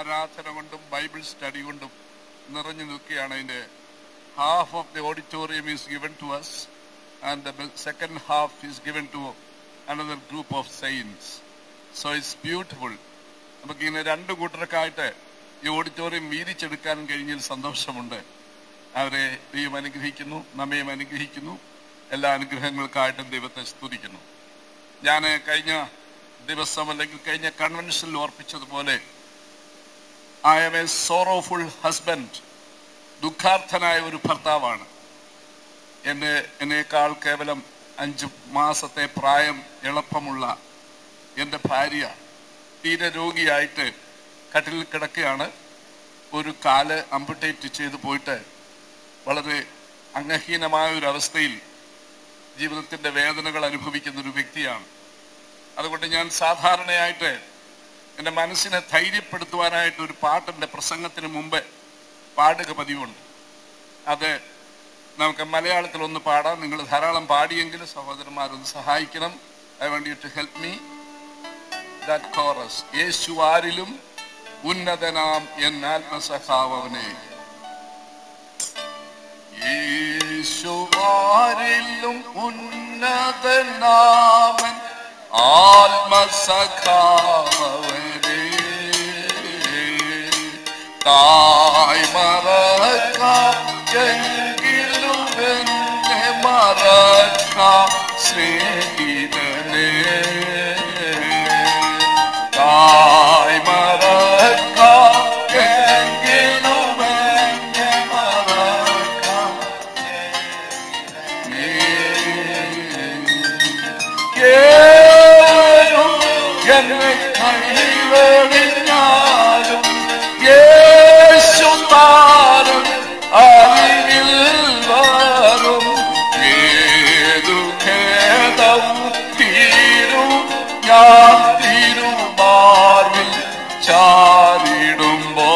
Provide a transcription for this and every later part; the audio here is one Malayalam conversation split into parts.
ആരാധന കൊണ്ടും ബൈബിൾ സ്റ്റഡി കൊണ്ടും നിറഞ്ഞു നിൽക്കുകയാണ് അതിന്റെ half of the auditorium is given to us and the second half is given to another group of saints so it's beautiful നമുക്ക് ഇങ്ങനെ രണ്ട് കൂട്ടർക്കായിട്ട് ഈ ഓഡിറ്റോറിയം വീതിച്ചെടുക്കാൻ കഴിഞ്ഞതിൽ സന്തോഷമുണ്ട് അവരെ ദൈവം അനുഗ്രഹിക്കുന്നു നമ്മയും അനുഗ്രഹിക്കുന്നു എല്ലാ അനുഗ്രഹങ്ങൾക്കായിട്ടും ദൈവത്തെ സ്തുതിക്കുന്നു ഞാൻ കഴിഞ്ഞ ദിവസം അല്ലെങ്കിൽ കഴിഞ്ഞ കൺവെൻഷനിൽ ഓർപ്പിച്ചതുപോലെ I M a sorrowful husband ദുഃഖാർത്ഥനായ ഒരു ഭർത്താവാണ് എന്നെ എന്നേക്കാൾ കേവലം അഞ്ച് മാസത്തെ പ്രായം എളുപ്പമുള്ള എൻ്റെ ഭാര്യ തീരെ രോഗിയായിട്ട് കട്ടിലിൽ കിടക്കുകയാണ് ഒരു കാല് അമ്പുട്ടേറ്റ് ചെയ്ത് പോയിട്ട് വളരെ അംഗഹീനമായ ഒരു അവസ്ഥയിൽ ജീവിതത്തിന്റെ വേദനകൾ അനുഭവിക്കുന്ന ഒരു വ്യക്തിയാണ് അതുകൊണ്ട് ഞാൻ സാധാരണയായിട്ട് എൻ്റെ മനസ്സിനെ ധൈര്യപ്പെടുത്തുവാനായിട്ട് ഒരു പാട്ടിൻ്റെ പ്രസംഗത്തിന് മുമ്പ് പാടുക പതിവുണ്ട് അത് നമുക്ക് മലയാളത്തിൽ ഒന്ന് പാടാം നിങ്ങൾ ധാരാളം പാടിയെങ്കിൽ സഹോദരന്മാരൊന്ന് സഹായിക്കണം ഐ വേണ്ടി to help me that chorus യേശു ആരിലും ഉന്നതനാം എന്നാത്മസഖാവനെ യേശുവാരിലും ഉന്നതനാമൻ ആത്മസഖാവനെ തായ് മറക്കാം എങ്കിലും എന്നെ മറക്കാം സ്നേഹിതനെ തായ് മറക്കാം എങ്കിലും എന്നെ മറക്കാം ഏവരും എന്നെ കൈവെടിഞ്ഞാലും യേശു താരം അറിവിൽ വരും ഏതു ഖേദവും തീരും ഞാൻ തിരുമാറിൽ ചാരിടുമ്പോ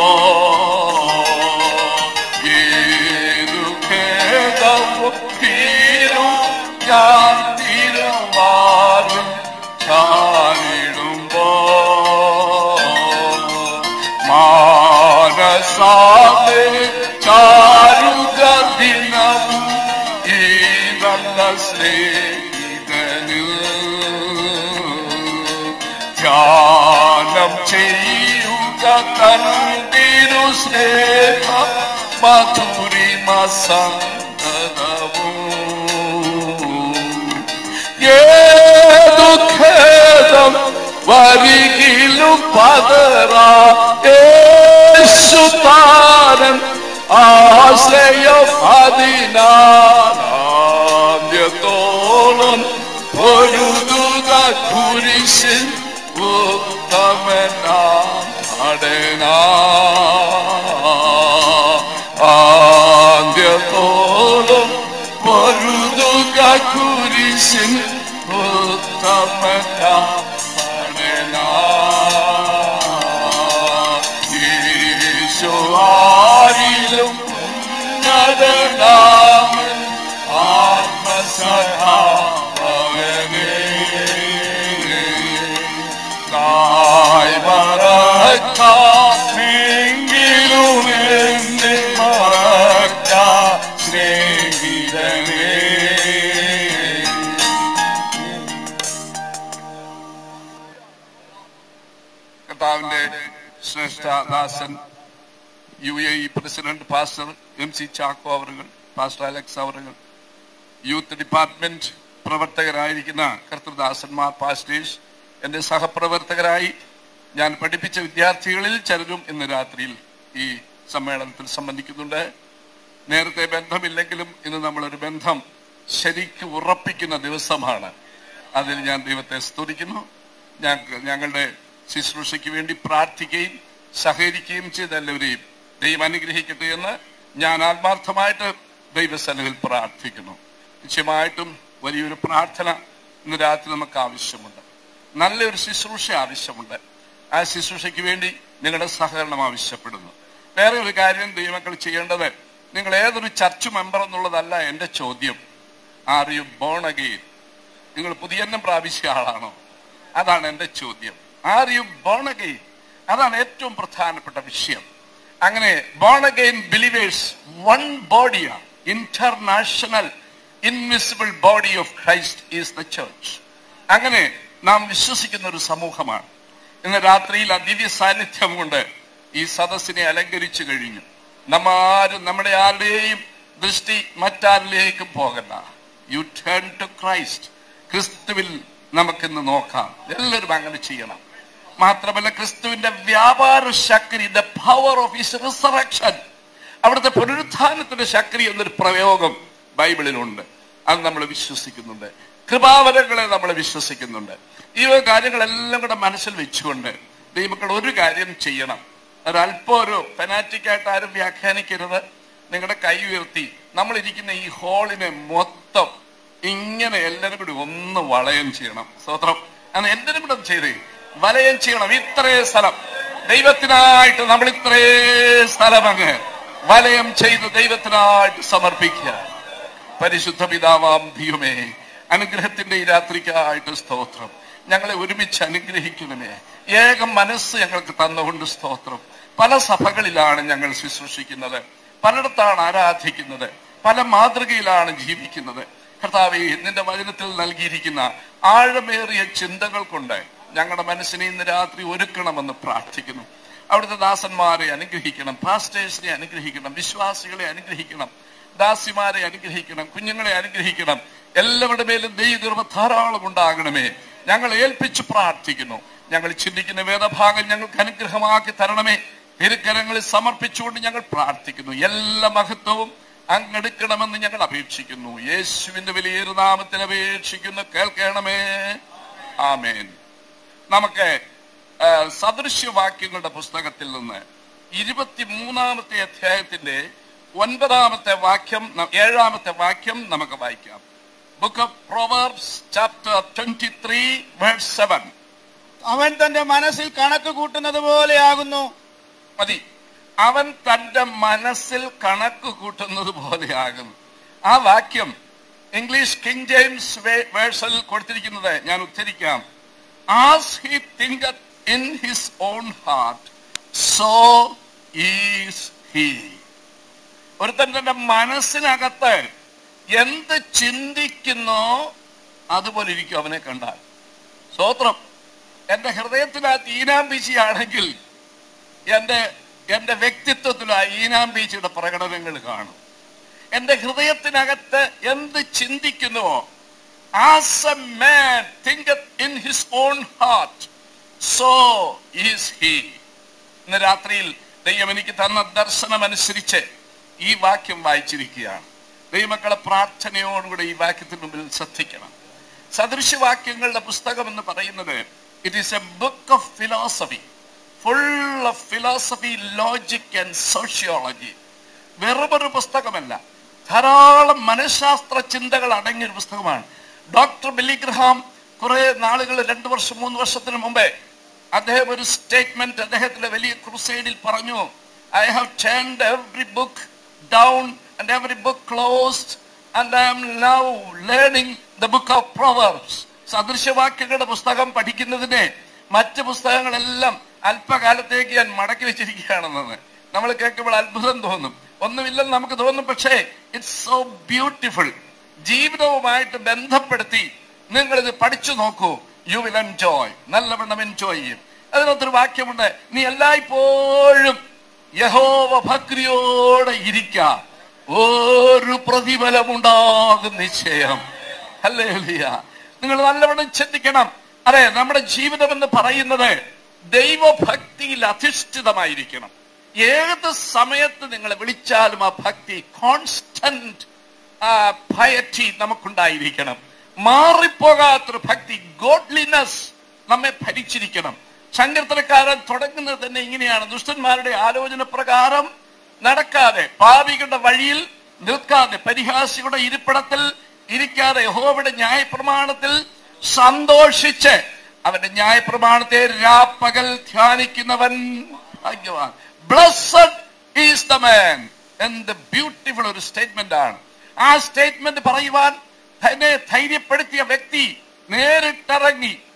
ഏതു ഖേദവും തീരും ഞാൻ തിരുമാറിൽ ചാരിടുമ്പോ മാനസാമേ ചാരുക ദിനവും ഈ നല്ല സ്നേഹിതനിൽ ധ്യാനം ചെയ്യുക തന്തിരു സ്നേഹ മധുരിമ സന്തതവും ഏതു ഖേദം വരികിലും പതറാ യേശുതാരൻ ആശ്രയം അതിനാദ്യത്തോളം പൊരുതുക കുരിശിൽ ഉത്തമനാം നടനാ ആദ്യത്തോളം പൊരുതുക കുരിശിൽ ഉത്തമനാം നടനാ ഈശോആരിലും ഉന്നതനാമൻ ആത്മസഹാവനെ തായ് മറക്കാമെങ്കിലും എന്നെ മറക്കാ സ്നേഹിതനേ കർത്താവിന്റെ ശ്രേഷ്ഠദാസൻ U A E president pastor M C Chacko അവറുകൾ പാസ്റ്റർ അലക്സ് അവറുകൾ യൂത്ത് ഡിപ്പാർട്ട്മെന്റ് പ്രവർത്തകരായിരിക്കുന്ന കർത്തൃദാസന്മാർ പാസ്റ്റേഴ്സ് എന്റെ സഹപ്രവർത്തകരായി ഞാൻ പഠിപ്പിച്ച വിദ്യാർത്ഥികളിൽ ചിലരും ഇന്ന് രാത്രിയിൽ ഈ സമ്മേളനത്തിൽ സംബന്ധിക്കുന്നുണ്ട് നേരത്തെ ബന്ധമില്ലെങ്കിലും ഇന്ന് നമ്മളൊരു ബന്ധം ശരിക്കും ഉറപ്പിക്കുന്ന ദിവസമാണ് അതിൽ ഞാൻ ദൈവത്തെ സ്തുതിക്കുന്നു ഞങ്ങ- ഞങ്ങളുടെ ശുശ്രൂഷയ്ക്ക് വേണ്ടി പ്രാർത്ഥിക്കുകയും സഹകരിക്കുകയും ചെയ്ത എല്ലാവരെയും ദൈവം അനുഗ്രഹിക്കട്ടെ എന്ന് ഞാൻ ആത്മാർത്ഥമായിട്ട് ദൈവസന്നിധിയിൽ പ്രാർത്ഥിക്കുന്നു നിശ്ചയമായിട്ടും വലിയൊരു പ്രാർത്ഥന ഇന്ന് രാത്രി നമുക്ക് ആവശ്യമുണ്ട് നല്ലൊരു ശുശ്രൂഷ ആവശ്യമുണ്ട് ആ ശുശ്രൂഷയ്ക്ക് വേണ്ടി നിങ്ങളുടെ സഹകരണം ആവശ്യപ്പെടുന്നു വേറെ ഒരു കാര്യം ദൈവമക്കൾ ചെയ്യേണ്ടത് നിങ്ങൾ ഏതൊരു ചർച്ച് മെമ്പർ എന്നുള്ളതല്ല എന്റെ ചോദ്യം ആർ യു ബോൺ അഗെയിൻ നിങ്ങൾ പുതിയന്നം പ്രാപിച്ച ആളാണോ അതാണ് എന്റെ ചോദ്യം ആർ യു ബോൺ അഗെയിൻ അതാണ് ഏറ്റവും പ്രധാനപ്പെട്ട വിഷയം അങ്ങനെ ബോൺ അഗൈൻ ബിലീവേഴ്സ് വൺ ബോഡിയാണ് international invisible body of Christ is the church അങ്ങനെ നാം വിശ്വസിക്കുന്ന ഒരു സമൂഹമാണ് ഇന്ന് രാത്രിയിൽ ആ ദിവ്യ സാന്നിധ്യം കൊണ്ട് ഈ സദസ്സിനെ അലങ്കരിച്ചു കഴിഞ്ഞു നമ്മ ആരും നമ്മുടെ ആരുടെയും ദൃഷ്ടി മറ്റാരിലേക്കും പോകണ്ട യു ടേൺ ടു ക്രൈസ്റ്റ് ക്രിസ്തുവിൽ നമുക്കിന്ന് നോക്കാം എല്ലാവരും അങ്ങനെ ചെയ്യണം മാത്രമല്ല ക്രിസ്തുവിന്റെ വ്യാപാര ശക്തി the power of his resurrection അവിടുത്തെ പുനരുത്ഥാനത്തിന്റെ ശക്തി എന്നൊരു പ്രയോഗം ബൈബിളിലുണ്ട് അത് നമ്മൾ വിശ്വസിക്കുന്നുണ്ട് കൃപാവരങ്ങളെ നമ്മൾ വിശ്വസിക്കുന്നുണ്ട് ഈ വക കാര്യങ്ങളെല്ലാം കൂടെ മനസ്സിൽ വെച്ചുകൊണ്ട് ദൈവമക്കൾ ഒരു കാര്യം ചെയ്യണം ഒരല്പം ഒരു ഫെനാറ്റിക് ആയിട്ട് ആരും വ്യാഖ്യാനിക്കരുത് നിങ്ങളുടെ കൈ ഉയർത്തി നമ്മൾ ഇരിക്കുന്ന ഈ ഹാളിനെ മൊത്തം ഇങ്ങനെ എല്ലാവരും കൂടി ഒന്ന് വളയം ചെയ്യണം സ്തോത്രം അങ്ങനെ എല്ലാവരും കൂടെ ഒന്ന് ചെയ്തേ വലയം ചെയ്യണം ഇത്രേ സ്ഥലം ദൈവത്തിനായിട്ട് നമ്മൾ ഇത്രേ സ്ഥലം അങ്ങ് വലയം ചെയ്ത് ദൈവത്തിനായിട്ട് സമർപ്പിക്കുക പരിശുദ്ധ പിതാവാം ദൈവമേ അനുഗ്രഹത്തിന്റെ ഈ രാത്രിക്കായിട്ട് സ്തോത്രം ഞങ്ങളെ ഒരുമിച്ച് അനുഗ്രഹിക്കണമേ ഏകം മനസ്സ് ഞങ്ങൾക്ക് തന്നുകൊണ്ട് സ്തോത്രം പല സഭകളിലാണ് ഞങ്ങൾ ശുശ്രൂഷിക്കുന്നത് പലയിടത്താണ് ആരാധിക്കുന്നത് പല മാതൃകയിലാണ് ജീവിക്കുന്നത് കർത്താവെ നിന്റെ വചനത്തിൽ നൽകിയിരിക്കുന്ന ആഴമേറിയ ചിന്തകൾ കൊണ്ട് ഞങ്ങളുടെ മനസ്സിനെ ഇന്ന് രാത്രി ഒരുക്കണമെന്ന് പ്രാർത്ഥിക്കുന്നു അവിടുത്തെ ദാസന്മാരെ അനുഗ്രഹിക്കണം പാസ്റ്റേഴ്സിനെ അനുഗ്രഹിക്കണം വിശ്വാസികളെ അനുഗ്രഹിക്കണം ദാസിമാരെ അനുഗ്രഹിക്കണം കുഞ്ഞുങ്ങളെ അനുഗ്രഹിക്കണം എല്ലാവരുടെ മേലും ദൈവകൃപ ധാരാളം ഉണ്ടാകണമേ ഞങ്ങൾ ഏൽപ്പിച്ച് പ്രാർത്ഥിക്കുന്നു ഞങ്ങൾ ചിന്തിക്കുന്ന വേദഭാഗം ഞങ്ങൾക്ക് അനുഗ്രഹമാക്കി തരണമേ തിരുക്കരങ്ങളിൽ സമർപ്പിച്ചുകൊണ്ട് ഞങ്ങൾ പ്രാർത്ഥിക്കുന്നു എല്ലാ മഹത്വവും അങ്ങെടുക്കണമെന്ന് ഞങ്ങൾ അപേക്ഷിക്കുന്നു യേശുവിന്റെ വലിയൊരു നാമത്തിൽ അപേക്ഷിക്കുന്നു കേൾക്കണമേ ആമേൻ നമുക്ക് ആ, സദൃശ്യവാക്യങ്ങളുടെ പുസ്തകത്തിൽ നിന്ന് ഇരുപത്തിമൂന്നാമത്തെ അധ്യായത്തിന്റെ ഒൻപതാമത്തെ വാക്യം ന- ഏഴാമത്തെ വാക്യം നമുക്ക് വായിക്കാം book of Proverbs chapter twenty three verse seven അവൻ തന്റെ മനസ്സിൽ കണക്ക് കൂട്ടുന്നത് പോലെയാകുന്നു മതി അവൻ തന്റെ മനസ്സിൽ കണക്ക് കൂട്ടുന്നത് പോലെയാകും ആ വാക്യം ഇംഗ്ലീഷ് കിങ് ജെയിംസ് വേഴ്സൽ കൊടുത്തിരിക്കുന്നത് ഞാൻ ഉദ്ധരിക്കാം as he think in his own heart so is he ഒരുത്തൻ തന്റെ മനസ്സിനകത്ത് എന്ത് ചിന്തിക്കുന്നോ അതുപോലെ ഇരിക്കും അവനെ കണ്ടാൽ സ്തോത്രം എന്റെ ഹൃദയത്തിനകത്ത് ഈനാം ബീച്ചിയാണെങ്കിൽ എന്റെ എന്റെ വ്യക്തിത്വത്തിൽ ആ ഈനാം ബീച്ചിയുടെ പ്രകടനങ്ങൾ കാണും എന്റെ ഹൃദയത്തിനകത്ത് എന്ത് ചിന്തിക്കുന്നുവോ as a man think in his own heart so is he ഇന്ന് രാത്രിയിൽ ദൈവം എനിക്ക് തന്ന ദർശനം അനുസരിച്ച് ഈ വാക്യം വായിച്ചിരിക്കുകയാണ് ദൈവമക്കളെ പ്രാർത്ഥനയോടുകൂടെ ഈ വാക്യത്തിന് മുമ്പിൽ ശ്രദ്ധിക്കണം സദൃശവാക്യങ്ങളുടെ പുസ്തകം എന്ന് പറയുന്നത് it is a book of philosophy full of philosophy logic and sociology വെറുമൊരു പുസ്തകമല്ല ധാരാളം മനഃശാസ്ത്ര ചിന്തകൾ അടങ്ങിയ ഒരു പുസ്തകമാണ് ഡോക്ടർ ബില്ലിഗ്രഹാം കുറെ നാളുകൾ രണ്ടു വർഷം മൂന്ന് വർഷത്തിന് മുമ്പേ അദ്ദേഹം ഒരു സ്റ്റേറ്റ്മെന്റ് അദ്ദേഹത്തിന്റെ വലിയ ക്രുസൈഡിൽ പറഞ്ഞു I have turned every book down and every book closed and I am now learning the book of Proverbs സദൃശവാക്യങ്ങളുടെ പുസ്തകം പഠിക്കുന്നതിനെ മറ്റ് പുസ്തകങ്ങളെല്ലാം അല്പകാലത്തേക്ക് ഞാൻ മടക്കി വെച്ചിരിക്കുകയാണെന്നത് നമ്മൾ കേൾക്കുമ്പോൾ അത്ഭുതം തോന്നും ഒന്നുമില്ലെന്ന് നമുക്ക് തോന്നും പക്ഷേ ഇറ്റ്സ് സോ ബ്യൂട്ടിഫുൾ ജീവിതവുമായിട്ട് ബന്ധപ്പെടുത്തി നിങ്ങൾ ഇത് പഠിച്ചു നോക്കൂ യു വിൽ എൻജോയ് നല്ലവണ്ണം എൻജോയ് ചെയ്യും അതിനകത്തൊരു വാക്യമുണ്ട് നീ എല്ലായ്പ്പോഴും യഹോവ ഭക്തിയോടെ ഇരിക്കാം ഒരു പ്രതിഫലമുണ്ടാകും നിശ്ചയം അല്ലേ നിങ്ങൾ നല്ലവണ്ണം ചിന്തിക്കണം അതെ നമ്മുടെ ജീവിതം എന്ന് പറയുന്നത് ദൈവഭക്തിയിൽ അധിഷ്ഠിതമായിരിക്കണം ഏത് സമയത്ത് നിങ്ങളെ വിളിച്ചാലും ആ ഭക്തി കോൺസ്റ്റന്റ് ഭയറ്റി നമുക്കുണ്ടായിരിക്കണം മാറിപ്പോകാത്തൊരു ഭക്തി ഗോഡ്ലിനെസ് നമ്മെ ഭരിച്ചിരിക്കണം സങ്കീർത്തനക്കാരൻ തുടങ്ങുന്നത് തന്നെ ഇങ്ങനെയാണ് ദുഷ്ടന്മാരുടെ ആലോചന പ്രകാരം നടക്കാതെ പാപികളുടെ വഴിയിൽ നിൽക്കാതെ പരിഹാസികളുടെ ഇരിപ്പിടത്തിൽ ഇരിക്കാതെ യഹോവയുടെ ന്യായപ്രമാണത്തിൽ സന്തോഷിച്ച് അവന്റെ ന്യായപ്രമാണത്തെ രാപ്പകൽ ധ്യാനിക്കുന്നവൻ ഭാഗ്യവാൻ ബ്ലസ്സഡ് ഈസ് ദ മാൻ എന്ത് ബ്യൂട്ടിഫുൾ ഒരു സ്റ്റേറ്റ്മെന്റ് ആണ് ആ സ്റ്റേറ്റ്മെന്റ് പറയുവാൻ തന്നെ ധൈര്യപ്പെടുത്തിയ വ്യക്തി നേരിട്ടിറങ്ങി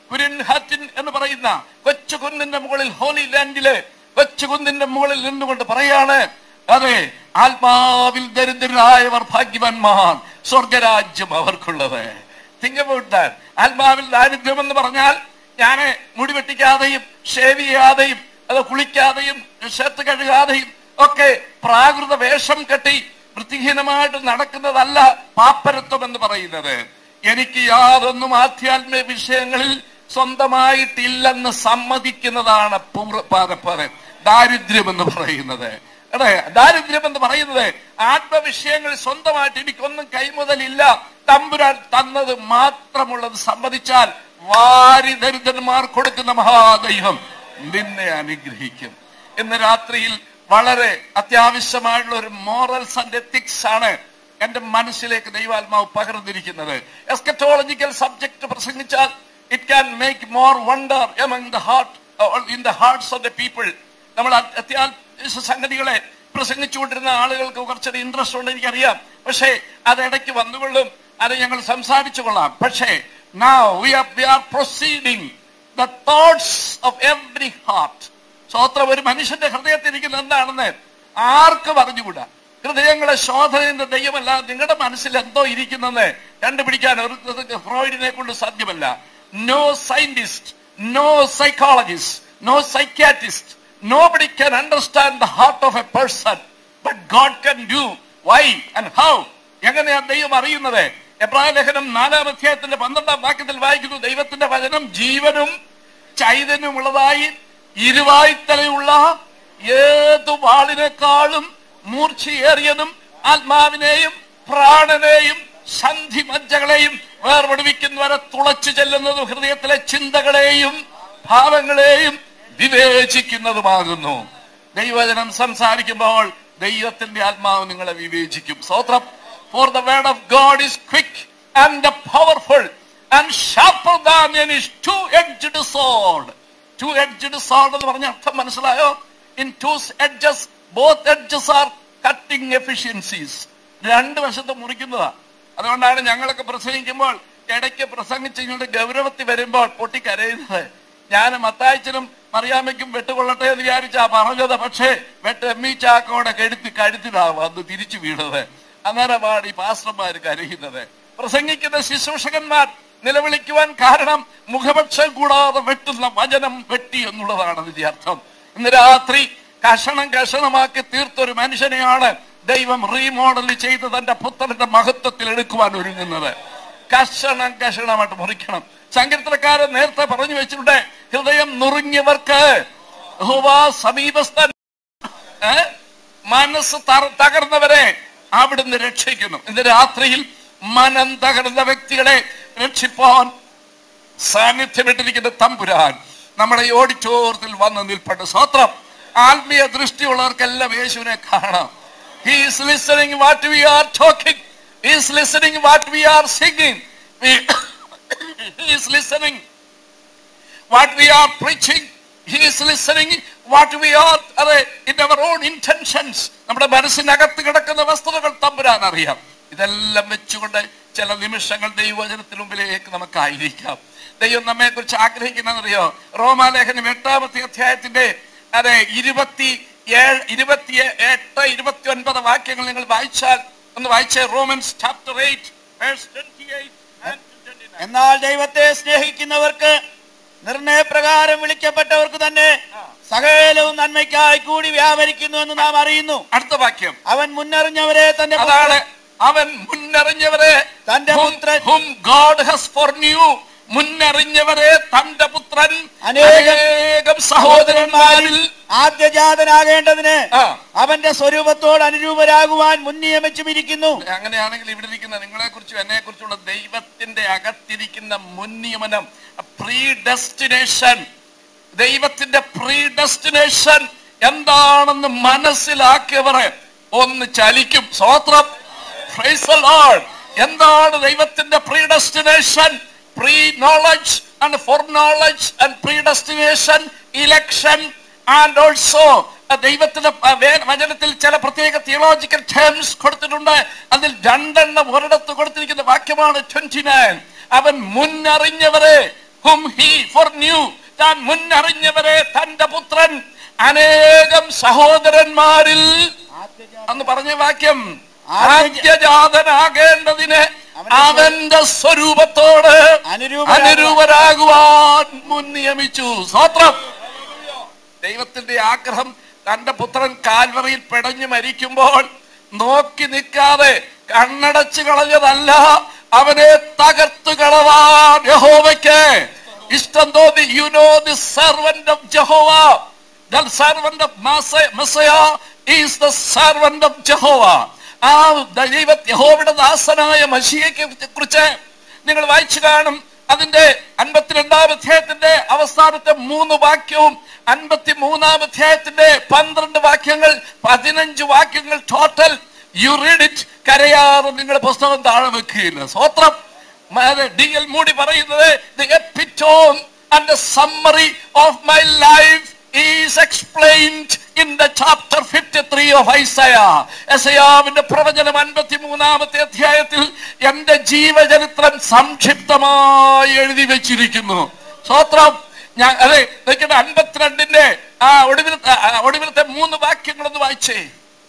കുരിൻഹാറ്റിൻ എന്ന് പറയുന്ന കൊച്ചു കുന്നിന്റെ മുകളിൽ ഹോലി ലാൻഡില് കൊച്ചു കുന്നിന്റെ മുകളിൽ നിന്നുകൊണ്ട് പറയാണ് അതെ ആത്മാവിൽ ദരിദ്രരായവർ ഭാഗ്യവാന്മാർ സ്വർഗരാജ്യം അവർക്കുള്ളത് തിങ്ക് അബൌട്ട് ദാറ്റ് ആത്മാവിൽ ദാരിദ്ര്യം എന്ന് പറഞ്ഞാൽ ഞാന് മുടി വെട്ടിക്കാതെയും ഷേവ് ചെയ്യാതെയും അത് കുളിക്കാതെയും ഷർട്ട് കഴുകാതെയും ഒക്കെ പ്രാകൃത വേഷം കെട്ടി വൃത്തിഹീനമായിട്ട് നടക്കുന്നതല്ല പാപ്പരത്വം എന്ന് പറയുന്നത് എനിക്ക് യാതൊന്നും ആധ്യാത്മിക വിഷയങ്ങളിൽ സ്വന്തമായിട്ടില്ലെന്ന് സമ്മതിക്കുന്നതാണ് പൂർവ്വ- പ- പ- ദാരിദ്ര്യം എന്ന് പറയുന്നത് അതെ ദാരിദ്ര്യം എന്ന് പറയുന്നത് ആത്മവിഷയങ്ങളിൽ സ്വന്തമായിട്ട് എനിക്കൊന്നും കൈമുതലില്ല തമ്പുരാൻ തന്നത് മാത്രമുള്ളത് സമ്മതിച്ചാൽ വാരി ദരിദ്രന്മാർ കൊടുക്കുന്ന മഹാദൈവം നിന്നെ അനുഗ്രഹിക്കും ഇന്ന് രാത്രിയിൽ വളരെ അത്യാവശ്യമായിട്ടുള്ള ഒരു മോറൽസ് ആൻഡ് എത്തിക്സ് ആണ് എന്റെ മനസ്സിലേക്ക് ദൈവാത്മാവ് പകർന്നിരിക്കുന്നത് എസ്കറ്റോളജിക്കൽ സബ്ജക്ട് പ്രസംഗിച്ചാൽ it can make more wonder among the heart in the hearts of the people നമ്മൾ അത് അത്യാവശ്യ സംഗതികളെ പ്രസംഗിച്ചുകൊണ്ടിരുന്ന ആളുകൾക്ക് കുറച്ചൊരു ഇൻട്രസ്റ്റ് ഉണ്ട് എനിക്കറിയാം പക്ഷേ അത് ഇടയ്ക്ക് വന്നുകൊള്ളും അത് ഞങ്ങൾ സംസാരിച്ചു കൊള്ളാം പക്ഷേ now we are we are proceeding the thoughts of every heart സ്വോത്രം ഒരു മനുഷ്യന്റെ ഹൃദയത്തിൽ ഇരിക്കുന്ന എന്താണെന്ന് ആർക്ക് പറഞ്ഞുകൂടാ ഹൃദയങ്ങളെ ശോധനയുടെ ദൈവമല്ല നിങ്ങളുടെ മനസ്സിൽ എന്തോ ഇരിക്കുന്നെന്ന് കണ്ടുപിടിക്കാൻ ഒരു ഫ്രോയിഡിനെ കൊണ്ട് സാധ്യമല്ല no scientist no psychologist no psychiatrist nobody can understand the heart of a person but god can do why and how എങ്ങനെയാണ് ദൈവം അറിയുന്നത് എബ്രാഹിം ലേഖനം നാലാം അധ്യായത്തിന്റെ പന്ത്രണ്ടാം വാക്യത്തിൽ വായിക്കുന്നു ദൈവത്തിന്റെ വചനം ജീവനും ചൈതന്യമുള്ളതായി ഇരുവായ്ത്തലയുള്ള ഏതു വാളിനേക്കാളും മൂർച്ചയേറിയതും ആത്മാവിനെയും പ്രാണനെയും സന്ധി മജ്ജകളെയും വേർപെടുവിക്കുന്നവരെ തുളച്ചു ചെല്ലുന്നതും ഹൃദയത്തിലെ ചിന്തകളെയും ഭാവങ്ങളെയും വിവേചിക്കുന്നതുമാകുന്നു ദൈവജനം സംസാരിക്കുമ്പോൾ ദൈവത്തിന്റെ ആത്മാവ് നിങ്ങളെ വിവേചിക്കും സ്തോത്രം for the word of God is quick and powerful and sharper than any two edged sword two edged sword എന്ന് പറഞ്ഞ അർത്ഥം മനസ്സിലായോ in two edges both edges are cutting efficiencies രണ്ട് വശത്ത് മുറിക്കുന്നതാ അതുകൊണ്ടാണ് ഞങ്ങളൊക്കെ പ്രസംഗിക്കുമ്പോൾ ഇടയ്ക്ക് പ്രസംഗിച്ച് ഇങ്ങോട്ട് ഗൗരവത്തിൽ വരുമ്പോൾ പൊട്ടിക്കരയുന്നത് ഞാൻ മത്തായച്ചനും മറിയാമ്മയ്ക്കും വെട്ടുകൊള്ളട്ടെ എന്ന് വിചാരിച്ചാ പറഞ്ഞത് പക്ഷേ വെട്ട് എമ്മി ചാക്കോടെ കെടുത്തി കഴുത്തിലാവും അന്ന് തിരിച്ചു വീണത് അന്നേരമാണ് ഈ പാസ്റ്റർമാർ കരയുന്നത് പ്രസംഗിക്കുന്ന ശുശ്രൂഷകന്മാർ നിലവിളിക്കുവാൻ കാരണം മുഖപക്ഷം കൂടാതെ വെട്ടുന്ന വചനം വെട്ടി എന്നുള്ളതാണ് അതിന്റെ അർത്ഥം ഇന്ന് രാത്രി കഷണം കഷണമാക്കി തീർത്തൊരു മനുഷ്യനെയാണ് ദൈവം റീമോഡൽ ചെയ്ത് തന്റെ പുത്രന്റെ മഹത്വത്തിൽ എടുക്കുവാൻ ഒരുങ്ങുന്നത് കഷണം കഷണമായിട്ട് മുറിക്കണം സങ്കീർത്തനക്കാരൻ നേരത്തെ പറഞ്ഞു വെച്ചിട്ടുണ്ട് ഹൃദയം നുറുങ്ങിയവർക്ക് യഹോവ സമീപസ്ഥൻ ഏ? മനസ്സ് തറ- തകർന്നവരെ അവിടുന്ന് രക്ഷിക്കുന്നു ഇന്ന് രാത്രിയിൽ മനം തകർന്ന വ്യക്തികളെ രക്ഷിപ്പാൻ സാന്നിധ്യമിട്ടിരിക്കുന്ന തമ്പുരാൻ നമ്മുടെ ഈ ഓഡിറ്റോറിയത്തിൽ വന്ന് നിൽപ്പണ്ട് സ്വത്രം ആത്മീയ ദൃഷ്ടിയുള്ളവർക്കെല്ലാം യേശുവിനെ കാണാം he's listening what we are talking he's listening what we are singing he's listening what we are preaching. He is listening what we are അതെ in our own intentions. നമ്മുടെ മനസ്സിനകത്ത് കിടക്കുന്ന വസ്തുതകൾ തമ്പുരാൻ അറിയാം ഇതെല്ലാം വെച്ചുകൊണ്ട് ചില നിമിഷങ്ങൾ ദൈവവചനത്തിന് മുമ്പിലേക്ക് നമുക്കായിരിക്കാം ദൈവം നമ്മെ കുറിച്ച് ആഗ്രഹിക്കുന്നറിയോ റോമാലേഖനം എട്ടാമത്തെ അധ്യായത്തിന്റെ അതെ ഇരുപത്തി ഏഴ് ഇരുപത്തി എട്ട് ഇരുപത്തി ഒൻപത് വാക്യങ്ങൾ നിങ്ങൾ വായിച്ചാൽ ഒന്ന് വായിച്ചേ Romans chapter eight twenty eight എന്നാൽ ദൈവത്തെ സ്നേഹിക്കുന്നവർക്ക് നിർണയപ്രകാരം വിളിക്കപ്പെട്ടവർക്ക് തന്നെ സകലവും നന്മയ്ക്കായി കൂടി വ്യാപരിക്കുന്നു എന്ന് നാം അറിയുന്നു അടുത്ത വാക്യം അവൻ മുന്നറിഞ്ഞവരെ തന്റെ അതാണ് അവൻ മുന്നറിഞ്ഞവരെ തന്റെ പുത്രൻ whom God has foreknew മുന്നറിഞ്ഞവരെ തന്റെ പുത്രൻ അനേകം അനേകം സഹോദരന്മാരിൽ ആദ്യജാതനാകേണ്ടതിന് ആ. അവന്റെ സ്വരൂപത്തോട് അനുരൂപരാകുവാൻ മുൻനിയമിച്ചുമിരിക്കുന്നു അങ്ങനെയാണെങ്കിൽ ഇവിടെ ഇരിക്കുന്ന നിങ്ങളെ കുറിച്ചും എന്നെ കുറിച്ചുള്ള ദൈവത്തിന്റെ അകത്തിരിക്കുന്ന മുൻനിയമനം പ്രീ ഡെസ്റ്റിനേഷൻ ദൈവത്തിന്റെ പ്രീ ഡെസ്റ്റിനേഷൻ എന്താണെന്ന് മനസ്സിലാക്കിയവർ ഒന്ന് ചലിക്കും സ്വോത്രം Praise the Lord. എന്താണ് ദൈവത്തിന്റെ predestination pre knowledge and foreknowledge and predestination election and also ദൈവത്തിന്റെ ആ, വേ- വചനത്തിൽ ചില പ്രത്യേക തിയോളജിക്കൽ ടേംസ് കൊടുത്തിട്ടുണ്ട് അതിൽ രണ്ടെണ്ണം ഒരിടത്ത് കൊടുത്തിരിക്കുന്ന വാക്യമാണ് ട്വന്റി നയൻ അവൻ മുന്നറിഞ്ഞവരെ whom he foreknew താൻ മുന്നറിഞ്ഞവരെ തന്റെ പുത്രൻ അനേകം സഹോദരന്മാരിൽ അന്ന് പറഞ്ഞ വാക്യം ആദ്യജാതനാകേണ്ടതിന് അവന്റെ സ്വരൂപത്തോട് അനുരൂപരാകുവാൻ അനുരൂപരാകുവാൻ മുൻ നിയമിച്ചു സ്വത്രം ദൈവത്തിന്റെ ആഗ്രഹം തന്റെ പുത്രൻ കാൽവറിയിൽ പിടഞ്ഞു മരിക്കുമ്പോൾ നോക്കി നിൽക്കാതെ കണ്ണടച്ചു കളഞ്ഞതല്ല അവനെ തകർത്തു കളവാൻ യഹോവയ്ക്ക് ഇഷ്ടം തോന്നി you know the servant of Jehovah the servant of Messiah is the servant of Jehovah ആ ദൈവ യഹോവയുടെ ദാസനായ മഷിയയെ കുറിച്ച് നിങ്ങൾ വായിച്ചു കാണും അതിന്റെ അൻപത്തിരണ്ടാം അധ്യായത്തിന്റെ അവസാനത്തെ മൂന്ന് വാക്യവും അൻപത്തി മൂന്നാം അധ്യായത്തിന്റെ പന്ത്രണ്ട് വാക്യങ്ങൾ പതിനഞ്ച് വാക്യങ്ങൾ ടോട്ടൽ യു റീഡ് ഇറ്റ് കരയാതെ നിങ്ങൾ പുസ്തകം താഴെ വെക്കുകയില്ല സ്വത്രം ഡി എൽ മൂടി പറയുന്നത് the epitome and the summary of my life is explained in the chapter fifty three of Isaiah എസയാവിന്റെ പ്രവചനം അൻപത്തി മൂന്നാമത്തെ അധ്യായത്തിൽ എന്റെ ജീവചരിത്രം സംക്ഷിപ്തമായി എഴുതി വെച്ചിരിക്കുന്നു സ്വത്രം ഞാൻ അതെ നിൽക്കുന്ന അൻപത്തിരണ്ടിന്റെ ആ ഒടുവിലത്തെ ആ, ഒടുവിലത്തെ മൂന്ന് വാക്യങ്ങളൊന്ന് വായിച്ചേ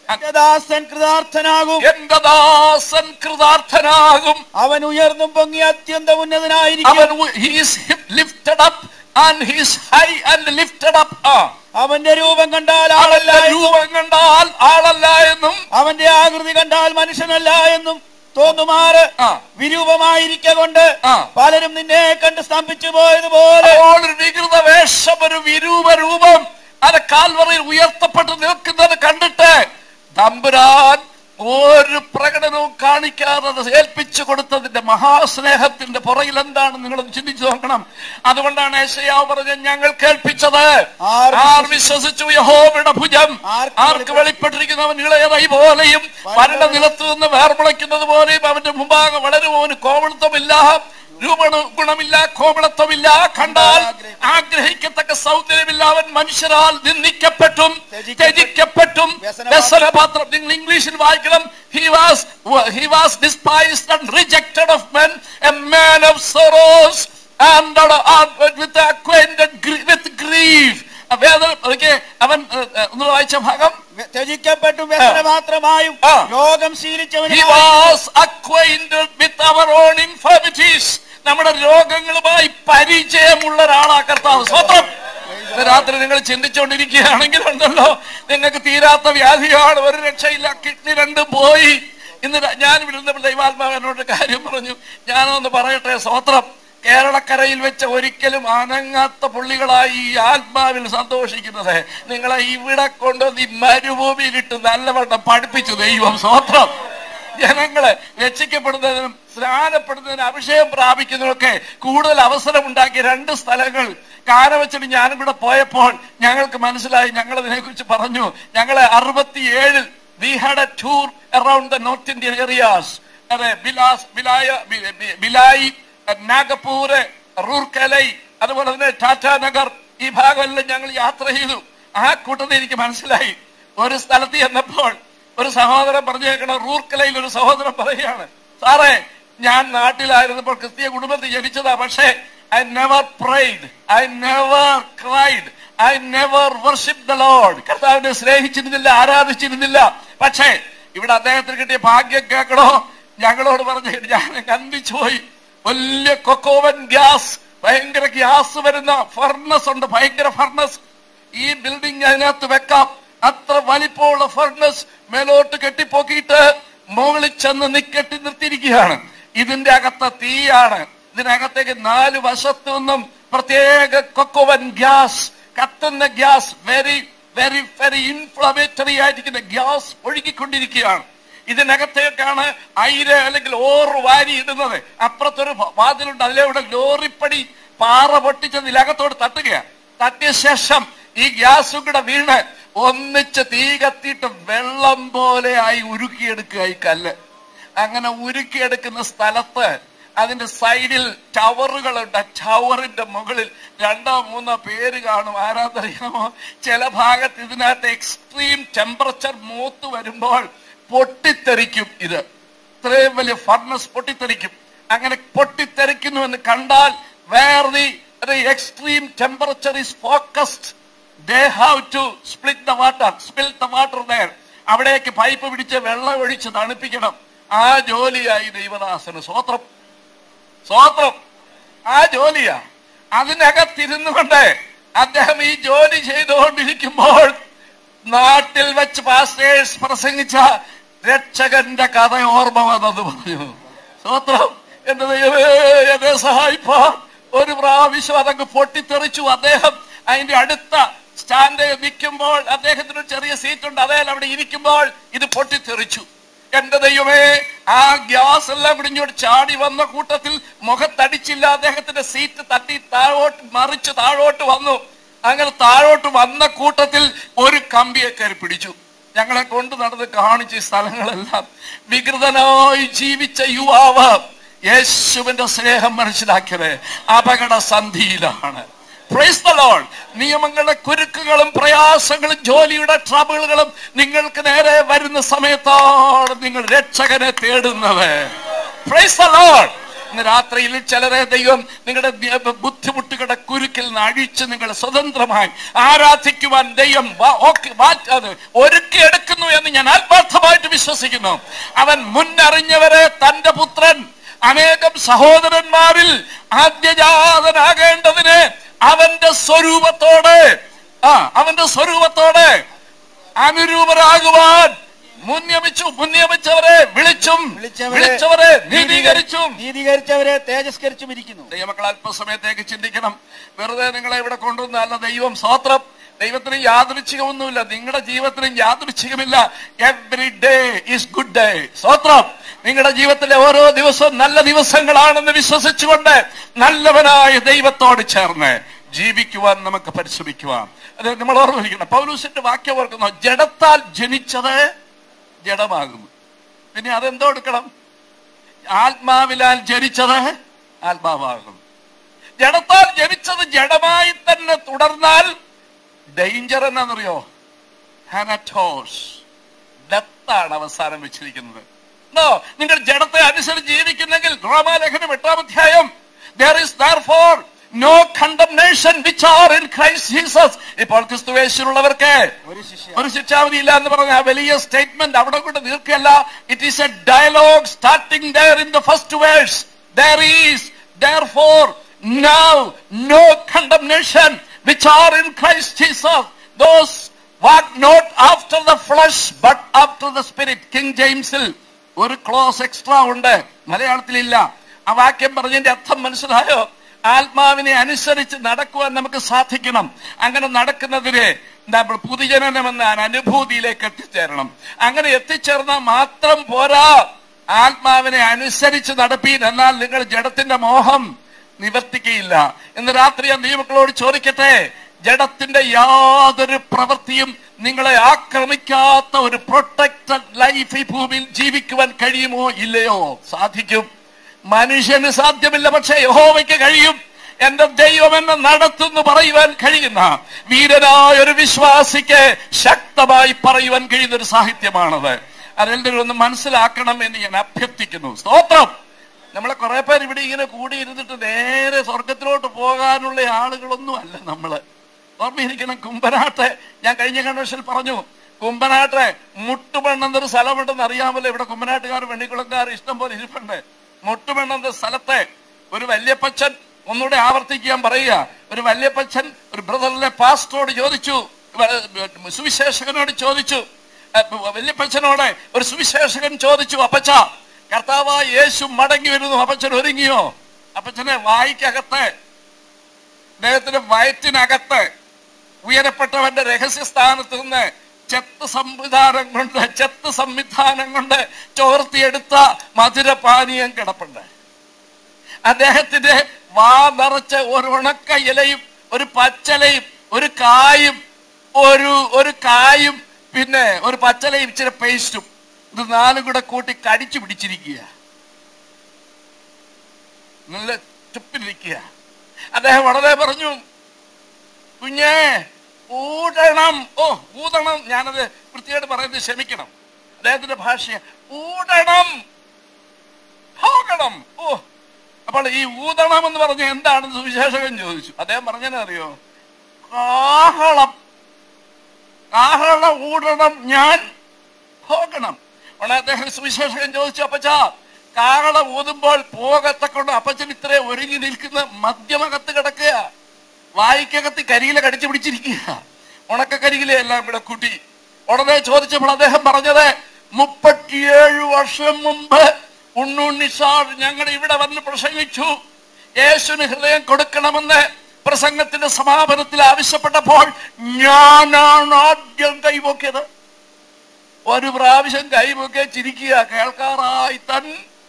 ദാസൻ കൃതാർത്ഥനാകും എന്റെ ദാസൻ കൃതാർത്ഥനാകും അവൻ ഉയർന്നും പൊങ്ങി അത്യന്തം ഉന്നതനായിരിക്കും അവൻ he's lifted up and he's high and lifted up ആ അവന്റെ രൂപം കണ്ടാൽ ആളല്ല അവന്റെ എന്നും, രൂപം കണ്ടാൽ ആളല്ല എന്നും അവന്റെ ആകൃതി കണ്ടാൽ മനുഷ്യനല്ല എന്നും തോന്നുമാറ് ആ. വിരൂപമായിരിക്ക കൊണ്ട് ആ. പലരും നിന്നെ കണ്ട് സ്തംഭിച്ചു പോയതുപോലെ അപ്പോൾ ഒരു വികൃത വേഷം ഒരു വിരൂപ രൂപം അത് കാൽവറിയിൽ ഉയർത്തപ്പെട്ട് നിൽക്കുന്നത് കണ്ടിട്ട് തമ്പുരാൻ ഒരു പ്രകടനവും കാണിക്കാതെ അത് ഏൽപ്പിച്ചു കൊടുത്തതിന്റെ മഹാസ്നേഹത്തിന്റെ പുറകിൽ എന്താണ് നിങ്ങളൊന്ന് ചിന്തിച്ചു നോക്കണം അതുകൊണ്ടാണ് ഏശയാവ് പറഞ്ഞത് ഞങ്ങൾ കേൾപ്പിച്ചത് ആർ ആർ വിശ്വസിച്ചു യഹോവയുടെ ഭുജം ആർക്ക് ആർക്ക് വെളിപ്പെട്ടിരിക്കുന്നവൻ ഇളയതൈ പോലെയും വരണ്ട നിലത്ത് നിന്ന് വേർമുളയ്ക്കുന്നത് പോലെയും അവന്റെ മുമ്പാകെ വളരും അവന് കോവളത്വമില്ല രൂപണ ഗുണമില്ല കോവളത്വമില്ല കണ്ടാൽ ആഗ്രഹിക്കത്തക്ക സൗന്ദര്യമില്ല അവൻ മനുഷ്യരാൽ നിന്ദിക്കപ്പെട്ടും ത്യജിക്കപ്പെട്ടും വ്യസനപാത്രം നിങ്ങൾ ഇംഗ്ലീഷിൽ വായിക്കണം he was he was despised and rejected of men a man of sorrows and with acquainted with grief വേദന അതൊക്കെ അവൻ ഏഹ്, ഏഹ്, ഒന്ന് വായിച്ച ഭാഗം ത്യജിക്കപ്പെട്ടും വ്യസന മാത്രമായും ആ. രോഗം He ശീലിച്ചവനും was acquainted with our own infirmities. നമ്മുടെ രോഗങ്ങളുമായി പരിചയമുള്ള ഒരാളാ കർത്താവ് സ്വന്തം ഇന്ന് രാത്രി നിങ്ങൾ ചിന്തിച്ചുകൊണ്ടിരിക്കുകയാണെങ്കിൽ ഉണ്ടല്ലോ നിങ്ങൾക്ക് തീരാത്ത വ്യാധിയാണ് ഒരു രക്ഷയില്ല കിഡ്നി രണ്ടും പോയി ഇന്ന് ര- ഞാൻ വിടുന്ന ദൈവാത്മാവനോട് കാര്യം പറഞ്ഞു ഞാനൊന്ന് പറയട്ടെ സ്വത്രം കേരളക്കരയിൽ വെച്ച് ഒരിക്കലും അനങ്ങാത്ത പുള്ളികളായി ഈ ആത്മാവിൽ സന്തോഷിക്കുന്നത് നിങ്ങളെ ഇവിടെ കൊണ്ടുവന്ന് ഈ മരുഭൂമിയിലിട്ട് നല്ലവണ്ണം പഠിപ്പിച്ചു ദൈവം സ്വത്രം ജനങ്ങളെ രക്ഷിക്കപ്പെടുന്നതിനും സ്നാനപ്പെടുന്നതിനും അഭിഷേകം പ്രാപിക്കുന്നതിനൊക്കെ കൂടുതൽ അവസരം ഉണ്ടാക്കിയ രണ്ട് സ്ഥലങ്ങൾ കാരവച്ചിട്ട് ഞാനും കൂടെ പോയപ്പോൾ ഞങ്ങൾക്ക് മനസ്സിലായി ഞങ്ങൾ ഇതിനെക്കുറിച്ച് പറഞ്ഞു ഞങ്ങളെ അറുപത്തിയേഴിൽ we had a tour around the north Indian areas അതെ ബിലാസ് ബിലായ ബി- ബി- ബിലായി നാഗപ്പൂര് റൂർക്കലൈ അതുപോലെ തന്നെ ടാറ്റാ നഗർ ഈ ഭാഗമെല്ലാം ഞങ്ങൾ യാത്ര ചെയ്തു ആ കൂട്ടത്തിൽ എനിക്ക് മനസ്സിലായി ഒരു സ്ഥലത്ത് ചെന്നപ്പോൾ ഒരു സഹോദരൻ പറഞ്ഞേക്കണ റൂർക്കലയിൽ ഒരു സഹോദരൻ പറയുകയാണ് സാറേ ഞാൻ നാട്ടിലായിരുന്നപ്പോൾ ക്രിസ്തീയ കുടുംബത്തിൽ ജനിച്ചതാ പക്ഷേ I never prayed I never cried I never worship the Lord കർത്താവിനെ സ്നേഹിച്ചിരുന്നില്ല ആരാധിച്ചിരുന്നില്ല പക്ഷേ ഇവിടെ അദ്ദേഹത്തിന് കിട്ടിയ ഭാഗ്യം കേൾക്കണോ ഞങ്ങളോട് പറഞ്ഞ് ഞാൻ കന്ദിച്ചു പോയി വലിയ കൊക്കോവൻ ഗ്യാസ് ഭയങ്കര ഗ്യാസ് വരുന്ന ഫർണസ് ഉണ്ട് ഭയങ്കര ഫർണസ് ഈ ബിൽഡിംഗ് അതിനകത്ത് വെക്കാം അത്ര വലിപ്പമുള്ള ഫർണസ് മേലോട്ട് കെട്ടിപ്പോക്കിയിട്ട് മുകളിൽ ചെന്ന് നിക്കെട്ടി നിർത്തിയിരിക്കുകയാണ് ഇതിന്റെ അകത്ത് തീയാണ് ഇതിനകത്തേക്ക് നാല് വശത്തു നിന്നും പ്രത്യേക കൊക്കോവൻ ഗ്യാസ് കത്തുന്ന gas very very very inflammatory ആയിരിക്കുന്ന ഗ്യാസ് ഒഴുകിക്കൊണ്ടിരിക്കുകയാണ് ഇതിനകത്തേക്കാണ് അയിര് അല്ലെങ്കിൽ ഓറ് വാരി ഇടുന്നത് അപ്പുറത്തൊരു വാതിലുണ്ട് അതിലൂടെ ലോറിപ്പടി പാറ പൊട്ടിച്ചത് ഇതിനകത്തോട് തട്ടുകയാണ് തട്ടിയ ശേഷം ഈ ഗ്യാസും കൂടെ വീണ് ഒന്നിച്ച് തീ കത്തിയിട്ട് വെള്ളം പോലെ ആയി ഉരുക്കിയെടുക്കുക ഈ കല്ല് അങ്ങനെ ഉരുക്കിയെടുക്കുന്ന സ്ഥലത്ത് അതിന്റെ സൈഡിൽ ടവറുകളുണ്ട് ആ ടവറിന്റെ മുകളിൽ രണ്ടോ മൂന്നോ പേര് കാണും ആരാധറിയാമോ ചില ഭാഗത്ത് ഇതിനകത്ത് എക്സ്ട്രീം ടെമ്പറേച്ചർ മൂത്ത് വരുമ്പോൾ പൊട്ടിത്തെറിക്കും ഇത് ഇത്രയും വലിയ ഫർണസ് പൊട്ടിത്തെറിക്കും അങ്ങനെ പൊട്ടിത്തെറിക്കുന്നു എന്ന് കണ്ടാൽ where the the extreme temperature is focused, they have to split the water, spill the water there. അവിടേക്ക് പൈപ്പ് പിടിച്ച് വെള്ളം ഒഴിച്ച് തണുപ്പിക്കണം ആ ജോലിയായി ദൈവദാസന് സ്വോത്രം സ്വോത്രം ആ ജോലിയാ അതിനകത്തിരുന്നു കൊണ്ട് അദ്ദേഹം ഈ ജോലി ചെയ്തുകൊണ്ടിരിക്കുമ്പോൾ നാട്ടിൽ വെച്ച് പാസ്റ്റേഴ്സ് പ്രസംഗിച്ച രക്ഷകന്റെ കഥ ഓർമ്മ വന്നത് പറഞ്ഞു സ്വോത്രം എന്റെ ദൈവമേ എന്നെ സഹായിപ്പാ ഒരു പ്രാവശ്യം അതങ്ങ് പൊട്ടിത്തെറിച്ചു അദ്ദേഹം അതിന്റെ അടുത്ത സ്റ്റാൻഡ് നിൽക്കുമ്പോൾ അദ്ദേഹത്തിന് ഒരു ചെറിയ സീറ്റ് ഉണ്ട് അതേ അവിടെ ഇരിക്കുമ്പോൾ ഇത് പൊട്ടിത്തെറിച്ചു എന്റെ ദൈവമേ ആ ഗ്യാസ് എല്ലാം കൂടി ഇങ്ങോട്ട് ചാടി വന്ന കൂട്ടത്തിൽ മുഖത്തടിച്ചില്ല അദ്ദേഹത്തിന്റെ സീറ്റ് തട്ടി താഴോട്ട് മറിച്ച് താഴോട്ട് വന്നു അങ്ങനെ താഴോട്ട് വന്ന കൂട്ടത്തിൽ ഒരു കമ്പിയെ കയറി പിടിച്ചു ഞങ്ങളെ കൊണ്ട് നടന്ന് കാണിച്ച ഈ സ്ഥലങ്ങളെല്ലാം വികൃതനായി ജീവിച്ച യുവാവ് യേശുവിന്റെ സ്നേഹം മനസ്സിലാക്കിയത് അപകട സന്ധിയിലാണ് Praise the Lord. നിയമങ്ങളുടെ കുരുക്കുകളും പ്രയാസങ്ങളും ജോലിയുടെ ട്രബിളുകളും നിങ്ങൾക്ക് നേരെ വരുന്ന സമയത്താണ് നിങ്ങൾ രക്ഷകനെ തേടുന്നത് Praise the Lord. ഇന്ന് രാത്രിയിൽ ചിലരെ ദൈവം നിങ്ങളുടെ വ്യ- ബുദ്ധിമുട്ടുകളുടെ കുരുക്കിൽ നിന്ന് അഴിച്ച് നിങ്ങൾ സ്വതന്ത്രമായി ആരാധിക്കുവാൻ ദൈവം വാ- ഓക്കെ- മാറ്റ- അത് ഒരുക്കിയെടുക്കുന്നു എന്ന് ഞാൻ ആത്മാർത്ഥമായിട്ട് വിശ്വസിക്കുന്നു അവൻ മുന്നറിഞ്ഞവരെ തന്റെ പുത്രൻ അനേകം സഹോദരന്മാരിൽ ആദ്യജാതനാകേണ്ടതിന് അവന്റെ സ്വരൂപത്തോടെ ആ അവന്റെ സ്വരൂപത്തോടെ അനുരൂപരാകുവാൻ മുൻനിയമിച്ചു മുൻനിയമിച്ചവരെ വിളിച്ചും വിളിച്ചവരെ വിളിച്ചവരെ നീതീകരിച്ചും നീതീകരിച്ചവരെ തേജസ്കരിച്ചും ഇരിക്കുന്നു ദൈവമക്കൾ അല്പസമയത്തേക്ക് ചിന്തിക്കണം വെറുതെ നിങ്ങളെ ഇവിടെ കൊണ്ടുവന്നല്ല ദൈവം സ്വത്രം ദൈവത്തിന് യാദൃച്ഛികമൊന്നുമില്ല നിങ്ങളുടെ ജീവിതത്തിനും യാദൃച്ഛികമില്ല every day is good day സ്വത്രം നിങ്ങളുടെ ജീവിതത്തിലെ ഓരോ ദിവസവും നല്ല ദിവസങ്ങളാണെന്ന് വിശ്വസിച്ചുകൊണ്ട് നല്ലവനായ ദൈവത്തോട് ചേർന്ന് ജീവിക്കുവാൻ നമുക്ക് പരിശ്രമിക്കുവാൻ അത് നമ്മൾ ഓർമ്മിക്കണം പൗലൂസിന്റെ വാക്യം ഓർക്കുന്നു ജഡത്താൽ ജനിച്ചത് ജഡമാകുന്നു പിന്നെ അതെന്തോ എടുക്കണം ആത്മാവിലാൽ ജനിച്ചത് ആത്മാവാകും ജഡത്താൽ ജനിച്ചത് ജഡമായി തന്നെ തുടർന്നാൽ ഡേഞ്ചർ എന്നാണെന്നറിയോ ഹാനറ്റോസ് ഡെത്താണ് അവസാനം വെച്ചിരിക്കുന്നത് നോ നിങ്ങൾ ജഡത്തെ അനുസരിച്ച് ജീവിക്കുന്നെങ്കിൽ റോമാലേഖനം എട്ടാം അധ്യായം there is therefore no condemnation which are in Christ Jesus ഇപ്പോൾ ക്രിസ്തുവേശുള്ളവർക്ക് ഒരു ശിഷ്യ ഒരു ശിക്ഷാവിധിയില്ല എന്ന് പറഞ്ഞ ആ വലിയ സ്റ്റേറ്റ്മെന്റ് അവിടെ കൊണ്ട് തീർക്കല്ല it is a dialogue starting there in the first verse there is therefore now no condemnation which are in Christ Jesus those walk not after the flesh but after the spirit king ജെയിംസിൽ ഒരു ക്ലോസ് എക്സ്ട്രാ ഉണ്ട് മലയാളത്തിലില്ല ആ വാക്യം പറഞ്ഞതിന്റെ അർത്ഥം മനസ്സിലായോ ആത്മാവിനെ അനുസരിച്ച് നടക്കുവാൻ നമുക്ക് സാധിക്കണം അങ്ങനെ നടക്കുന്നതിന് നമ്മൾ പുതുജനനം എന്ന അനുഭൂതിയിലേക്ക് എത്തിച്ചേരണം അങ്ങനെ എത്തിച്ചേർന്നാൽ മാത്രം പോരാ ആത്മാവിനെ അനുസരിച്ച് നടപ്പീൻ എന്നാൽ നിങ്ങൾ ജഡത്തിന്റെ മോഹം നിവർത്തിക്കയില്ല ഇന്ന് രാത്രി ഞാൻ നിയമക്കളോട് ചോദിക്കട്ടെ ജഡത്തിന്റെ യാതൊരു പ്രവൃത്തിയും നിങ്ങളെ ആക്രമിക്കാത്ത ഒരു പ്രൊട്ടക്റ്റഡ് ലൈഫ് ഈ ഭൂമിയിൽ ജീവിക്കുവാൻ കഴിയുമോ ഇല്ലയോ സാധിക്കും മനുഷ്യന് സാധ്യമില്ല പക്ഷേ യഹോവയ്ക്ക് കഴിയും എന്റെ ദൈവം എന്നെ നടത്തുന്നു പറയുവാൻ കഴിയുന്ന വീരനായ ഒരു വിശ്വാസിക്ക് ശക്തമായി പറയുവാൻ കഴിയുന്ന ഒരു സാഹിത്യമാണത് അതെല്ലാവരും ഒന്ന് മനസ്സിലാക്കണം എന്ന് ഞാൻ അഭ്യർത്ഥിക്കുന്നു സ്തോത്രം നമ്മളെ കുറെ പേര് ഇവിടെ ഇങ്ങനെ കൂടിയിരുന്നിട്ട് നേരെ സ്വർഗത്തിലോട്ട് പോകാനുള്ള ആളുകളൊന്നും അല്ല നമ്മള് ഓർമ്മയിരിക്കണം കുമ്പനാട്ടെ ഞാൻ കഴിഞ്ഞ കൺവെൻഷനിൽ പറഞ്ഞു കുമ്പനാട്ടെ മുട്ടുപെണ്ണെന്നൊരു സ്ഥലമുണ്ടെന്ന് അറിയാമല്ലോ ഇവിടെ കുമ്പനാട്ടുകാർ വെണ്ണിക്കുളക്കാർ ഇഷ്ടം പോലെ ഇരിപ്പുണ്ട് മുട്ടുപെണ്ണെന്ന സ്ഥലത്തെ ഒരു വല്യപ്പച്ചൻ ഒന്നുകൂടെ ആവർത്തിക്കാൻ പറയുക ഒരു വല്യപ്പച്ചൻ ഒരു ബ്രദറിലെ പാസ്റ്ററോട് ചോദിച്ചു വ- സുവിശേഷകനോട് ചോദിച്ചു അഹ് വല്യപ്പച്ചനോട് ഒരു സുവിശേഷകൻ ചോദിച്ചു അപ്പച്ച കർത്താവായ യേശു മടങ്ങി വരുന്നു അപ്പച്ചൻ ഒരുങ്ങിയോ അപ്പച്ചനെ വായിക്കകത്ത് അദ്ദേഹത്തിന്റെ വയറ്റിനകത്ത് ഉയരപ്പെട്ടവന്റെ രഹസ്യസ്ഥാനത്ത് നിന്ന് ചെത്ത് സംവിധാനം കൊണ്ട് ചെത്ത് സംവിധാനം കൊണ്ട് ചോർത്തിയെടുത്ത മധുരപാനീയം കിടപ്പുണ്ട് അദ്ദേഹത്തിന്റെ വാ നിറച്ച ഒരു ഉണക്ക ഇലയും ഒരു പച്ചലയും ഒരു കായും ഒരു ഒരു കായും പിന്നെ ഒരു പച്ചലയും ഇച്ചിരി പേസ്റ്റും ഇത് നാലും കൂടെ കൂട്ടി കടിച്ചു പിടിച്ചിരിക്കുക നല്ല ചുപ്പിലിരിക്കുക അദ്ദേഹം വളരെ പറഞ്ഞു കുഞ്ഞേ ഊടണം ഓ ഊതണം ഞാനത് വൃത്തിയായിട്ട് പറയുന്നത് ക്ഷമിക്കണം അദ്ദേഹത്തിന്റെ ഭാഷ ഊടണം പോകണം ഓ അപ്പോൾ ഈ ഊതണം എന്ന് പറഞ്ഞ എന്താണെന്ന് സുവിശേഷകൻ ചോദിച്ചു അദ്ദേഹം പറഞ്ഞതിനറിയോ കാഹളം കാഹളം ഊടണം ഞാൻ പോകണം ഉടനെ അദ്ദേഹം സുവിശേഷകൻ ചോദിച്ചു അപ്പച്ചാ കാഹളം ഊതുമ്പോൾ പോകത്തക്കൊണ്ട് അപ്പച്ചൻ ഇത്ര ഒരുങ്ങി നിൽക്കുന്ന മദ്യമകത്ത് കിടക്കുക വായിക്കകത്ത് കരിയില കടിച്ചു പിടിച്ചിരിക്കുക ഉണക്ക കരിയില എല്ലാം ഇവിടെ കൂട്ടി ഉടനെ ചോദിച്ചപ്പോൾ അദ്ദേഹം പറഞ്ഞത് മുപ്പത്തിയേഴ് വർഷം മുമ്പ് ഉണ്ണുണ്ണി സാർ ഞങ്ങൾ ഇവിടെ വന്ന് പ്രസംഗിച്ചു യേശുവിന് ഹൃദയം കൊടുക്കണമെന്ന് പ്രസംഗത്തിന്റെ സമാപനത്തിൽ ആവശ്യപ്പെട്ടപ്പോൾ ഞാനാണ് ആദ്യം കൈപൊക്കിയത് ഒരു പ്രാവശ്യം കൈപൊക്കെ ചിരിക്കുക കേൾക്കാറായി തൻ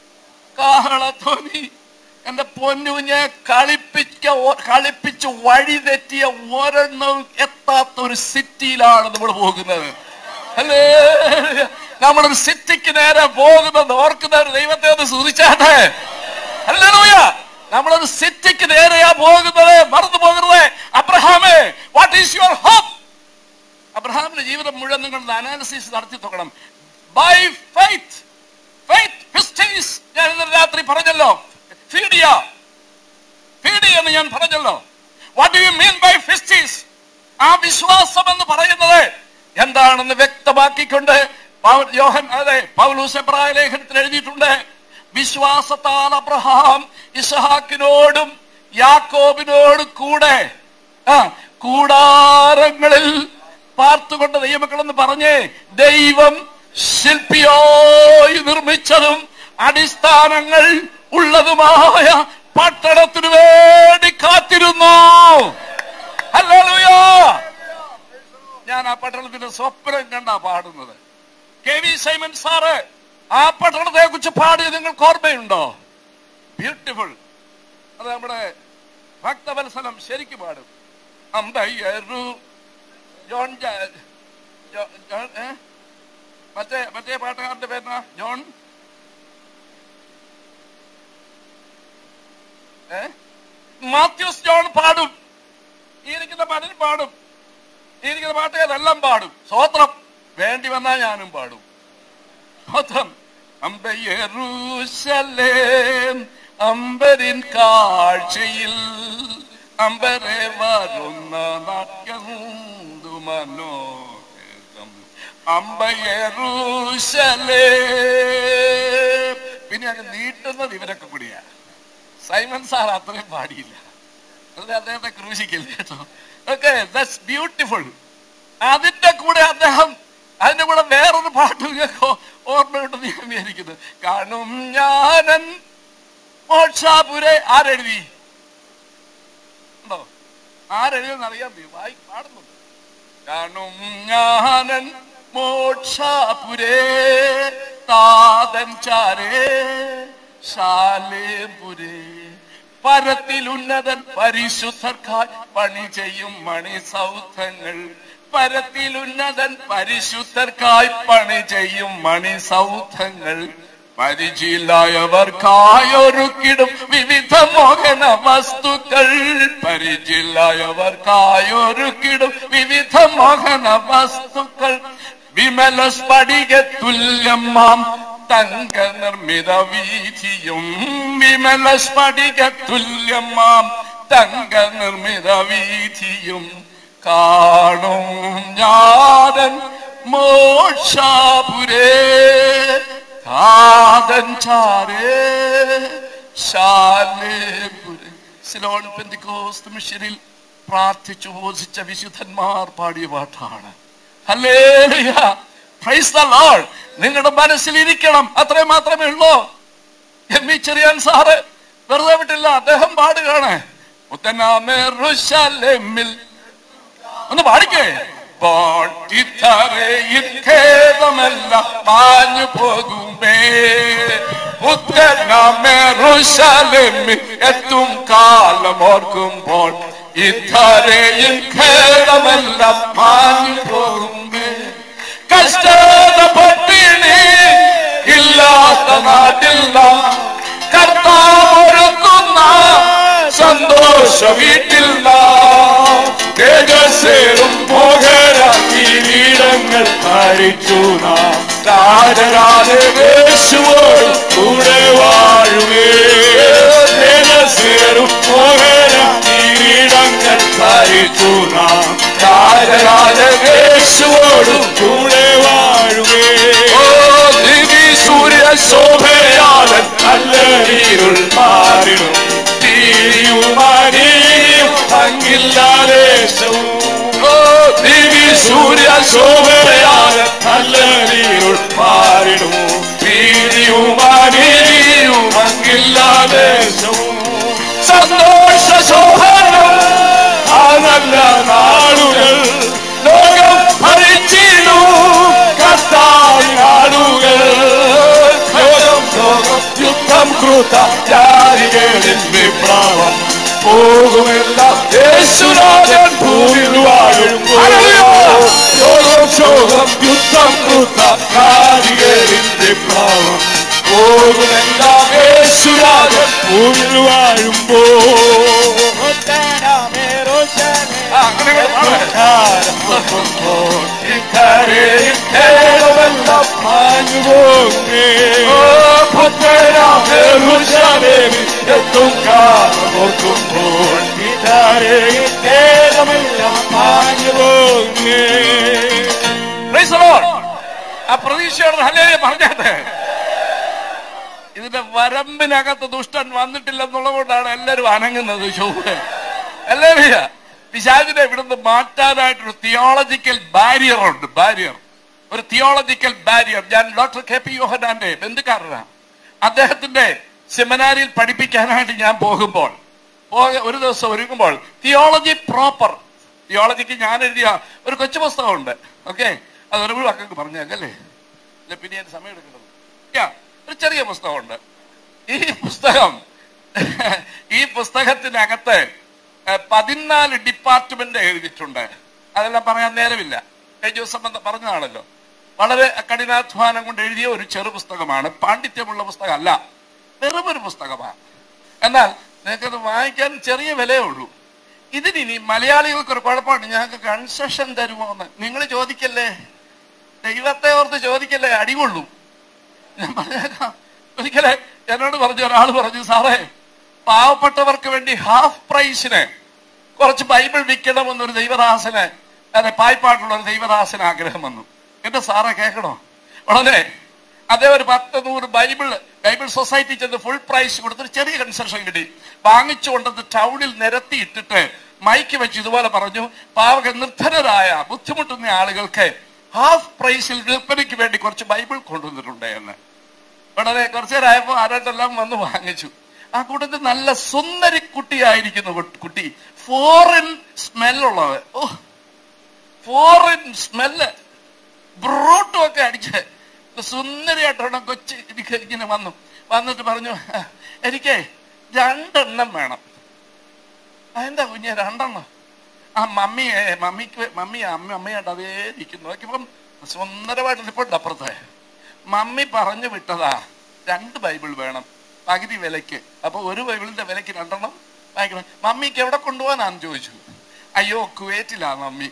കാഹളത്തോനി എന്റെ പൊന്നുകുഞ്ഞെ കളിപ്പിക്ക കളിപ്പിച്ച് വഴി തെറ്റിയ ഒരെണ്ണം എത്താത്ത ഒരു സിറ്റിയിലാണ് നമ്മൾ പോകുന്നത് അല്ലേ നമ്മളൊരു സിറ്റിക്ക് നേരെ പോകുന്നത് ഓർക്കുന്ന ഒരു ദൈവത്തെ ഒന്ന് സൂചിച്ചാട്ടെ അല്ലൂയ നമ്മളൊരു സിറ്റിക്ക് നേരെയാ പോകുന്നത് മറന്നു പോകുന്നത് അബ്രഹാമേ വാട്ട് ഈസ് യുവർ ഹോപ്പ് അബ്രഹാമിന്റെ ജീവിതം മുഴുവൻ നിങ്ങൾ അനാലിസിസ് നടത്തി നോക്കണം ബൈ ഫെയ്ത്ത് ഫെയ്ത്ത് പിസ്റ്റീസ് ഞാൻ ഇന്നലെ രാത്രി പറഞ്ഞല്ലോ ഫീഡിയ ഫീഡി എന്ന് ഞാൻ പറഞ്ഞല്ലോ വാട്ട് യു മീൻ ബൈ ഫിസ്റ്റീസ് ആ വിശ്വാസം എന്ന് പറയുന്നത് എന്താണെന്ന് വ്യക്തമാക്കിക്കൊണ്ട് പൗ- യോഹൻ അതെ പൗലൂസ് എബ്രായ ലേഖനത്തിൽ എഴുതിയിട്ടുണ്ട് വിശ്വാസത്താൽ അബ്രഹാം ഇസഹാക്കിനോടും യാക്കോബിനോടും കൂടെ ആ കൂടാരങ്ങളിൽ പാർത്തുകൊണ്ട് ദൈവമക്കളെന്ന് പറഞ്ഞേ ദൈവം ശില്പിയായി നിർമ്മിച്ചതും അടിസ്ഥാനങ്ങൾ ഉള്ളതുമായ പട്ടണത്തിനു വേണ്ടി കാത്തിരുന്നു ഹല്ലേലൂയ ഞാൻ ആ പട്ടണത്തിന്റെ സ്വപ്നം കണ്ടാ പാടുന്നത് കെ വി സൈമൻ സാറ് ആ പട്ടണത്തെ കുറിച്ച് പാടിയത് നിങ്ങൾക്ക് ഓർമ്മയുണ്ടോ ബ്യൂട്ടിഫുൾ അത് നമ്മുടെ ഭക്തവത്സലം ശരിക്കും പാടും അമ്പയ്യറു ജോൺ ജ- ജോ- ജോൺ ഏ? മറ്റേ മറ്റേ പാട്ടുകാരന്റെ പേരെന്നാ ജോൺ ഏ മാത്യൂസ് ജോൺ പാടും ഈ ഇരിക്കുന്ന പലരും പാടും ഈ ഇരിക്കുന്ന പാട്ടുകാരെല്ലാം പാടും സ്വോത്രം വേണ്ടി വന്നാൽ ഞാനും പാടും സ്വോത്രം അമ്പയറൂശലേം അമ്പരിൻ കാഴ്ചയിൽ അമ്പരെ വരുന്ന നാട്യന്തു മനോഹരം അമ്പയറൂശലേം പിന്നെ അങ്ങ് നീട്ടുന്നത് ഇവരൊക്കെ കൂടിയാ സൈമൺ സാർ അത്രയും പാടിയില്ല അത് അദ്ദേഹത്തെ ക്രൂശിക്കില്ല കേട്ടോ ഓക്കെ ദാറ്റ്സ് ബ്യൂട്ടിഫുൾ അതിന്റെ കൂടെ അദ്ദേഹം അതിന്റെ കൂടെ വേറൊരു പാട്ട് നിങ്ങൾക്ക് ഓ- ഓർമ്മയുണ്ടെന്ന് ഞാൻ വിചാരിക്കുന്നത് കാണും ഞാനൻ മോക്ഷാപുരെ ആരെഴുതി ഉണ്ടോ ആരെഴുതിയെന്ന് അറിയാൻ വയ്യ. വായി പാടുന്നുണ്ട് കാണും ഞാനൻ മോക്ഷാപുരേ താതൻ ചാരേ ശാലേപുരേ പരത്തിലുന്നതൻ പരിശുദ്ധർക്കായി പണി ചെയ്യും മണി സൗധങ്ങൾ പരത്തിലുന്നതൻ പരിശുദ്ധർക്കായി പണി ചെയ്യും മണി സൗധങ്ങൾ പരിചില്ലായവർക്കായൊരുക്കിടും വിവിധ മോഹന വസ്തുക്കൾ പരിചില്ലായവർക്കായൊരുക്കിടും വിവിധ മോഹന വസ്തുക്കൾ വിമല സ്ഫടിക തുല്യം മാം തങ്ക നിർമ്മിത വീഥിയും വിമല സ്ഫടിക തുല്യം മാം തങ്ക നിർമ്മിത വീഥിയും കാണും ഞാനൻ മോക്ഷാപുരേ കാതൻ ചാരേ ശാലേപുരേ സിലോൺ പെന്തിക്കോസ്ത് മിഷനിൽ പ്രാർത്ഥിച്ചു ബോധിച്ച വിശുദ്ധന്മാർ പാടിയ പാട്ടാണ് ഹല്ലേലൂയ പ്രൈസ് ദ ലോർഡ് നിങ്ങളുടെ മനസ്സിൽ ഇരിക്കണം അത്രേ മാത്രമേ ഉള്ളൂ എം വി ചെറിയാൻ സാറ് വെറുതെ വിട്ടില്ല അദ്ദേഹം പാടുകയാണ് മുത്തനാമേ റുശലേമിൽ ഒന്ന് പാടിക്കേ പാട്ടിത്തറയിൽ ഖേദമെല്ലാം മാഞ്ഞു പോകുമേ ഉത്തരമേറുശലമിൽ എത്തും കാലം ഓർക്കുമ്പോൾ ഇത്തരയിൽ ഖേദമെല്ലാം മാഞ്ഞു പോകുമേ കഷ്ടത പട്ടിണി ഇല്ലാത്ത നാട്ടില്ല കർത്താവ് ഒരുക്കുന്ന സന്തോഷ വീട്ടില്ല തേജസ്സേറും മോഹര കിരീടങ്ങൾ ധരിച്ചു നാം രാജരാജേശുവോട് കൂടെ വാഴുവേ പ്രാപിച്ചു നാം രാജരാജേശുവോടും കൂടെ വാഴുവേ ഓ ദിവി സൂര്യ ശോഭയാലൻ നല്ല നീരുൾ മാറിടും തീയുമാനിയും ഭംഗില്ലാദേശവും ഓ ദിവി സൂര്യ ശോഭയാലൻ നല്ല നീരുൾ മാറിടും തീയുമാനിയും ഭംഗില്ലാദേശവും സന്തോഷ ശോഭനം ആ നല്ല നാളുകൾ ലോകം ഭരിച്ചിടും കർത്താവ് നാളുകൾ ലോകം ലോകം യുദ്ധം ക്രൂത ജാതികളിൽ വിപ്ലവം പോകുമെല്ലാം യേശുരാജൻ ഭൂമിയിൽ വാഴുമ്പോൾ ലോകം ശോകം യുദ്ധം ക്രൂത ജാതികളിൽ വിപ്ലവം പോകുമെല്ലാം യേശുരാജൻ ഭൂമിയിൽ വാഴുമ്പോൾ അങ്ങനെ അങ്ങോട്ട് പാട്. Praise the Lord. ആ പ്രതീക്ഷയോടെ ഹല്ലേ പറഞ്ഞത് ഇതിന്റെ വരമ്പിനകത്ത് ദുഷ്ടൻ വന്നിട്ടില്ലെന്നുള്ളത് കൊണ്ടാണ് എല്ലാവരും അനങ്ങുന്നത് ചൊവ്വ അല്ലേ പിശാചിനെ ഇവിടുന്ന് മാറ്റാനായിട്ടൊരു തിയോളജിക്കൽ ബാരിയർ ഉണ്ട് ബാരിയർ ഒരു തിയോളജിക്കൽ ബാരിയർ ഞാൻ ഡോക്ടർ കെ പി യോഹനാന്റെ ബന്ധുക്കാരനാണ് അദ്ദേഹത്തിന്റെ സെമിനാരിയിൽ പഠിപ്പിക്കാനായിട്ട് ഞാൻ പോകുമ്പോൾ പോക- ഒരു ദിവസം ഒരുങ്ങുമ്പോൾ തിയോളജി പ്രോപ്പർ തിയോളജിക്ക് ഞാൻ എഴുതിയ ഒരു കൊച്ചു പുസ്തകമുണ്ട് ഓക്കെ അത് ഒരു വാക്കൊക്കെ പറഞ്ഞേക്കല്ലേ ഇല്ല പിന്നെ അതിന് സമയം എടുക്കുന്നത് Yeah, ഒരു ചെറിയ പുസ്തകമുണ്ട് ഈ പുസ്തകം ഈ പുസ്തകത്തിനകത്ത് ഏഹ്, പതിനാല് ഡിപ്പാർട്ട്മെന്റ് എഴുതിയിട്ടുണ്ട് അതെല്ലാം പറയാൻ നേരമില്ല കഴിഞ്ഞ ദിവസം വന്ന് പറഞ്ഞതാണല്ലോ വളരെ കഠിനാധ്വാനം കൊണ്ട് എഴുതിയ ഒരു ചെറു പുസ്തകമാണ് പാണ്ഡിത്യമുള്ള പുസ്തകമല്ല വെറും ഒരു പുസ്തകമാണ് എന്നാൽ നിങ്ങൾക്കത് വായിക്കാൻ ചെറിയ വിലയേ ഉള്ളൂ ഇതിനി മലയാളികൾക്ക് ഒരു കുഴപ്പമുണ്ട് ഞങ്ങൾക്ക് കൺസെഷൻ തരുമോ എന്ന് നിങ്ങൾ ചോദിക്കല്ലേ ദൈവത്തെ ഓർത്ത് ചോദിക്കല്ലേ അടികൊള്ളൂ ഞാൻ പറഞ്ഞേക്കാം ഒരിക്കലെ എന്നോട് പറഞ്ഞു ഒരാൾ പറഞ്ഞു സാറേ പാവപ്പെട്ടവർക്ക് വേണ്ടി ഹാഫ് പ്രൈസിന് കുറച്ച് ബൈബിൾ വിൽക്കണമെന്നൊരു ദൈവദാസന് അതെ പായ്പാട്ടുള്ള ഒരു ദൈവദാസന് ആഗ്രഹം വന്നു എന്റെ സാറേ കേൾക്കണോ ഉടനെ അദ്ദേഹം ഒരു പത്ത് നൂറ് ബൈബിൾ ബൈബിൾ സൊസൈറ്റി ചെന്ന് ഫുൾ പ്രൈസ് കൊടുത്തൊരു ചെറിയ കൺസെഷൻ കിട്ടി വാങ്ങിച്ചു കൊണ്ടത് ടൗണിൽ നിരത്തി ഇട്ടിട്ട് മൈക്ക് വെച്ച് ഇതുപോലെ പറഞ്ഞു പാവക നിർധനരായ ബുദ്ധിമുട്ടുന്ന ആളുകൾക്ക് ഹാഫ് പ്രൈസിൽ വിൽപ്പനയ്ക്ക് വേണ്ടി കുറച്ച് ബൈബിൾ കൊണ്ടുവന്നിട്ടുണ്ട് എന്ന് ഉടനെ കുറച്ചു നേരമായപ്പോ ആരാട്ടെല്ലാം വന്ന് വാങ്ങിച്ചു ആ കൂട്ടത്തിൽ നല്ല സുന്ദരി കുട്ടിയായിരിക്കുന്നു കു- കുട്ടി ഫോറിൻ സ്മെല്ലുള്ളത് ഓ ഫോറിൻ സ്മെല്ല് ബ്രൂട്ടും ഒക്കെ അടിച്ച് സുന്ദരിയായിട്ടാണ് കൊച്ചു എനിക്ക് ഇങ്ങനെ വന്നു വന്നിട്ട് പറഞ്ഞു എനിക്ക് രണ്ടെണ്ണം വേണം അതെന്താ കുഞ്ഞെ രണ്ടെണ്ണം ആ മമ്മിയെ മമ്മിക്ക് മമ്മി അമ്മ അമ്മയായിട്ട് അതേ ഇരിക്കുന്നു നോക്കിയപ്പം സുന്ദരമായിട്ട് ഇരിപ്പുണ്ട് അപ്പുറത്തെ മമ്മി പറഞ്ഞു വിട്ടതാ രണ്ട് ബൈബിൾ വേണം പകുതി വിലയ്ക്ക് അപ്പൊ ഒരു ബൈബിളിന്റെ വിലയ്ക്ക് രണ്ടെണ്ണം വാങ്ങിക്കണം മമ്മിക്ക് എവിടെ കൊണ്ടുപോകാനാന്ന് ചോദിച്ചു അയ്യോ കുവൈറ്റിലാ മമ്മി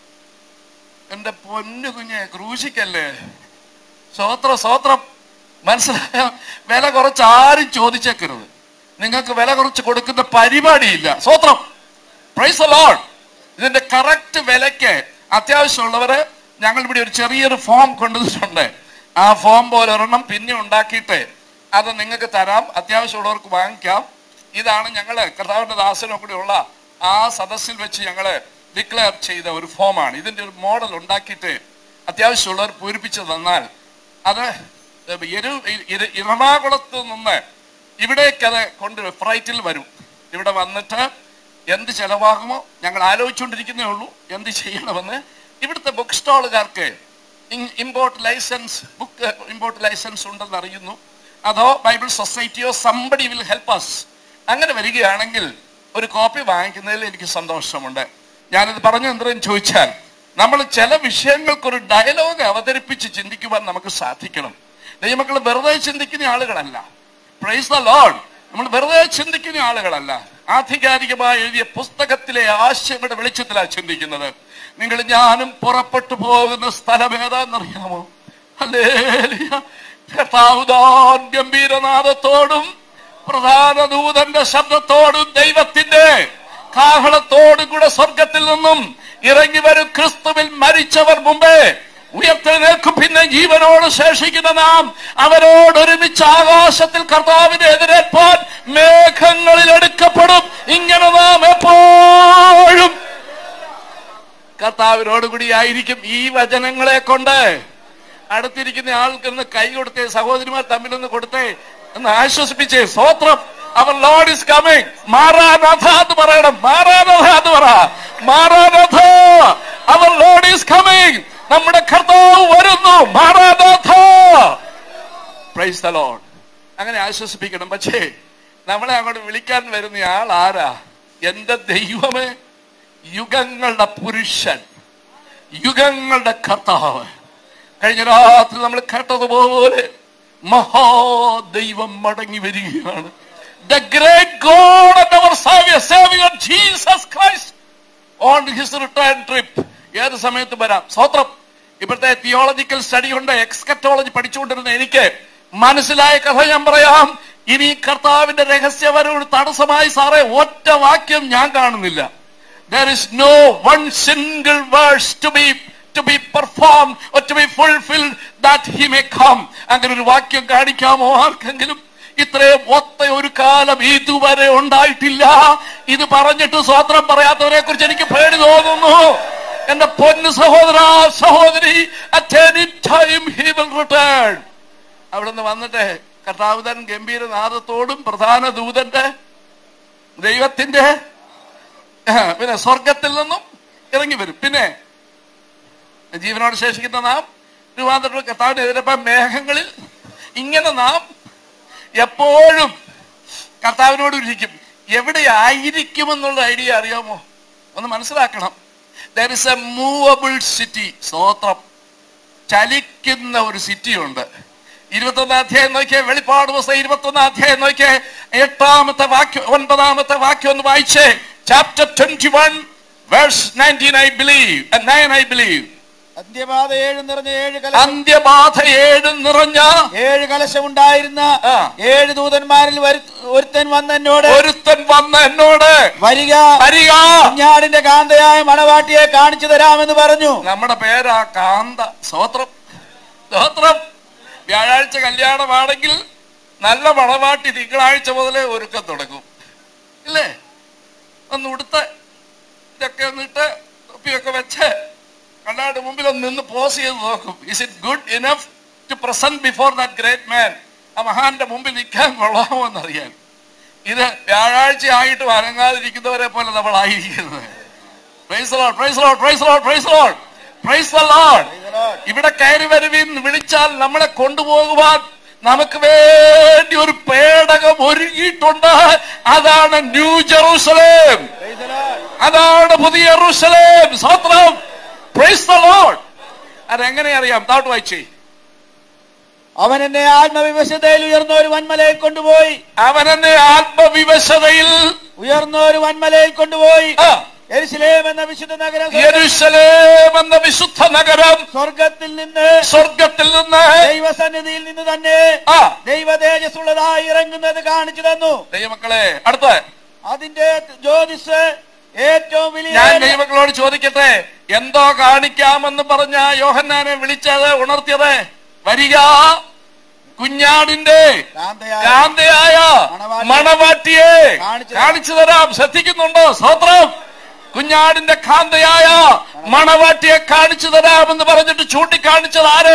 എന്റെ പൊന്നു കുഞ്ഞെ ക്രൂശിക്കല്ലേ സ്വോത്രം സ്വോത്രം മനസ്സിലായോ വില കുറച്ച് ആരും ചോദിച്ചേക്കരുത് നിങ്ങൾക്ക് വില കുറച്ച് കൊടുക്കുന്ന പരിപാടിയില്ല സ്വോത്രം പ്രൈസ് ലോഡ് ഇതിന്റെ കറക്റ്റ് വിലയ്ക്ക് അത്യാവശ്യമുള്ളവര് ഞങ്ങൾ ഇവിടെ ഒരു ചെറിയൊരു ഫോം കൊണ്ടുവന്നിട്ടുണ്ട് ആ ഫോം പോലെ ഒരെണ്ണം പിന്നെ ഉണ്ടാക്കിയിട്ട് അത് നിങ്ങൾക്ക് തരാം അത്യാവശ്യമുള്ളവർക്ക് വാങ്ങിക്കാം ഇതാണ് ഞങ്ങള് കർത്താവിന്റെ ദാസനും കൂടി ഉള്ള ആ സദസ്സിൽ വെച്ച് ഞങ്ങള് ഡിക്ലെയർ ചെയ്ത ഒരു ഫോമാണ് ഇതിന്റെ ഒരു മോഡൽ ഉണ്ടാക്കിയിട്ട് അത്യാവശ്യമുള്ളവർ പൂരിപ്പിച്ചു തന്നാൽ അത് എരു ഇര- എറണാകുളത്ത് നിന്ന് ഇവിടേക്ക് അത് കൊണ്ട് ഫ്ലൈറ്റിൽ വരും ഇവിടെ വന്നിട്ട് എന്ത് ചെലവാകുമോ ഞങ്ങൾ ആലോചിച്ചുകൊണ്ടിരിക്കുന്നേ ഉള്ളൂ എന്ത് ചെയ്യണമെന്ന് ഇവിടുത്തെ ബുക്ക് സ്റ്റാളുകാർക്ക് import license book import license ഉണ്ടെന്ന് അറിയുന്നു അതോ ബൈബിൾ സൊസൈറ്റിയോ സംബടി വിൽ ഹെൽപ്പ് അസ് അങ്ങനെ വരികയാണെങ്കിൽ ഒരു കോപ്പി വാങ്ങിക്കുന്നതിൽ എനിക്ക് സന്തോഷമുണ്ട് ഞാനിത് പറഞ്ഞു എന്തെങ്കിലും ചോദിച്ചാൽ നമ്മൾ ചില വിഷയങ്ങൾക്കൊരു ഡയലോഗ് അവതരിപ്പിച്ച് ചിന്തിക്കുവാൻ നമുക്ക് സാധിക്കണം ദൈവമക്കൾ വെറുതെ ചിന്തിക്കുന്ന ആളുകളല്ല പ്രൈസ് ദ ലോഡ് നമ്മൾ വെറുതെ ചിന്തിക്കുന്ന ആളുകളല്ല ആധികാരികമായി എഴുതിയ പുസ്തകത്തിലെ ആശയങ്ങളുടെ വെളിച്ചത്തിലാണ് ചിന്തിക്കുന്നത് നിങ്ങൾ ഞാനും പുറപ്പെട്ടു പോകുന്ന സ്ഥലം ഏതാണെന്നറിയാമോ ഹല്ലേലൂയ. കർത്താവ് താൻ ഗംഭീരനാദത്തോടും പ്രധാന ദൂതന്റെ ശബ്ദത്തോടും ദൈവത്തിന്റെ കാഹളത്തോടും കൂടെ സ്വർഗത്തിൽ നിന്നും ഇറങ്ങി വരും ക്രിസ്തുവിൽ മരിച്ചവർ മുമ്പേ ഉയർത്തെഴുന്നേൽക്കും പിന്നെ ജീവനോട് ശേഷിക്കുന്ന നാം അവരോട് ഒരുമിച്ച് ആകാശത്തിൽ കർത്താവിനെ എതിരേൽപ്പാൻ മേഘങ്ങളിൽ എടുക്കപ്പെടും ഇങ്ങനെ നാം എപ്പോഴും കർത്താവിനോട് കൂടി ആയിരിക്കും ഈ വചനങ്ങളെ കൊണ്ട് അടുത്തിരിക്കുന്ന ആൾക്ക് ഒന്ന് കൈ കൊടുത്തേ സഹോദരിമാർ തമ്മിലൊന്ന് കൊടുത്തേ ഒന്ന് ആശ്വസിപ്പിച്ചേ സ്വോത്രം അവർ ലോഡ് ഇസ് കമ്മിങ് മാറാനഥ എന്ന് പറയണം മാറാനഥ എന്ന് പറ മാറാനഥ അവർ ലോഡ് ഇസ് കമ്മിങ് നമ്മുടെ കർത്താവ് വരുന്നു മാറാനഥ പ്രൈസ് ദ ലോഡ് അങ്ങനെ ആശ്വസിപ്പിക്കണം പക്ഷേ നമ്മളെ അങ്ങോട്ട് വിളിക്കാൻ വരുന്ന ആൾ ആരാ എന്റെ ദൈവമേ യുഗങ്ങളുടെ പുരുഷൻ യുഗങ്ങളുടെ കർത്താവ് കഴിഞ്ഞ രാത്രി നമ്മൾ കേട്ടതുപോലെ മഹാദൈവം മടങ്ങി വരികയാണ് the great God and our saviour saviour Jesus Christ on his return trip ഏത് സമയത്ത് വരാം സ്വത്രം ഇപ്പോഴത്തെ തിയോളജിക്കൽ സ്റ്റഡി കൊണ്ട് എക്സ്കറ്റോളജി പഠിച്ചുകൊണ്ടിരുന്ന എനിക്ക് മനസ്സിലായ കഥ ഞാൻ പറയാം ഇനി കർത്താവിന്റെ രഹസ്യവരവ് തടസ്സമായി സാറേ ഒറ്റ വാക്യം ഞാൻ കാണുന്നില്ല there is no one single verse to be to be performed or to be fulfilled that he may come അങ്ങനെ ഒരു വാക്യം കാണിക്കാമോ ആർക്കെങ്കിലും ഇത്രയും ഒത്ത ഒരു കാലം ഇതുവരെ ഉണ്ടായിട്ടില്ല ഇത് പറഞ്ഞിട്ട് സ്വത്രം പറയാത്തവരെ കുറിച്ച് എനിക്ക് പേടി തോന്നുന്നു എന്റെ പൊന്ന് സഹോദര സഹോദരി at any time he will return അവിടുന്ന് വന്നിട്ട് കർത്താവുതൻ ഗംഭീരനാഥത്തോടും പ്രധാന ദൂതന്റെ ദൈവത്തിന്റെ ആ, പിന്നെ സ്വർഗത്തിൽ നിന്നും ഇറങ്ങി വരും പിന്നെ ജീവനോട് ശേഷിക്കുന്ന നാം രൂപാന്തരപ്പെട്ട കർത്താവിനെതിരെ മേഘങ്ങളിൽ ഇങ്ങനെ നാം എപ്പോഴും കർത്താവിനോട് ഇരിക്കും എവിടെ ആയിരിക്കുമെന്നുള്ള ഐഡിയ അറിയാമോ ഒന്ന് മനസ്സിലാക്കണം there is a movable city സ്തോത്രം ചലിക്കുന്ന ഒരു സിറ്റി ഉണ്ട് ഇരുപത്തൊന്നാം അധ്യായം നോക്കിയേ വെളിപ്പാട് പുസ്തകം ഇരുപത്തൊന്നാം അധ്യായം നോക്കിയേ എട്ടാമത്തെ വാക്യം ഒൻപതാമത്തെ വാക്യം ഒന്ന് വായിച്ചേ chapter twenty one verse nineteen I believe nine I believe അന്ത്യബാധ ഏഴ് നിറഞ്ഞ ഏഴ് കലശം അന്ത്യബാധ ഏഴ് നിറഞ്ഞ ഏഴ് കലശമുണ്ടായിരുന്ന ആ. ഏഴ് ദൂതന്മാരിൽ ഒരു- ഒരുത്തൻ വന്ന് എന്നോട് ഒരുത്തൻ വന്ന് എന്നോട് വരിക വരിക കുഞ്ഞാടിന്റെ കാന്തയായ മണവാട്ടിയെ കാണിച്ചു തരാമെന്ന് പറഞ്ഞു നമ്മുടെ പേരാ കാന്ത സ്തോത്രം സ്തോത്രം വ്യാഴാഴ്ച കല്യാണമാണെങ്കിൽ നല്ല മണവാട്ടി തിങ്കളാഴ്ച മുതലേ ഒരുക്കം തുടങ്ങും ഇല്ലേ ഒന്ന് ഉടുത്ത് ഇതൊക്കെ ഒന്നിട്ട് തൊപ്പിയൊക്കെ വെച്ച് കണ്ണാടി മുമ്പിൽ ഒന്ന് നിന്ന് പോസ് ചെയ്ത് നോക്കും is it good enough to present before that great man ആ മഹാന്റെ മുമ്പിൽ നിൽക്കാൻ കൊള്ളാമോ എന്നറിയാൻ ഇത് വ്യാഴാഴ്ച ആയിട്ട് അനങ്ങാതിരിക്കുന്നവരെ പോലെ നമ്മൾ ആയിരിക്കുന്നത് Praise the Lord, praise the Lord, praise the Lord, praise the Lord, praise the Lord. ഇവിടെ കയറി വരുവിൻ വിളിച്ചാൽ നമ്മളെ കൊണ്ടുപോകുവാൻ നമുക്ക് വേണ്ടി ഒരു പേടകം ഒരുങ്ങിയിട്ടുണ്ട് അതാണ് ന്യൂ ജെറൂസലേം അതാണ് പുതിയ ജെറൂസലേം സ്വത്രം പ്രൈസ് ദ ലോർഡ് അതെങ്ങനെ അറിയാം താട്ട് വായിച്ചേ അവൻ എന്നെ ആത്മവിവശതയിൽ ഉയർന്ന ഒരു വൻമലയിൽ കൊണ്ടുപോയി അവൻ എന്നെ ആത്മവിവശതയിൽ ഉയർന്ന ഒരു വൻമലയിൽ കൊണ്ടുപോയി ആ, എരുസലേം എന്ന വിശുദ്ധ നഗരം യെരൂശലേം എന്ന വിശുദ്ധ നഗരം സ്വർഗത്തിൽ നിന്ന് സ്വർഗത്തിൽ നിന്ന് ദൈവസന്നിധിയിൽ നിന്ന് തന്നെ ആ ദൈവ തേജസ്സുള്ളതായി ഇറങ്ങുന്നത് കാണിച്ചു തന്നു ദൈവമക്കളെ അടുത്ത അതിന്റെ ജ്യോതിസ് ഏറ്റവും വലിയ ഞാൻ ദൈവങ്ങളോട് ചോദിക്കട്ടെ എന്തോ കാണിക്കാമെന്ന് പറഞ്ഞ യോഹന്നാനെ വിളിച്ചത് ഉണർത്തിയത് വരിക കുഞ്ഞാടിന്റെ കാന്തയായ കാന്തയായ മണവാട്ടി- മണവാട്ടിയെ കാണിച്ചു കാണിച്ചു തരാം ശ്രദ്ധിക്കുന്നുണ്ടോ സ്വത്രം കുഞ്ഞാടിന്റെ കാന്തയായ മണവാട്ടിയെ കാണിച്ചു തരാമെന്ന് പറഞ്ഞിട്ട് ചൂണ്ടിക്കാണിച്ചത് ആരെ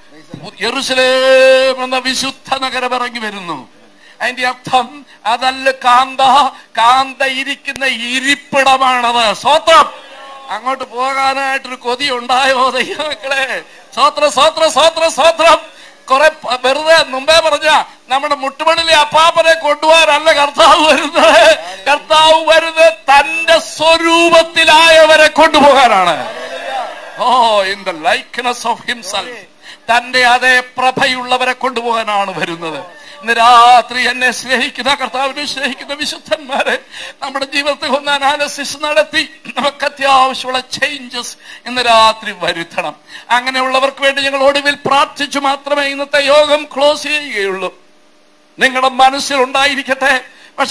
യെറുസലേം എന്ന വിശുദ്ധ നഗരം ഇറങ്ങി വരുന്നു അതിന്റെ അർത്ഥം അതല്ല കാന്ത കാന്ത ഇരിക്കുന്ന ഇരിപ്പിടമാണത് സ്വത്രം അങ്ങോട്ട് പോകാനായിട്ടൊരു കൊതി ഉണ്ടായോ ദൈവമക്കളെ സ്വത്ര സ്വത്ര സ്വത്ര സ്വത്രം കുറെ പ- വെറുതെ മുമ്പേ പറഞ്ഞ നമ്മുടെ മുട്ടുമണിലെ അപ്പാപ്പനെ കൊണ്ടുപോകാനല്ല കർത്താവ് വരുന്നത് കർത്താവ് വരുന്നത് തന്റെ സ്വരൂപത്തിലായവരെ കൊണ്ടുപോകാനാണ് oh in the likeness of himself തന്റെ അതേ പ്രഭയുള്ളവരെ കൊണ്ടുപോകാനാണ് വരുന്നത് ഇന്ന് രാത്രി എന്നെ സ്നേഹിക്കുന്ന കർത്താവിനെ സ്നേഹിക്കുന്ന വിശുദ്ധന്മാരെ നമ്മുടെ ജീവിതത്തിൽ ഒന്ന് അനാലിസിസ് നടത്തി നമുക്ക് അത്യാവശ്യമുള്ള ചേഞ്ചസ് ഇന്ന് രാത്രി വരുത്തണം അങ്ങനെയുള്ളവർക്ക് വേണ്ടി ഞങ്ങൾ ഒടുവിൽ പ്രാർത്ഥിച്ചു മാത്രമേ ഇന്നത്തെ യോഗം ക്ലോസ് ചെയ്യുകയുള്ളൂ നിങ്ങളുടെ മനസ്സിൽ ഉണ്ടായിരിക്കട്ടെ പക്ഷേ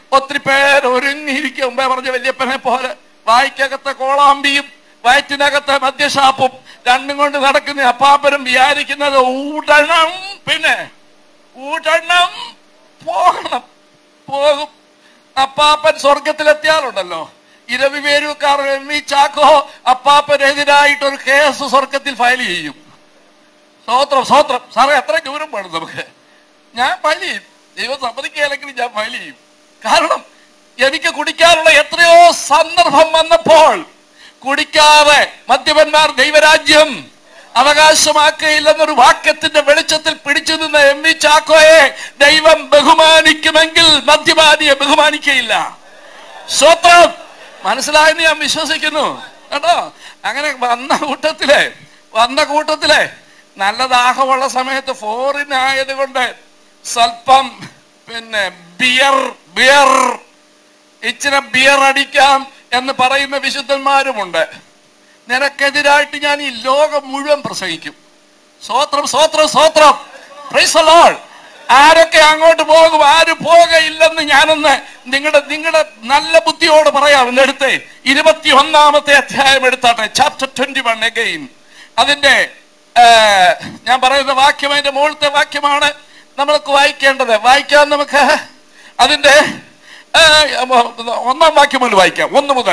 ഒത്തിരി പേര് ഒരുങ്ങിയിരിക്കും മുമ്പേ പറഞ്ഞ വല്യപ്പനെ പോലെ വായിക്കകത്തെ കോളാമ്പിയും വയറ്റിനകത്തെ മദ്യഷാപ്പും രണ്ടും കൊണ്ട് നടക്കുന്ന അപ്പാപ്പനും വിചാരിക്കുന്നത് ഊടണം പിന്നെ ഊടണം പോകണം പോകും അപ്പാപ്പൻ സ്വർഗത്തിലെത്തിയാലുണ്ടല്ലോ ഇരവിവേരുക്കാർ എം വി ചാക്കോ അപ്പാപ്പനെതിരായിട്ട് ഒരു കേസ് സ്വർഗത്തിൽ ഫയൽ ചെയ്യും സ്വോത്രം സ്വോത്രം സാറേ എത്ര ദൂരം വേണം നമുക്ക് ഞാൻ ഫയൽ ചെയ്യും ദൈവം സമ്മതിക്കുകയില്ലെങ്കിൽ ഞാൻ ഫയൽ ചെയ്യും കാരണം എനിക്ക് കുടിക്കാനുള്ള എത്രയോ സന്ദർഭം വന്നപ്പോൾ കുടിക്കാതെ മദ്യപന്മാർ ദൈവരാജ്യം അവകാശമാക്കുകയില്ലെന്നൊരു വാക്യത്തിന്റെ വെളിച്ചത്തിൽ പിടിച്ചു നിന്ന എം വി ചാക്കോയെ ദൈവം ബഹുമാനിക്കുമെങ്കിൽ മദ്യപാനിയെ ബഹുമാനിക്കയില്ല സ്വത്രം മനസ്സിലായെന്ന് ഞാൻ വിശ്വസിക്കുന്നു കേട്ടോ അങ്ങനെ വന്ന കൂട്ടത്തിലെ വന്ന കൂട്ടത്തിലെ നല്ല ദാഹമുള്ള സമയത്ത് ഫോറിൻ ആയതുകൊണ്ട് സ്വല്പം പിന്നെ ബിയർ ബിയർ ഇച്ചിരി ബിയർ അടിക്കാം എന്ന് പറയുന്ന വിശുദ്ധന്മാരുമുണ്ട് നിനക്കെതിരായിട്ട് ഞാൻ ഈ ലോകം മുഴുവൻ പ്രസംഗിക്കും സ്വോത്രം സ്വോത്രം സ്വോത്രം Praise the Lord. ആരൊക്കെ അങ്ങോട്ട് പോകും ആര് പോകയില്ലെന്ന് ഞാനൊന്ന് നിങ്ങളുടെ നിങ്ങളുടെ നല്ല ബുദ്ധിയോട് പറയാം എന്നെടുത്ത് ഇരുപത്തി ഒന്നാമത്തെ അധ്യായം എടുത്താട്ടെ ചാപ്റ്റർ ട്വന്റി വൺ അഗെയിൻ അതിന്റെ ആ, ഞാൻ പറയുന്ന വാക്യം അതിന്റെ മുകളിലത്തെ വാക്യമാണ് നമ്മൾക്ക് വായിക്കേണ്ടത് വായിക്കാൻ നമുക്ക് അതിന്റെ ആ, ഒന്നാം വാക്യം മുതൽ വായിക്കാം ഒന്ന് മുതൽ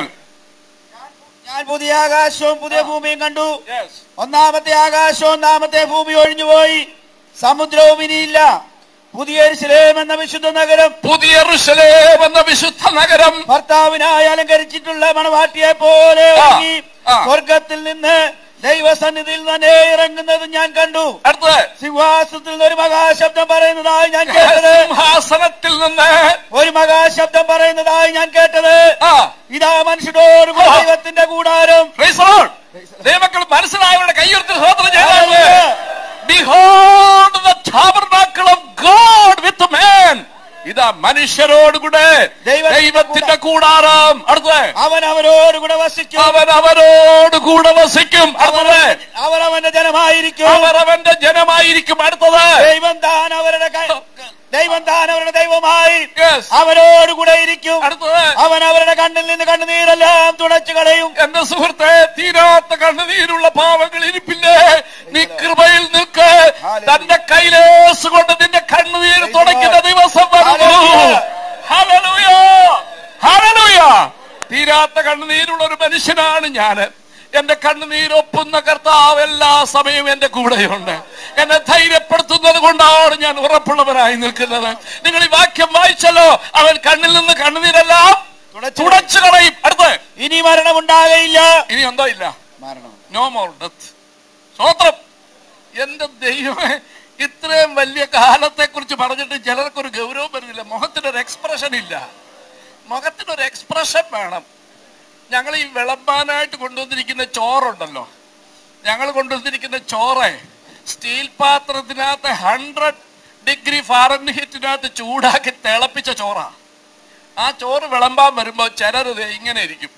ഞാൻ പുതിയ ആകാശവും പുതിയ ഭൂമിയും കണ്ടു Yes. ഒന്നാമത്തെ ആകാശവും ഒന്നാമത്തെ ഭൂമി ഒഴിഞ്ഞുപോയി സമുദ്രവും ഇനിയില്ല പുതിയ എരുശലേം എന്ന വിശുദ്ധ നഗരം പുതിയ യെരൂശലേം എന്ന വിശുദ്ധ നഗരം ഭർത്താവിനായി അലങ്കരിച്ചിട്ടുള്ള മണവാട്ടിയെ പോലെ ആ, ഒരുങ്ങി ആ. സ്വർഗത്തിൽ നിന്ന് ദൈവസന്നിധിയിൽ തന്നെ ഇറങ്ങുന്നത് ഞാൻ കണ്ടു അടുത്തത് സിംഹാസനത്തിൽ നിന്ന് ഒരു മഹാശബ്ദം പറയുന്നതായി ഞാൻ കേട്ടത് സിംഹാസനത്തിൽ നിന്ന് ഒരു മഹാശബ്ദം പറയുന്നതായി ഞാൻ കേട്ടത് ആ ഇതാ മനുഷ്യരോട് ആ. ദൈവത്തിന്റെ കൂടാരം Praise the Lord. ദൈവമക്കൾ മനസ്സിലായവരുടെ കൈയുയർത്തി സ്വതന്ത്രം ചെയ്താൽ Hallelujah. Behold the tabernacle of God with man. ഇതാ മനുഷ്യരോടുകൂടെ ദൈവത്തിന്റെ ദൈവത്തിന്റെ കൂടാരം അടുത്തത് അവൻ അവരോട് കൂടെ വസിക്കും അവൻ അവരോട് കൂടെ വസിക്കും അടുത്തത് അവർ അവന്റെ ജനമായിരിക്കും അവർ അവന്റെ ജനമായിരിക്കും അടുത്തത് ദൈവം താൻ അവരുടെ കൈ- ദൈവം താൻ അവരുടെ ദൈവമായി Yes. അവരോട് കൂടെ ഇരിക്കും അടുത്തത് അവൻ അവരുടെ കണ്ണിൽ നിന്ന് കണ്ണുനീരെല്ലാം തുടച്ചു കളയും എന്റെ സുഹൃത്തെ തീരാത്ത കണ്ണുനീരുള്ള പാവങ്ങൾ ഇരിപ്പില്ലേ നീ കൃപയിൽ നിൽക്ക് തന്റെ കൈലേസ് കൊണ്ട് നിന്റെ കണ്ണുനീർ തുടയ്ക്കുന്ന ദിവസം വരുന്നു Hallelujah. ഹല്ലേലൂയ. ഹല്ലേലൂയ. തീരാത്ത കണ്ണുനീരുള്ള ഒരു മനുഷ്യനാണ് ഞാൻ എന്റെ കണ്ണുനീരൊപ്പുന്ന കർത്താവ് എല്ലാ സമയവും എന്റെ കൂടെയുണ്ട് എന്നെ ധൈര്യപ്പെടുത്തുന്നത് കൊണ്ടാണ് ഞാൻ ഉറപ്പുള്ളവനായി നിൽക്കുന്നത് നിങ്ങൾ ഈ വാക്യം വായിച്ചല്ലോ അവൻ കണ്ണിൽ നിന്ന് കണ്ണുനീരെല്ലാം തുടച്ചു തുടച്ചു കളയും അടുത്ത് ഇനി മരണമുണ്ടാകയില്ല ഇനി എന്തോ ഇല്ല മരണം നോ മോർ ഡെത്ത് സ്വോത്രം എന്റെ ദൈവമേ ഇത്രയും വലിയ കാലത്തെ കുറിച്ച് പറഞ്ഞിട്ട് ചിലർക്കൊരു ഗൗരവം വരുന്നില്ല മുഖത്തിനൊരു എക്സ്പ്രഷൻ ഇല്ല മുഖത്തിനൊരു എക്സ്പ്രഷൻ വേണം ഞങ്ങൾ ഈ വിളമ്പാനായിട്ട് കൊണ്ടുവന്നിരിക്കുന്ന ചോറുണ്ടല്ലോ ഞങ്ങൾ കൊണ്ടുവന്നിരിക്കുന്ന ചോറ് സ്റ്റീൽ പാത്രത്തിനകത്ത് ഹൺഡ്രഡ് ഡിഗ്രി ഫാറൻഹീറ്റിനകത്ത് ചൂടാക്കി തിളപ്പിച്ച ചോറാ ആ ചോറ് വിളമ്പാൻ വരുമ്പോ ചിലർ ദേ ഇങ്ങനെ ഇരിക്കും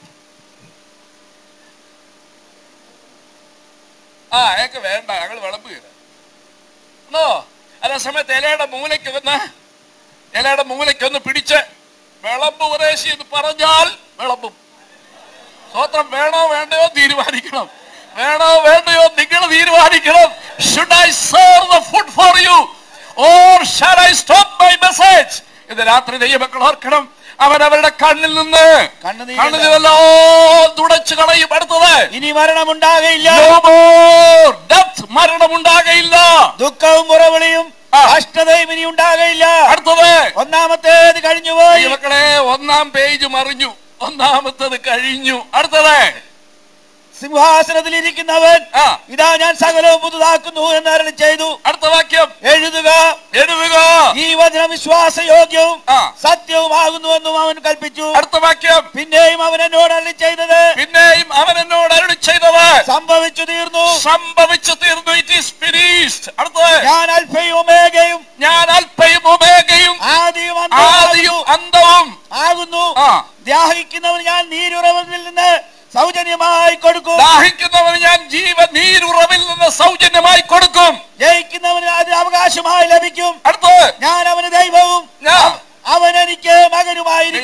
ആ അയാൾക്ക് വേണ്ട ഞങ്ങൾ വിളമ്പുകയില്ല എന്നോ അതേ സമയത്ത് ഇലയുടെ മൂലയ്ക്ക് വന്ന് ഇലയുടെ മൂലയ്ക്ക് ഒന്ന് പിടിച്ച് വിളമ്പ് ഉപദേശി എന്ന് പറഞ്ഞാൽ വിളമ്പും സ്വത്രം വേണോ വേണ്ടയോ തീരുമാനിക്കണം വേണോ വേണ്ടയോ നിങ്ങൾ തീരുമാനിക്കണം should I serve the food for you or shall I stop my message ഇത് രാത്രി ദൈവമക്കൾ ഓർക്കണം അവൻ അവരുടെ കണ്ണിൽ നിന്ന് കണ്ണുനീരെല്ലാം- കണ്ണുനീരെല്ലാം തുടച്ചു കളയും അടുത്തത് ഇനി മരണമുണ്ടാകയില്ല No more death. മരണമുണ്ടാകയില്ല ദുഃഖവും മുറവിളിയും ആ. കഷ്ടതയും ഇനി ഉണ്ടാകയില്ല അടുത്തത് ഒന്നാമത്തേത് കഴിഞ്ഞുപോയി മക്കളെ ഒന്നാം പേജ് മറിഞ്ഞു ഒന്നാമത്തത് കഴിഞ്ഞു അടുത്തത് സിംഹാസനത്തിൽ ഇരിക്കുന്നവൻ ആ ഇതാ ഞാൻ സകലവും പുതുതാക്കുന്നു എന്ന് അരളി ചെയ്തു അടുത്ത വാക്യം എഴുതുക എഴുതുക ഈ വചനം വിശ്വാസയോഗ്യവും ആ. സത്യവുമാകുന്നുവെന്നും അവൻ കൽപ്പിച്ചു അടുത്ത വാക്യം പിന്നെയും അവൻ എന്നോട് അരളി ചെയ്തത് പിന്നെയും അവൻ എന്നോട് അരുളി ചെയ്തത് സംഭവിച്ചു തീർന്നു സംഭവിച്ചു തീർന്നു ഇറ്റ് ഈസ് ഫിനിഷ്ഡ് അടുത്തത് ഞാൻ അൽഫയും ഒമേഗയും ഞാൻ അല്പയും ഉപേഗയും ആദിയും ആദിയും അന്തവും അന്തവും ആകുന്നു ആ ദാഹിക്കുന്നവൻ ഞാൻ നീരുറവിൽ നിന്ന് സൗജന്യമായി കൊടുക്കും ദാഹിക്കുന്നവന് ഞാൻ ജീവ നീരുറവിൽ നിന്ന് സൗജന്യമായി കൊടുക്കും ജയിക്കുന്നവന് അത് അവകാശമായി ലഭിക്കും അടുത്തത് ഞാൻ അവന് ദൈവവും ഞാൻ അവൻ എനിക്ക് മകനുമായിരിക്കും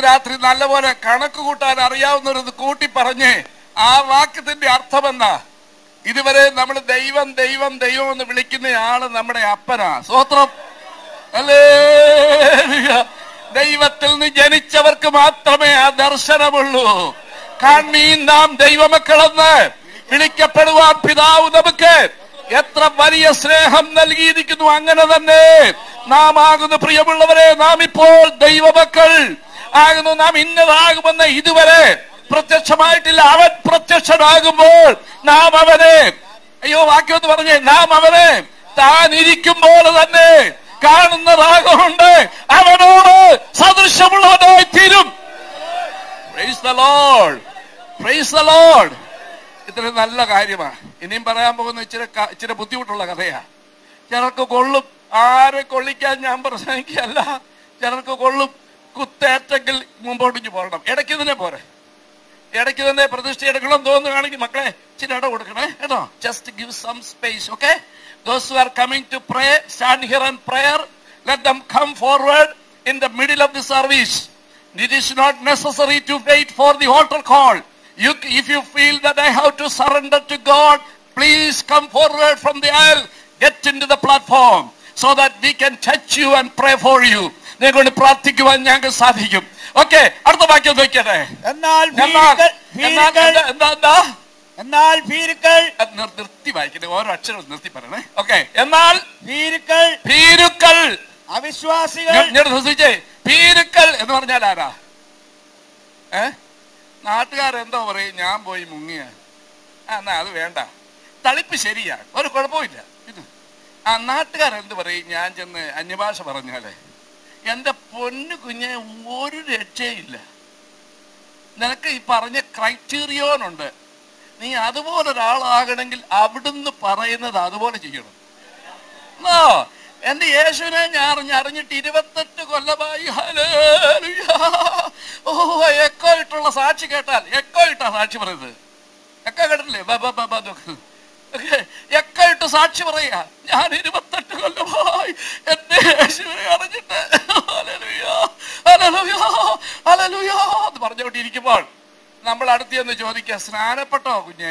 രാത്രി നല്ലപോലെ കണക്ക് കൂട്ടാൻ അറിയാവുന്നവരത് കൂട്ടി പറഞ്ഞ് ആ വാക്യത്തിന്റെ അർത്ഥമെന്നാ ഇതുവരെ നമ്മൾ ദൈവം ദൈവം ദൈവം എന്ന് വിളിക്കുന്ന ആള് നമ്മുടെ അപ്പനാ സ്വത്രം അല്ലേ ദൈവത്തിൽ നിന്ന് ജനിച്ചവർക്ക് മാത്രമേ ആ ദർശനമുള്ളൂ കണ്ണീൻ നാം ദൈവമക്കളെന്ന് വിളിക്കപ്പെടുവാൻ പിതാവ് നമുക്ക് എത്ര വലിയ സ്നേഹം നൽകിയിരിക്കുന്നു അങ്ങനെ തന്നെ നാം ആകുന്നു പ്രിയമുള്ളവരെ നാം ഇപ്പോൾ ദൈവമക്കൾ ആകുന്നു നാം ഇന്നതാകുമെന്ന് ഇതുവരെ പ്രത്യക്ഷമായിട്ടില്ല അവൻ പ്രത്യക്ഷനാകുമ്പോൾ നാം അവനെ അയ്യോ വാക്യം എന്ന് പറഞ്ഞേ നാം അവനെ താൻ ഇരിക്കുമ്പോൾ തന്നെ കാണുന്നതാകൊണ്ട് അവനോട് സദൃശമുള്ളവനായി തീരും praise the Lord praise the Lord ഇത്ര നല്ല കാര്യമാണ് ഇനിയും പറയാൻ പോകുന്ന ഇച്ചിരി ക- ഇച്ചിരി ബുദ്ധിമുട്ടുള്ള കഥയാ ചിലർക്ക് കൊള്ളും ആരെ കൊള്ളിക്കാൻ ഞാൻ പ്രസംഗിക്കല്ല ചിലർക്ക് കൊള്ളും കുത്തേറ്റെങ്കിൽ മുമ്പോട്ടിഞ്ഞ് പോരണം ഇടയ്ക്ക് തന്നെ പോരെ ഇടയ്ക്ക് തന്നെ പ്രതിഷ്ഠ എടുക്കണം തോന്നുകയാണെങ്കിൽ മക്കളെ ഇച്ചിരി ഇട കൊടുക്കണേ കേട്ടോ just give some space okay those who are coming to pray stand here and prayer let them come forward in the middle of the service It is not necessary to wait for the altar call. You, if you feel that I have to surrender to God, please come forward from the aisle, get into the platform, so that we can touch you and pray for you. നിങ്ങളെ കൊണ്ട് പ്രാർത്ഥിക്കുവാൻ ഞങ്ങൾക്ക് സാധിക്കും ഓക്കെ അടുത്ത വാക്യം നോക്കിയട്ടെ എന്നാൽ എന്നാൽ ഭീരുക്കൾ- എന്നാൽ ഭീരുക്കൾ എന്താ- എന്താ എന്താ എന്നാൽ ഭീരുക്കൾ അത് നിർ- നിർത്തി വായിക്കട്ടെ ഓരോ അക്ഷരം നിർത്തി പറയണേ ഓക്കെ എന്നാൽ ഭീരുക്കൾ ഭീരുക്കൾ അവിശ്വാസികൾ ഞാൻ- ഞാൻ ശ്രദ്ധിച്ചേ ഭീരുക്കൾ എന്ന് പറഞ്ഞാൽ ആരാ ഏ നാട്ടുകാരെന്തോ പറയും ഞാൻ പോയി മുങ്ങിയ ആ എന്നാ അത് വേണ്ട തളിപ്പ് ശരിയാ ഒരു കുഴപ്പമില്ല ഇത് ആ നാട്ടുകാരെന്ത് പറയും ഞാൻ ചെന്ന് അന്യഭാഷ പറഞ്ഞാലേ എന്റെ പൊന്നു കുഞ്ഞെ ഒരു രക്ഷയില്ല നിനക്ക് ഈ പറഞ്ഞ ക്രൈറ്റീരിയോനുണ്ട് നീ അതുപോലെ ഒരാളാകണമെങ്കിൽ അവിടുന്ന് പറയുന്നത് അതുപോലെ ചെയ്യണം നോ എന്റെ യേശുവിനെ ഞാൻ അറിഞ്ഞ് അറിഞ്ഞിട്ട് ഇരുപത്തെട്ട് കൊല്ലമായി ഹല്ലേലൂയ. ഓ എക്കോ ഇട്ടുള്ള സാക്ഷി കേട്ടാൽ എക്കോ ഇട്ടാ സാക്ഷി പറയുന്നത് എക്കോ കേട്ടില്ലേ ബ, ബ, ബ, ബ എന്നൊക്കെ. ഒക്കെ എക്കോ ഇട്ട് സാക്ഷി പറയാ ഞാൻ ഇരുപത്തെട്ട് കൊല്ലമായി എന്റെ യേശുവിനെ അറിഞ്ഞിട്ട് ഹല്ലേലൂയ, ഹല്ലേലൂയ, ഹല്ലേലൂയ എന്ന് പറഞ്ഞുകൊണ്ടിരിക്കുമ്പോൾ നമ്മൾ അടുത്ത് ചെന്ന് ചോദിക്കുക സ്നാനപ്പെട്ടോ കുഞ്ഞെ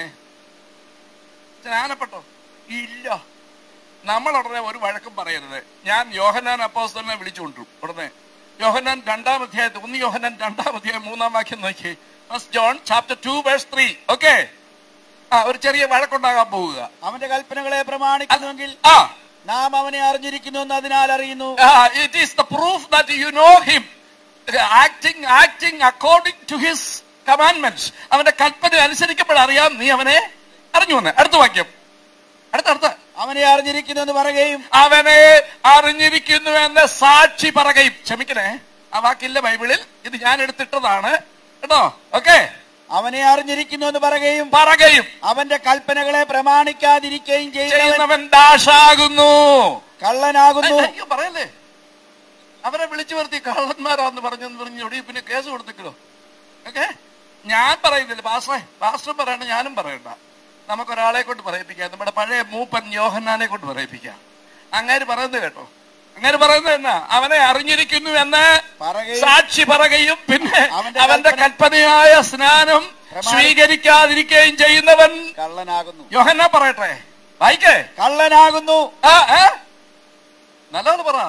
സ്നാനപ്പെട്ടോ ഇല്ല നമ്മൾ ഉടനെ ഒരു വഴക്കും പറയരുത് ഞാൻ യോഹനാൻ അപ്പോസ്തലിനെ വിളിച്ചുകൊണ്ടിരും ഉടനെ യോഹനാൻ രണ്ടാം അധ്യായത്തിൽ ഒന്ന് യോഹനാൻ രണ്ടാം അധ്യായം മൂന്നാം വാക്യം നോക്കി first John chapter two verse three okay ആ ഒരു ചെറിയ വഴക്കുണ്ടാകാൻ പോവുക അവന്റെ കൽപ്പനകളെ പ്രമാണിക്കുന്നുവെങ്കിൽ ആ നാം അവനെ അറിഞ്ഞിരിക്കുന്നു എന്ന് അതിനാൽ അറിയുന്നു it is the proof that you know him acting acting according to his commandments അവന്റെ കൽപ്പന അനുസരിക്കപ്പെടറിയാം നീ അവനെ അറിഞ്ഞു വന്ന് അടുത്ത വാക്യം അടുത്ത അടുത്ത അവനെ അറിഞ്ഞിരിക്കുന്നു എന്ന് പറയുകയും അവനെ അറിഞ്ഞിരിക്കുന്നു എന്ന് സാക്ഷി പറകയും ക്ഷമിക്കണേ ആ വാക്കില്ല ബൈബിളിൽ ഇത് ഞാൻ എടുത്തിട്ടതാണ് കേട്ടോ ഓക്കെ അവനെ അറിഞ്ഞിരിക്കുന്നു എന്ന് പറയുകയും പറകയും അവന്റെ കൽപ്പനകളെ പ്രമാണിക്കാതിരിക്കുകയും ചെയ്യുന്നവൻ ചെയ്യുന്നവൻ ദാഷാകുന്നു കള്ളനാകുന്നു അയ്യോ പറയല്ലേ അവരെ വിളിച്ചു വരുത്തി കള്ളന്മാരാന്ന് പറഞ്ഞെന്ന് പറഞ്ഞ് ഒടുവിൽ പിന്നെ കേസ് കൊടുത്തിക്കലോ ഓക്കെ ഞാൻ പറയുന്നില്ല പാസ്റ്ററെ പാസ്റ്റർ പറയണ്ട ഞാനും പറയണ്ട നമുക്കൊരാളെ കൊണ്ട് പറയിപ്പിക്കാം നമ്മുടെ പഴയ മൂപ്പൻ യോഹന്നാനെ കൊണ്ട് പറയിപ്പിക്കാം അങ്ങേര് പറയുന്നത് കേട്ടോ അങ്ങേര് പറയുന്നത് എന്നാ അവനെ അറിഞ്ഞിരിക്കുന്നു എന്ന് പറയുകയും സാക്ഷി പറയുകയും പിന്നെ അവന്റെ അവന്റെ കൽപ്പന- കൽപ്പനയായ സ്നാനം പ്രമാണി- സ്വീകരിക്കാതിരിക്കുകയും ചെയ്യുന്നവൻ കള്ളനാകുന്നു യോഹന്നാ പറയട്ടെ വായിക്കേ കള്ളനാകുന്നു ആ ഏ നല്ലത് പറ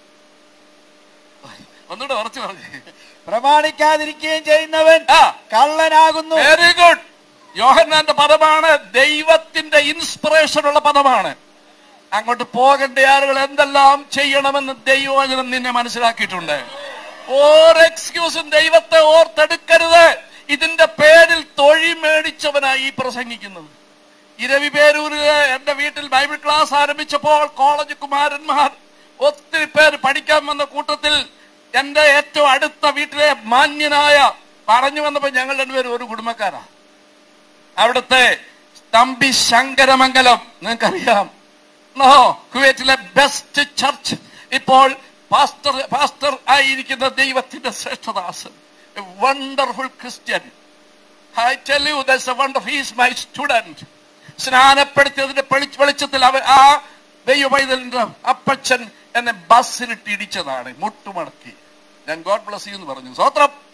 ഒന്നുകൂടെ ഉറച്ചു പറഞ്ഞു പ്രമാണിക്കാതിരിക്കുകയും ചെയ്യുന്നവൻ ആ കള്ളനാകുന്നു വെരി ഗുഡ് യോഹന്നാന്റെ പദമാണ് ദൈവത്തിന്റെ ഇൻസ്പിറേഷൻ ഉള്ള പദമാണ് അങ്ങോട്ട് പോകേണ്ട ആളുകൾ എന്തെല്ലാം ചെയ്യണമെന്ന് ദൈവവചനം നിന്നെ മനസ്സിലാക്കിയിട്ടുണ്ട് ഓരോ എക്സ്ക്യൂസും ദൈവത്തെ ഓർത്തെടുക്കരുത് ഇതിന്റെ പേരിൽ തൊഴി മേടിച്ചവനായി ഈ പ്രസംഗിക്കുന്നത് ഇരവി പേരൂരില് എന്റെ വീട്ടിൽ ബൈബിൾ ക്ലാസ് ആരംഭിച്ചപ്പോൾ കോളേജ് കുമാരന്മാർ ഒത്തിരി പേര് പഠിക്കാൻ വന്ന കൂട്ടത്തിൽ എന്റെ ഏറ്റവും അടുത്ത വീട്ടിലെ മാന്യനായ പറഞ്ഞു വന്നപ്പോ ഞങ്ങൾ രണ്ടുപേരും ഒരു കുടുംബക്കാരാ അവിടുത്തെ തമ്പി ശങ്കരമംഗലം നിങ്ങൾക്കറിയാം നോ കുവൈറ്റിലെ ബെസ്റ്റ് ചർച്ച് ഇപ്പോൾ പാസ്റ്റർ പാസ്റ്റർ ആയിരിക്കുന്ന ദൈവത്തിന്റെ ശ്രേഷ്ഠദാസൻ wonderful Christian I tell you that's a wonder he's my student സ്നാനപ്പെടുത്തിയതിന്റെ വെളിച്ച- വെളിച്ചത്തിൽ അവൻ ആ ദൈവ പൈതലിന്റെ അപ്പച്ചൻ എന്നെ ബസ്സിലിട്ട് ഇടിച്ചതാണ് മുട്ടുമടക്കി ഞാൻ ഗോഡ് ബ്ലസ് യു എന്ന് പറഞ്ഞു സ്വത്രം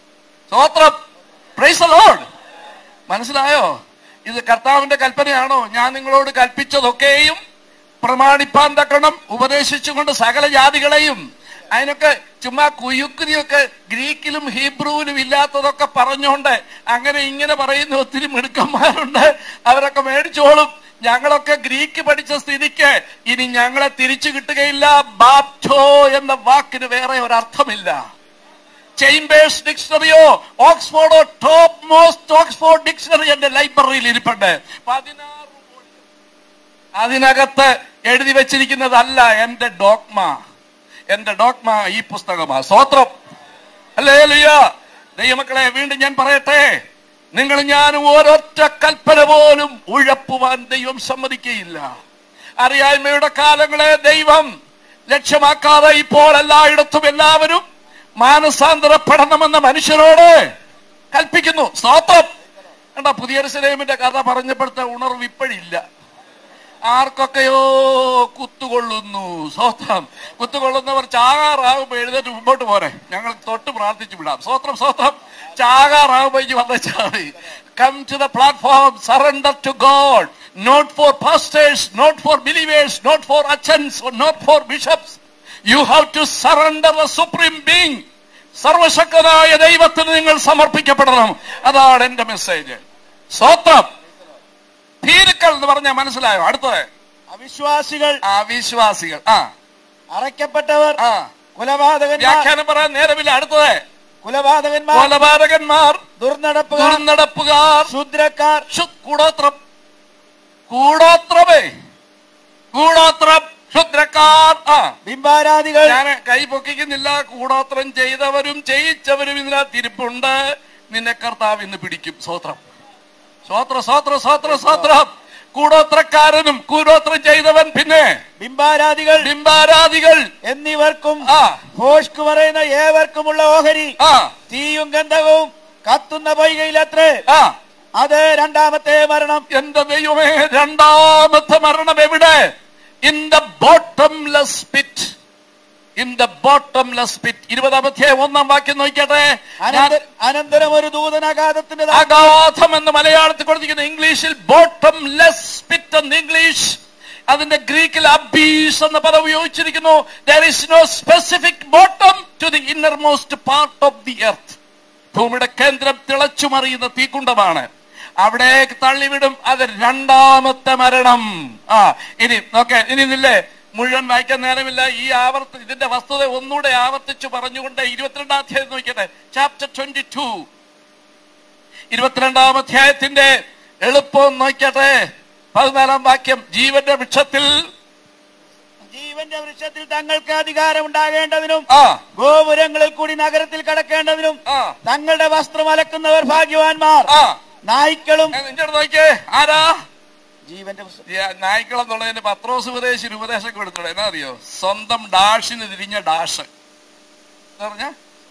സ്തോത്രം പ്രൈസ് ലോഡ് മനസ്സിലായോ ഇത് കർത്താവിന്റെ കൽപ്പനയാണോ ഞാൻ നിങ്ങളോട് കൽപ്പിച്ചതൊക്കെയും പ്രമാണിപ്പാൻ തക്കണം ഉപദേശിച്ചുകൊണ്ട് സകല ജാതികളെയും അതിനൊക്കെ ചുമ്മാ കുയുക്കുതിയൊക്കെ ഗ്രീക്കിലും ഹീബ്രുവിലും ഇല്ലാത്തതൊക്കെ പറഞ്ഞുകൊണ്ട് അങ്ങനെ ഇങ്ങനെ പറയുന്ന ഒത്തിരി മിടുക്കന്മാരുണ്ട് അവരൊക്കെ മേടിച്ചോളും ഞങ്ങളൊക്കെ ഗ്രീക്ക് പഠിച്ച സ്ഥിതിക്ക് ഇനി ഞങ്ങളെ തിരിച്ചു കിട്ടുകയില്ല ബാപ്റ്റോ എന്ന വാക്കിന് വേറെ ഒരർത്ഥമില്ല ചേംബേഴ്സ് ഡിക്ഷണറിയോ ഓക്സ്ഫോർഡോ ടോപ്പ് മോസ്റ്റ് ഓക്സ്ഫോർഡ് ഡിക്ഷണറി എന്റെ ലൈബ്രറിയിൽ ഇരിപ്പുണ്ട് പതിനാറ് volume. അതിനകത്ത് എഴുതി വെച്ചിരിക്കുന്നതല്ല എന്റെ ഡോക്മ എന്റെ ഡോക്മ ഈ പുസ്തകമാ സ്വോത്രം അല്ലേ ലിയ ദൈവമക്കളെ വീണ്ടും ഞാൻ പറയട്ടെ നിങ്ങൾ ഞാൻ ഒരൊറ്റ കൽപ്പന പോലും ഉഴപ്പുവാൻ ദൈവം സമ്മതിക്കുകയില്ല അറിയായ്മയുടെ കാലങ്ങളെ ദൈവം ലക്ഷ്യമാക്കാതെ ഇപ്പോൾ എല്ലായിടത്തും എല്ലാവരും മാനസാന്തരപ്പെടണമെന്ന മനുഷ്യനോട് കൽപ്പിക്കുന്നു സ്തോത്രം കണ്ട പുതിയ സിലേമിന്റെ കഥ പറഞ്ഞപ്പോഴത്തെ ഉണർവ് ഇപ്പോഴില്ല ആർക്കൊക്കെയോ കുത്തുകൊള്ളുന്നു സ്വത്രം കുത്തുകൊള്ളുന്നവർ ചാകാറാകുമ്പോ എഴുന്നേറ്റ് മുമ്പോട്ട് പോരെ ഞങ്ങൾ തൊട്ട് പ്രാർത്ഥിച്ചു വിടാം സ്വത്രം സ്വത്രം ചാകാറാകുമ്പോ ഇനി വന്നേച്ചാൽ മതി come to the platform surrender to God not for pastors not for believers not for അച്ഛൻസ് not for bishops you have to surrender the supreme being സർവശക്തനായ ദൈവത്തിന് നിങ്ങൾ സമർപ്പിക്കപ്പെടണം അതാണ് എന്റെ മെസ്സേജ് സ്വത്രം ഭീരുക്കൾ എന്ന് പറഞ്ഞാൽ മനസ്സിലായോ അടുത്തത് അവിശ്വാസികൾ അവിശ്വാസികൾ ആ അറയ്ക്കപ്പെട്ടവർ ആ കൊലപാതകന്മാർ വ്യാഖ്യാനം പറയാൻ നേരമില്ല അടുത്തത് കൊലപാതകന്മാർ കൊലപാതകന്മാർ ദുർനടപ്പുകാർ ദുർനടപ്പുകാർ ശൂദ്രക്കാർ ശു- കൂടോത്രം കൂടോത്രമേ കൂടോത്രം ക്ഷുദ്രക്കാർ ആ ബിംബാരാധികൾ ഞാൻ കൈ പൊക്കിക്കുന്നില്ല കൂടോത്രം ചെയ്തവരും ചെയ്യിച്ചവരും ഇതിനകത്ത് ഇരിപ്പുണ്ട് നിന്നെ കർത്താവ് ഇന്ന് പിടിക്കും സ്വോത്രം സ്വോത്ര സ്വോത്ര സ്വോത്ര സ്വോത്രം കൂടോത്രക്കാരനും കൂടോത്രം ചെയ്തവൻ പിന്നെ ബിംബാരാധികൾ ബിംബാരാധികൾ എന്നിവർക്കും ആ ഭോഷ്ക് പറയുന്ന ഏവർക്കുമുള്ള ഓഹരി ആ തീയും ഗന്ധകവും കത്തുന്ന പൊയ്കയിലത്രേ ആ അത് രണ്ടാമത്തെ മരണം എന്റെ ദൈവമേ രണ്ടാമത്തെ മരണം എവിടെ in the bottomless pit in the bottomless pit ഇരുപതാം അധ്യായം ഒന്നാം വാക്യം നോക്കിക്കട്ടെ ഞാൻ അനന്തര- അനന്തരം ഒരു ദൂതൻ അഗാധത്തിന്റെ താ- അഗാധം എന്ന് മലയാളത്തിൽ കൊടുത്തിരിക്കുന്ന ഇംഗ്ലീഷിൽ ബോട്ടം ലെസ് സ്പിറ്റ് എന്ന് ഇംഗ്ലീഷ് അതിന്റെ ഗ്രീക്കിൽ അബീസ് എന്ന പദം ഉപയോഗിച്ചിരിക്കുന്നു there is no specific bottom to the innermost part of the earth ഭൂമിയുടെ കേന്ദ്രം തിളച്ചു മറിയുന്ന തീക്കുണ്ടമാണ് അവിടേക്ക് തള്ളിവിടും അത് രണ്ടാമത്തെ മരണം ആ ഇനി നോക്കെ ഇനി നില്ലേ മുഴുവൻ വായിക്കാൻ നേരമില്ല ഈ ആവർത്തി ഇതിന്റെ വസ്തുത ഒന്നുകൂടെ ആവർത്തിച്ചു പറഞ്ഞുകൊണ്ട് ഇരുപത്തിരണ്ടാം അധ്യായം നോക്കിയട്ടെ ചാപ്റ്റർ ട്വന്റി ടു ഇരുപത്തിരണ്ടാം അധ്യായത്തിന്റെ എളുപ്പം നോക്കട്ടെ പതിനാലാം വാക്യം ജീവന്റെ വൃക്ഷത്തിൽ ജീവന്റെ വൃക്ഷത്തിൽ തങ്ങൾക്ക് അധികാരം ഉണ്ടാകേണ്ടതിനും ആ ഗോപുരങ്ങളിൽ കൂടി നഗരത്തിൽ കടക്കേണ്ടതിനും ആ തങ്ങളുടെ വസ്ത്രം അലക്കുന്നവർ ഭാഗ്യവാന്മാർ ആ നായ്ക്കളും ഏ, നിന്റെ അടുത്ത് നോക്കിയേ ആരാ ജീവന്റെ വൃക്ഷ- ഈ നായ്ക്കൾ എന്നുള്ളതിന് പത്രോസ് ഉപദേശിന് ഉപദേശം കൊടുത്തിട്ടുണ്ട് എന്നാ അറിയോ സ്വന്തം ഡാഷിന് തിരിഞ്ഞ ഡാഷ് എന്ന് പറഞ്ഞ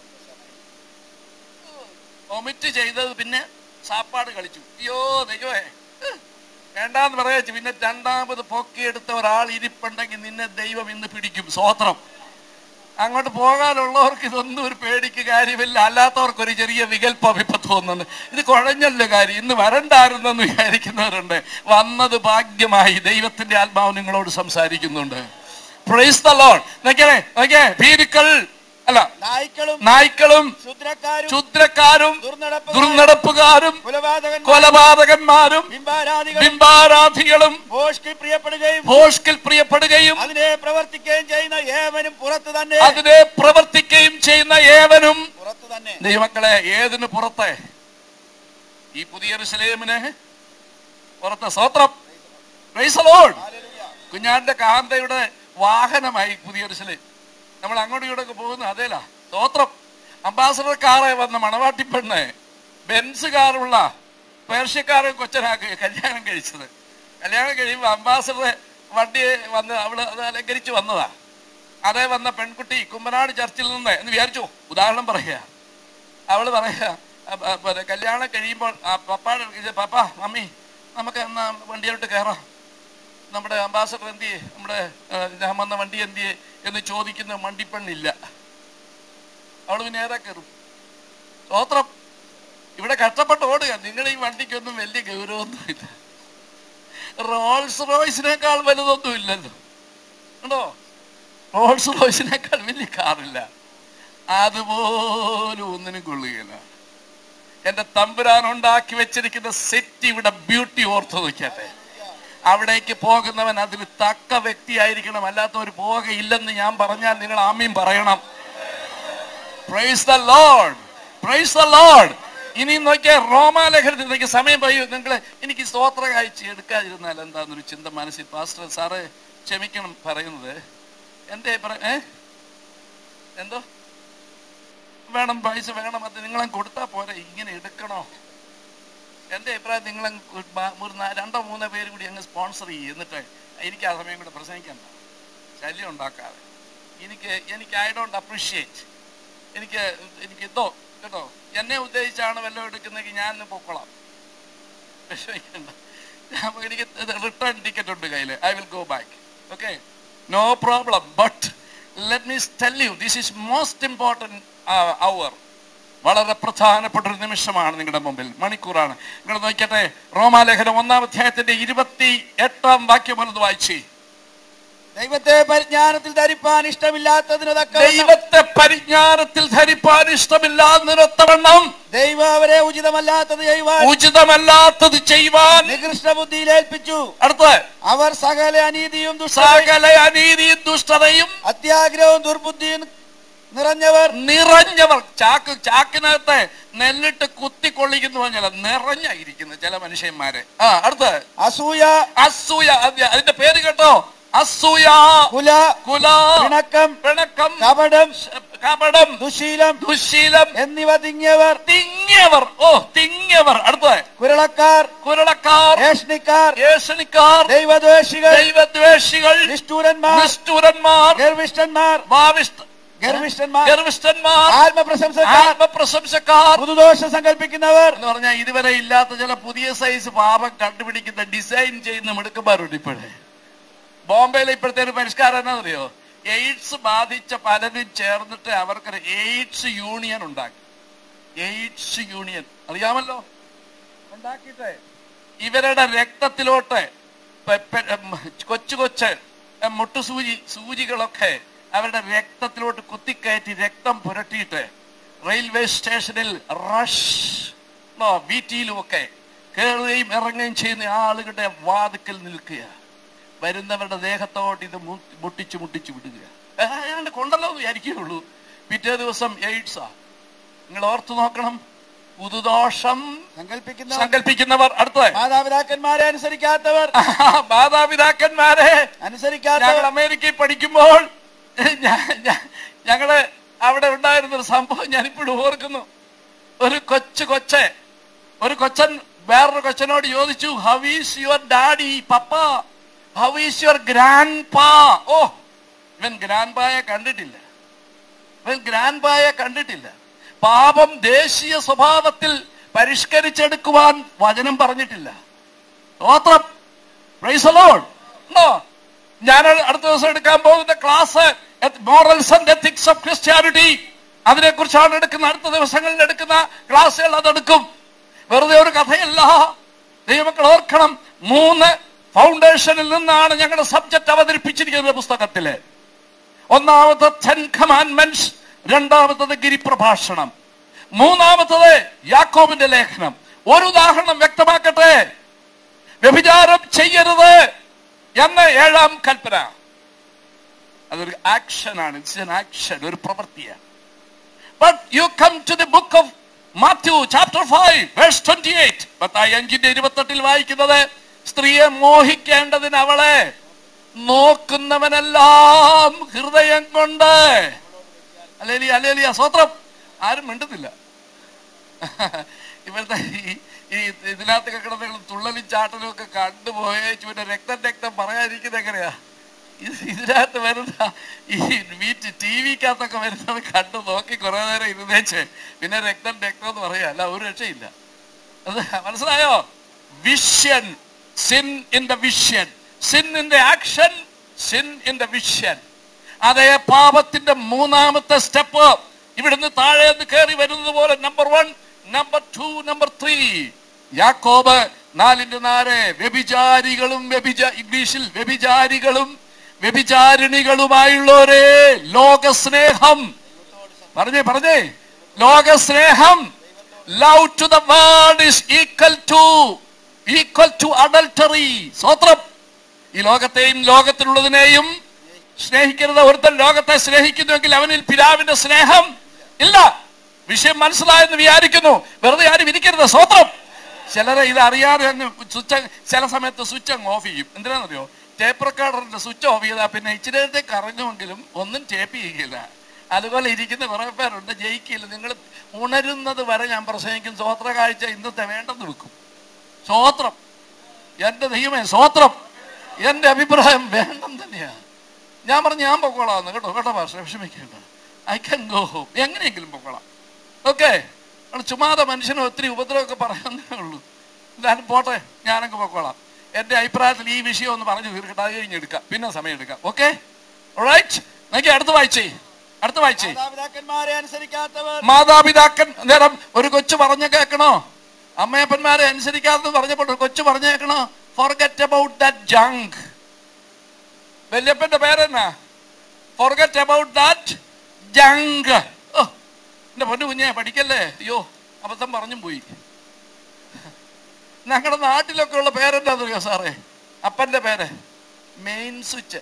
ഒമിറ്റ് ചെയ്തത് പിന്നെ സാപ്പാട് കളിച്ചു അയ്യോ ദൈവമേ ഹ്, വേണ്ടാന്ന് പറയാച്ചു പിന്നെ രണ്ടാമത് പൊക്കിയെടുത്ത ഒരാൾ ഇരിപ്പുണ്ടെങ്കിൽ നിന്നെ ദൈവം ഇന്ന് പിടിക്കും സ്വോത്രം അങ്ങോട്ട് പോകാനുള്ളവർക്ക് ഇതൊന്നും ഒരു പേടിക്ക് കാര്യമില്ല അല്ലാത്തവർക്ക് ഒരു ചെറിയ വികല്പം ഇപ്പൊ തോന്നുന്നു ഇത് കുഴഞ്ഞല്ലോ കാര്യം ഇന്ന് വരണ്ടായിരുന്നെന്ന് വിചാരിക്കുന്നവരുണ്ട് വന്നത് ഭാഗ്യമായി ദൈവത്തിന്റെ ആത്മാവ് നിങ്ങളോട് സംസാരിക്കുന്നുണ്ട് പ്രൈസ് ദ ലോർഡ് നോക്കിയേ നോക്കിയേ ഭീരുക്കൾ അല്ല നായ്ക്കളും നായ്ക്കളും ശുദ്രക്കാരും ക്ഷുദ്രക്കാരും ദുർനടപ്പുകാരും ദുർനടപ്പുകാരും കൊലപാതകന്മാരും കൊലപാതകന്മാരും ബിംബാരാധികളും ബിംബാരാധികളും ഭോഷ്കിൽ പ്രിയപ്പെടുകയും ഭോഷ്കിൽ പ്രിയപ്പെടുകയും അതിനെ പ്രവർത്തിക്കുകയും ചെയ്യുന്ന ഏവനും പുറത്തു തന്നെ അതിനെ പ്രവർത്തിക്കുകയും ചെയ്യുന്ന ഏവനും പുറത്തു തന്നെ ദൈവമക്കളെ ഏതിന് പുറത്തെ ഈ പുതിയ ഋഷലേമിന് പുറത്തെ സ്വത്രം കുഞ്ഞാന്റെ കാന്തയുടെ വാഹനമായി പുതിയ ഋഷലേം നമ്മൾ അങ്ങോട്ടും ഇങ്ങോട്ടൊക്കെ പോകുന്ന അതേലാ സ്വത്രം അംബാസഡർ കാറെ വന്ന മണവാട്ടി പെണ്ണ് ബെൻസ് കാറുള്ള പേർഷ്യക്കാരൻ കൊച്ചനാക്ക് കല്യാണം കഴിച്ചത് കല്യാണം കഴിയുമ്പോൾ അംബാസഡർ വണ്ടി വന്ന് അവള് അത് അലങ്കരിച്ച് വന്നതാ അതേ വന്ന പെൺകുട്ടി കുമ്പനാട് ചർച്ചിൽ നിന്ന് എന്ന് വിചാരിച്ചു ഉദാഹരണം പറയുക അവള് പറയാ അ- അ- പിന്നെ കല്യാണം കഴിയുമ്പോൾ ആ പപ്പാടെ ഇത് പപ്പ മമ്മി നമുക്ക് എന്നാ വണ്ടിയിലോട്ട് കയറാം നമ്മുടെ അംബാസഡർ എന്തിയെ നമ്മുടെ ആ, ഞാൻ വന്ന വണ്ടി എന്തിയെ എന്ന് ചോദിക്കുന്ന വണ്ടിപ്പെണ്ണില്ല അവള് പിന്നെ ഏതാ കയറും സ്തോത്രം ഇവിടെ കഷ്ടപ്പെട്ട് ഓടുക നിങ്ങളുടെ ഈ വണ്ടിക്കൊന്നും വലിയ ഗൗരവമൊന്നുമില്ല റോൾസ് റോയ്സിനേക്കാൾ വലുതൊന്നും ഇല്ലല്ലോ ഉണ്ടോ റോൾസ് റോയ്സിനേക്കാൾ വലിയ കാറില്ല അതുപോലും ഒന്നിനും കൊള്ളുകയില്ല എന്റെ തമ്പുരാൻ ഉണ്ടാക്കി വെച്ചിരിക്കുന്ന സെറ്റ് ഇവിടെ ബ്യൂട്ടി ഓർത്ത് നോക്കട്ടെ അവിടേക്ക് പോകുന്നവൻ അതിന് തക്ക വ്യക്തിയായിരിക്കണം അല്ലാത്തവർ പോകയില്ലെന്ന് ഞാൻ പറഞ്ഞാൽ നിങ്ങൾ ആമീൻ പറയണം praise the Lord praise the Lord ഇനി നോക്കിയാൽ റോമാലേഖനത്തിൽ നോക്കിയ സമയം പോയി നിങ്ങൾ എനിക്ക് സ്തോത്ര കാഴ്ച എടുക്കാതിരുന്നാൽ എന്താന്നൊരു ചിന്ത മനസ്സിൽ പാസ്റ്റർ സാറ് ക്ഷമിക്കണം പറയുന്നത് എന്റെ അഭിപ്രായം ഏ എന്തോ വേണം പൈസ വേണം അത് നിങ്ങളെ കൊടുത്താൽ പോരെ ഇങ്ങനെ എടുക്കണോ എന്റെ അഭിപ്രായം നിങ്ങളെ ഒരു നാ- രണ്ടോ മൂന്നോ പേര് കൂടി അങ്ങ് സ്പോൺസർ ചെയ്യും എന്നിട്ട് എനിക്ക് ആ സമയം കൂടെ പ്രസംഗിക്കണ്ട ശല്യം ഉണ്ടാക്കാതെ എനിക്ക് എനിക്ക് ഐ ഡോണ്ട് അപ്രീഷിയേറ്റ് എനിക്ക് എനിക്ക് ഇതോ കേട്ടോ എന്നെ ഉദ്ദേശിച്ചാണ് വല്ലതും എടുക്കുന്നെങ്കിൽ ഞാൻ ഇന്ന് പൊക്കോളാം വിഷമിക്കണ്ട ഞാൻ എനിക്ക് റിട്ടേൺ ടിക്കറ്റ് ഉണ്ട് കയ്യിൽ I will go back okay no problem but let me tell you this is most important അവർ വളരെ പ്രധാനപ്പെട്ട ഒരു നിമിഷമാണ് നിങ്ങളുടെ മുമ്പിൽ മണിക്കൂറാണ് നിങ്ങൾ നോക്കിയട്ടെ റോമാലേഖനം ഒന്നാം അധ്യായത്തിന്റെ ഇരുപത്തി എട്ടാം വാക്യം ഒന്ന് വായിച്ചേ ദൈവത്തെ പരിജ്ഞാനത്തിൽ ധരിപ്പാൻ ഇഷ്ടമില്ലാത്തതിന് തക്കവണ്ണം ദൈവത്തെ പരിജ്ഞാനത്തിൽ ധരിപ്പാൻ ഇഷ്ടമില്ലാതിനൊത്തവണ്ണം ദൈവം അവരെ ഉചിതമല്ലാത്തത് ചെയ്യുവാൻ ഉചിതമല്ലാത്തത് ചെയ്യുവാൻ നികൃഷ്ട ബുദ്ധിയിൽ ഏൽപ്പിച്ചു അടുത്ത് അവർ സകല അനീതിയും ദുഷ്ടതയും സകല അനീതിയും ദുഷ്ടതയും അത്യാഗ്രഹവും ദുർബുദ്ധിയും നിറഞ്ഞവർ നിറഞ്ഞവർ ചാക്ക് ചാക്കിനകത്ത് നെല്ലിട്ട് കുത്തിക്കൊള്ളിക്കുന്നു പറഞ്ഞാൽ നിറഞ്ഞായിരിക്കുന്നു ചില മനുഷ്യന്മാരെ ആ അടുത്ത് അസൂയ അസൂയ അത് അതിന്റെ പേര് കേട്ടോ അസൂയ കുല കുല പിണക്കം പിണക്കം കപടം കപടം ദുശീലം ദുശീലം എന്നിവ തിങ്ങിയവർ തിങ്ങിയവർ ഓ തിങ്ങിയവർ അടുത്ത് കുരളക്കാർ കുരളക്കാർ ഏഷ്ണിക്കാർ യേശനിക്കാർ ദൈവദ്വേഷികൾ ദൈവദ്വേഷികൾ നിഷ്ഠൂരന്മാർ നിഷ്ഠൂരന്മാർ ഗർവിഷ്ഠന്മാർ ഭാവിഷ്ഠ ഗർവിഷ്ഠന്മാർ ഗർവിഷ്ഠന്മാർ ആത്മപ്രശംസക്കാർ ആത്മപ്രശംസക്കാർ പുതുദോഷം സങ്കല്പിക്കുന്നവർ എന്ന് പറഞ്ഞാൽ ഇതുവരെ ഇല്ലാത്ത ചില പുതിയ സൈസ് പാപം കണ്ടുപിടിക്കുന്ന ഡിസൈൻ ചെയ്യുന്ന മിടുക്കന്മാരുണ്ട് ഇപ്പോഴേ ബോംബെയിലെ ഇപ്പോഴത്തെ ഒരു പരിഷ്കാരം എന്നാണെന്നറിയോ എയ്ഡ്സ് ബാധിച്ച പലരും ചേർന്നിട്ട് അവർക്കൊരു എയ്ഡ്സ് യൂണിയൻ ഉണ്ടാക്കി എയ്ഡ്സ് യൂണിയൻ അറിയാമല്ലോ ഉണ്ടാക്കിയിട്ട് ഇവരുടെ രക്തത്തിലോട്ട് പെ- പെ- ഉം, കൊച്ചു കൊച്ച് ഉം, മുട്ടുസൂചി സൂചികളൊക്കെ അവരുടെ രക്തത്തിലോട്ട് കുത്തിക്കയറ്റി രക്തം പുരട്ടിയിട്ട് റെയിൽവേ സ്റ്റേഷനിൽ റഷ് വീറ്റിയിലും ഒക്കെ കയറുകയും ഇറങ്ങുകയും ചെയ്യുന്ന ആളുകളുടെ വാതുക്കൽ നിൽക്കുക വരുന്നവരുടെ ദേഹത്തോട്ട് ഇത് മു- മുട്ടിച്ച് മുട്ടിച്ച് വിടുക ഏതാണ്ട് കൊണ്ടല്ലോ എന്ന് വിചാരിക്കുകയുള്ളൂ പിറ്റേ ദിവസം എയ്ഡ്സാ നിങ്ങൾ ഓർത്തു നോക്കണം പുതുദോഷം സങ്കല്പിക്കുന്നവർ സങ്കല്പിക്കുന്നവർ അടുത്ത് മാതാപിതാക്കന്മാരെ അനുസരിക്കാത്തവർ മാതാപിതാക്കന്മാരെ ഞങ്ങൾ അനുസരിക്കാത്തവർ അമേരിക്കയിൽ പഠിക്കുമ്പോൾ ഞ- ഞ- ഞങ്ങള് അവിടെ ഉണ്ടായിരുന്ന ഒരു സംഭവം ഞാനിപ്പോഴും ഓർക്കുന്നു ഒരു കൊച്ചു കൊച്ച് ഒരു കൊച്ചൻ വേറൊരു കൊച്ചനോട് ചോദിച്ചു how is your daddy papa how is your grandpa ഓ ഇവൻ ഗ്രാൻഡ് പായെ കണ്ടിട്ടില്ല ഇവൻ ഗ്രാൻഡ് പായെ കണ്ടിട്ടില്ല പാപം ദേശീയ സ്വഭാവത്തിൽ പരിഷ്കരിച്ചെടുക്കുവാൻ വചനം പറഞ്ഞിട്ടില്ല സ്തോത്രം പ്രൈസ് ലോഡ് ഞാൻ അടുത്ത ദിവസം എടുക്കാൻ പോകുന്ന class morals and ethics of Christianity അതിനെ കുറിച്ചാണ് എടുക്കുന്ന അടുത്ത ദിവസങ്ങളിൽ എടുക്കുന്ന ക്ലാസ്സുകൾ അതെടുക്കും വെറുതെ ഒരു കഥയല്ല ദൈവമക്കൾ ഓർക്കണം മൂന്ന് ഫൗണ്ടേഷനിൽ നിന്നാണ് ഞങ്ങളുടെ സബ്ജക്ട് അവതരിപ്പിച്ചിരിക്കുന്നത് പുസ്തകത്തില് ഒന്നാമത്തെ ടെൻ കമാൻമെന്റ്സ് രണ്ടാമത്തത് ഗിരിപ്രഭാഷണം മൂന്നാമത്തത് യാക്കോബിന്റെ ലേഖനം ഒരു ഉദാഹരണം വ്യക്തമാക്കട്ടെ വ്യഭിചാരം ചെയ്യരുത് എന്ന് ഏഴാം കൽപ്പന അതൊരു ആക്ഷനാണ് ഇറ്റ്സ് എൻ ആക്ഷൻ ഒരു പ്രവൃത്തിയാണ് but you come to the book of Matthew chapter five verse twenty eight പത്തായി അഞ്ചിന്റെ ഇരുപത്തെട്ടിൽ വായിക്കുന്നത് സ്ത്രീയെ മോഹിക്കേണ്ടതിന് അവളെ നോക്കുന്നവനെല്ലാം ഹൃദയം കൊണ്ട് അല്ലേലി അല്ലേലി സ്വത്രം ആരും മിണ്ടുന്നില്ല ഇവരുടെ ഈ ഈ ഇതിനകത്തൊക്കെ കിടന്ന തുള്ളലും ചാട്ടലും ഒക്കെ കണ്ടുപോയ ഇവന്റെ രക്തം രക്തം പറയാതിരിക്കുന്നത് എങ്ങനെയാ ഇത് ഇതിനകത്ത് വരുന്ന ഈ വീറ്റ് ടി വിക്കകത്തൊക്കെ വരുന്നത് കണ്ടു നോക്കി കുറെ നേരം ഇരുന്നേച്ച് പിന്നെ രക്തം രക്തം എന്ന് പറയാ അല്ല ഒരു രക്ഷയില്ല അത് മനസ്സിലായോ vision sin in the vision sin in the action sin in the vision അതേ പാപത്തിന്റെ മൂന്നാമത്തെ സ്റ്റെപ്പ് ഇവിടുന്ന് താഴെ നിന്ന് കയറി വരുന്നത് പോലെ number one number two number three യാക്കോബ് നാലിന്റെ നാല് വ്യഭിചാരികളും വ്യഭിച ഇംഗ്ലീഷിൽ വ്യഭിചാരികളും വ്യഭിചാരിണികളുമായുള്ളവരെ ലോകസ്നേഹം പറഞ്ഞേ പറഞ്ഞേ ലോകസ്നേഹം love to the world is equal to equal to adultery സ്വത്രം ഈ ലോകത്തെയും ലോകത്തിലുള്ളതിനെയും സ്നേഹിക്കരുത് ഒരുത്തൻ ലോകത്തെ സ്നേഹിക്കുന്നുവെങ്കിൽ അവനിൽ പിതാവിന്റെ സ്നേഹം ഇല്ല വിഷയം മനസ്സിലായെന്ന് വിചാരിക്കുന്നു വെറുതെ ആരും ഇരിക്കരുത് സ്വത്രം ചിലരെ ഇത് അറിയാതെ അങ്ങ് സ്വിച്ച് ചില സമയത്ത് സ്വിച്ച് അങ്ങ് ഓഫ് ചെയ്യും എന്തിനാണെന്നറിയോ ടേപ്പ് റെക്കോർഡറിന്റെ സ്വിച്ച് ഓഫ് ചെയ്താൽ പിന്നെ ഇച്ചിരി നേരത്തേക്ക് കറങ്ങുമെങ്കിലും ഒന്നും ടേപ്പ് ചെയ്യില്ല അതുപോലെ ഇരിക്കുന്ന കുറെ പേരുണ്ട് ജയിക്കില്ല നിങ്ങൾ ഉണരുന്നത് വരെ ഞാൻ പ്രസംഗിക്കും സ്വോത്ര കാഴ്ച ഇന്നത്തെ വേണ്ടെന്ന് വെക്കും സ്വോത്രം എന്റെ ദൈവമേ സ്വോത്രം എന്റെ അഭിപ്രായം വേണ്ടെന്ന് തന്നെയാ ഞാൻ പറഞ്ഞു ഞാൻ പൊക്കോളാന്ന് കേട്ടോ കേട്ടോ ഭാഷ വിഷമിക്കേണ്ട ഐ ക്യാൻ ഗോ ഹോം എങ്ങനെയെങ്കിലും പൊക്കോളാം ഓക്കെ ചുമ്മാതെ മനുഷ്യന് ഒത്തിരി ഉപദ്രവമൊക്കെ പറയാന്നേ ഉള്ളൂ എന്തായാലും പോട്ടെ ഞാനങ്ങ് പൊക്കോളാം എന്റെ അഭിപ്രായത്തിൽ ഈ വിഷയം ഒന്ന് പറഞ്ഞു തീർക്കട്ടെ അത് കഴിഞ്ഞ് എടുക്കാം പിന്നെ സമയം എടുക്കാം ഓക്കെ റൈറ്റ് നോക്കി അടുത്ത വായിച്ചേ അടുത്ത വായിച്ചേ മാതാപിതാക്കന്മാരെ അനുസരിക്കാത്തവർ മാതാപിതാക്കൻ നേരം ഒരു കൊച്ചു പറഞ്ഞു കേൾക്കണോ അമ്മയപ്പന്മാരെ അനുസരിക്കാത്തത് പറഞ്ഞപ്പോൾ ഒരു കൊച്ചു പറഞ്ഞു കേൾക്കണോ ഫോർഗറ്റ് അബൌട്ട് ദാറ്റ് ജങ്ക് വല്യപ്പന്റെ പേരെന്നാ ഫോർഗറ്റ് അബൌട്ട് ദാറ്റ് ജങ്ക് ഓ എന്റെ പൊന്നു കുഞ്ഞെ പഠിക്കല്ലേ അയ്യോ അബദ്ധം പറഞ്ഞും പോയി ഞങ്ങളുടെ നാട്ടിലൊക്കെ ഉള്ള പേരെന്താണെന്നറിയോ സാറേ അപ്പന്റെ പേര് മെയിൻ സ്വിച്ച്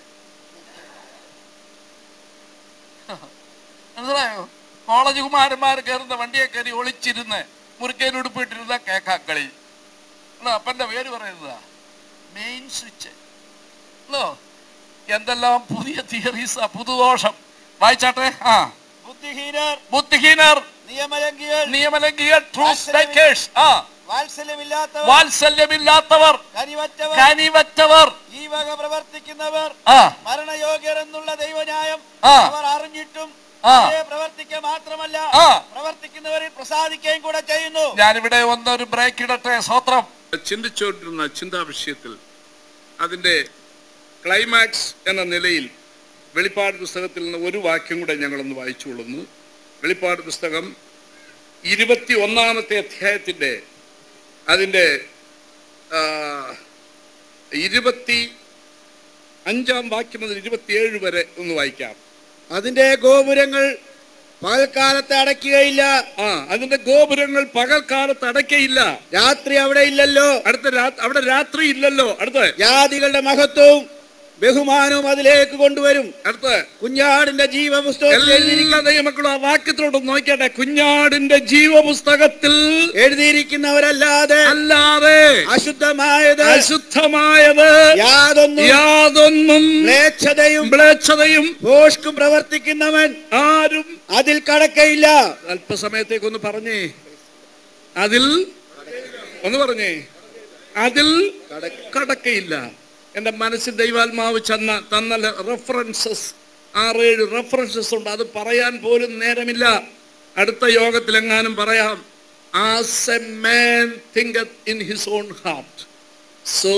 മനസ്സിലായോ കോളേജ് കുമാരന്മാർ കയറുന്ന വണ്ടിയെ കയറി ഒളിച്ചിരുന്ന് മുറുക്കേൻ ഉടുപ്പിട്ടിരുന്ന കേക്കാക്കളി എന്നാ അപ്പന്റെ പേര് പറയുന്നതാ മെയിൻ സ്വിച്ച് അല്ലോ എന്തെല്ലാം പുതിയ തിയറീസാ പുതുദോഷം വായിച്ചാട്ടെ ആ ബുദ്ധിഹീനർ ബുദ്ധിഹീനർ നിയമലംഘികൾ നിയമലംഘികൾ ട്രൂത്ത് ബ്രേക്കേഴ്സ് ആ വാത്സല്യമില്ലാത്തവർ വാത്സല്യമില്ലാത്തവർ കനിവറ്റവർ കനിവറ്റവർ ഈ വക പ്രവർത്തിക്കുന്നവർ ആ മരണയോഗ്യർ എന്നുള്ള ദൈവന്യായം ആ. അവർ അറിഞ്ഞിട്ടും ആ. ഇതേ പ്രവർത്തിക്കുക മാത്രമല്ല ആ. പ്രവർത്തിക്കുന്നവരിൽ പ്രസാദിക്കുകയും കൂടെ ചെയ്യുന്നു ഞാനിവിടെ ഒന്നൊരു ബ്രേക്ക് ഇടട്ടെ സ്വത്രം ചിന്തിച്ചുകൊണ്ടിരുന്ന ചിന്താ വിഷയത്തിൽ അതിന്റെ ക്ലൈമാക്സ് എന്ന നിലയിൽ വെളിപ്പാട് പുസ്തകത്തിൽ നിന്ന് ഒരു വാക്യം കൂടെ ഞങ്ങളൊന്ന് വായിച്ചുകൊള്ളുന്നു വെളിപ്പാട് പുസ്തകം ഇരുപത്തി ഒന്നാമത്തെ അധ്യായത്തിന്റെ അതിന്റെ ആ, ഇരുപത്തി അഞ്ചാം വാക്യം മുതൽ ഇരുപത്തിയേഴ് വരെ ഒന്ന് വായിക്കാം അതിന്റെ ഗോപുരങ്ങൾ പകൽക്കാലത്ത് അടയ്ക്കുകയില്ല ആ അതിന്റെ ഗോപുരങ്ങൾ പകൽക്കാലത്ത് അടയ്ക്കയില്ല രാത്രി അവിടെ ഇല്ലല്ലോ അടുത്ത രാ- അവിടെ രാത്രി ഇല്ലല്ലോ അടുത്ത ജാതികളുടെ മഹത്വവും ബഹുമാനവും അതിലേക്ക് കൊണ്ടുവരും അടുത്ത് കുഞ്ഞാടിന്റെ ജീവപുസ്തകത്തിൽ എല്ലാ ദൈവമക്കളും ആ വാക്യത്തോടൊന്ന് നോക്കിയാട്ടെ കുഞ്ഞാടിന്റെ ജീവപുസ്തകത്തിൽ എഴുതിയിരിക്കുന്നവരല്ലാതെ അല്ലാതെ അശുദ്ധമായത് അശുദ്ധമായത് യാതൊന്നും യാതൊന്നും മ്ലേച്ഛതയും മ്ലേച്ഛതയും ഭോഷ്കും പ്രവർത്തിക്കുന്നവൻ ആരും അതിൽ കടക്കയില്ല അല്പസമയത്തേക്ക് ഒന്ന് പറഞ്ഞേ അതിൽ ഒന്ന് പറഞ്ഞേ അതിൽ കടക്കയില്ല എന്റെ മനസ്സിൽ ദൈവാത്മാവ് ചെന്ന തന്ന റെഫറൻസസ് ആറേഴ് റെഫറൻസസ് ഉണ്ട് അത് പറയാൻ പോലും നേരമില്ല അടുത്ത യോഗത്തിൽ എങ്ങാനും പറയാം as a man thinketh in his own heart so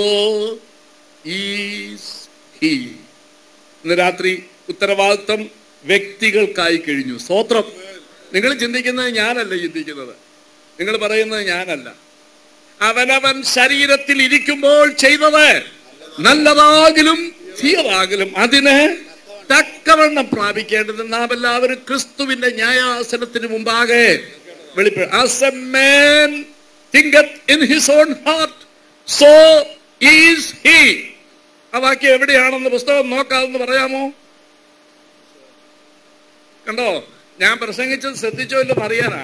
is he ഇന്ന് രാത്രി ഉത്തരവാദിത്വം വ്യക്തികൾക്കായി കഴിഞ്ഞു സ്തോത്രം നിങ്ങൾ ചിന്തിക്കുന്നത് ഞാനല്ല ചിന്തിക്കുന്നത് നിങ്ങൾ പറയുന്നത് ഞാനല്ല അവനവൻ ശരീരത്തിൽ ഇരിക്കുമ്പോൾ ചെയ്തത് നല്ലതാകിലും തീയതാകിലും അതിന് തക്കവണ്ണം പ്രാപിക്കേണ്ടത് നാം എല്ലാവരും ക്രിസ്തുവിന്റെ ന്യായാസനത്തിന് മുമ്പാകെ വെളിപ്പെടും as a man thinketh in his own heart so is he ആ വാക്യം എവിടെയാണെന്ന് പുസ്തകം നോക്കാമെന്ന് പറയാമോ കണ്ടോ ഞാൻ പ്രസംഗിച്ചത് ശ്രദ്ധിച്ചോ ഇല്ലെന്ന് അറിയാനാ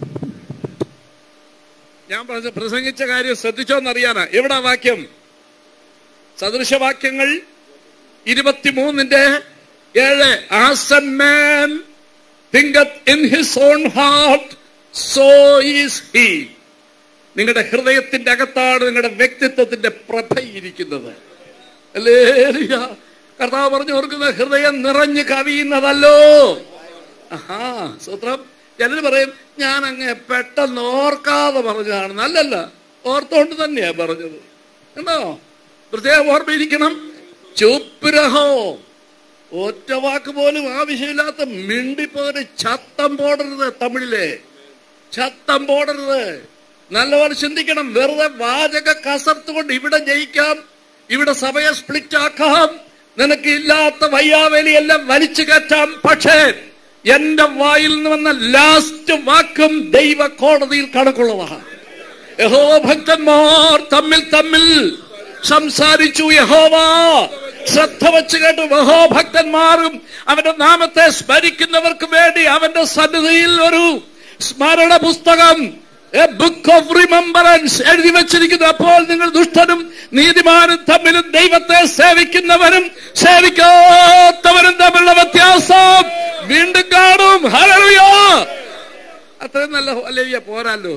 ഞാൻ പ്രസ- പ്രസംഗിച്ച കാര്യം ശ്രദ്ധിച്ചോ എന്നറിയാനാ എവിടാ വാക്യം സദൃശവാക്യങ്ങൾ ഇരുപത്തിമൂന്നിന്റെ ഏഴ് as a man thinketh in his own heart so is he നിങ്ങളുടെ ഹൃദയത്തിന്റെ അകത്താണ് നിങ്ങളുടെ വ്യക്തിത്വത്തിന്റെ പ്രഭയിരിക്കുന്നത് ഹല്ലേലൂയ. കർത്താവ് പറഞ്ഞു ഓർക്കുന്ന ഹൃദയം നിറഞ്ഞു കവിയുന്നതല്ലോ ആഹാ സൂത്രം ചിലർ പറയും ഞാൻ അങ്ങ് പെട്ടെന്ന് ഓർക്കാതെ പറഞ്ഞതാണ് നല്ലല്ല ഓർത്തോണ്ട് തന്നെയാ പറഞ്ഞത് കണ്ടോ പ്രത്യേകം ഓർമ്മയിരിക്കണം ചുപ്പുരഹോ ഒറ്റ വാക്ക് പോലും ആവശ്യമില്ലാത്ത മിണ്ടിപ്പോര് ചത്തം പോടരുത് തമിഴിലെ ശബ്ദം പോടരുത് നല്ലപോലെ ചിന്തിക്കണം വെറുതെ വാചക കസർത്ത് കൊണ്ട് ഇവിടെ ജയിക്കാം ഇവിടെ സഭയെ സ്പ്ലിറ്റ് ആക്കാം നിനക്ക് ഇല്ലാത്ത വയ്യാവേലി എല്ലാം വലിച്ചു കയറ്റാം പക്ഷേ എന്റെ വായിൽ നിന്ന് വന്ന ലാസ്റ്റ് വാക്കും ദൈവ കോടതിയിൽ കണക്കുള്ളതാണ് യഹോവ ഭക്തന്മാർ തമ്മിൽ തമ്മിൽ സംസാരിച്ചു യഹോവ ശ്രദ്ധ വെച്ച് കേട്ടു യഹോഭക്തന്മാരും അവന്റെ നാമത്തെ സ്മരിക്കുന്നവർക്ക് വേണ്ടി അവന്റെ സന്നിധിയിൽ ഒരു സ്മരണ പുസ്തകം എ ബുക്ക് ഓഫ് റിമംബറൻസ് എഴുതി വെച്ചിരിക്കുന്നു അപ്പോൾ നിങ്ങൾ ദുഷ്ടനും നീതിമാനും തമ്മിലും ദൈവത്തെ സേവിക്കുന്നവരും സേവിക്കാത്തവരും തമ്മിലുള്ള വ്യത്യാസം വീണ്ടും കാണും ഹല്ലേലൂയ അത്രയും നല്ല അല്ലേ പോരാല്ലോ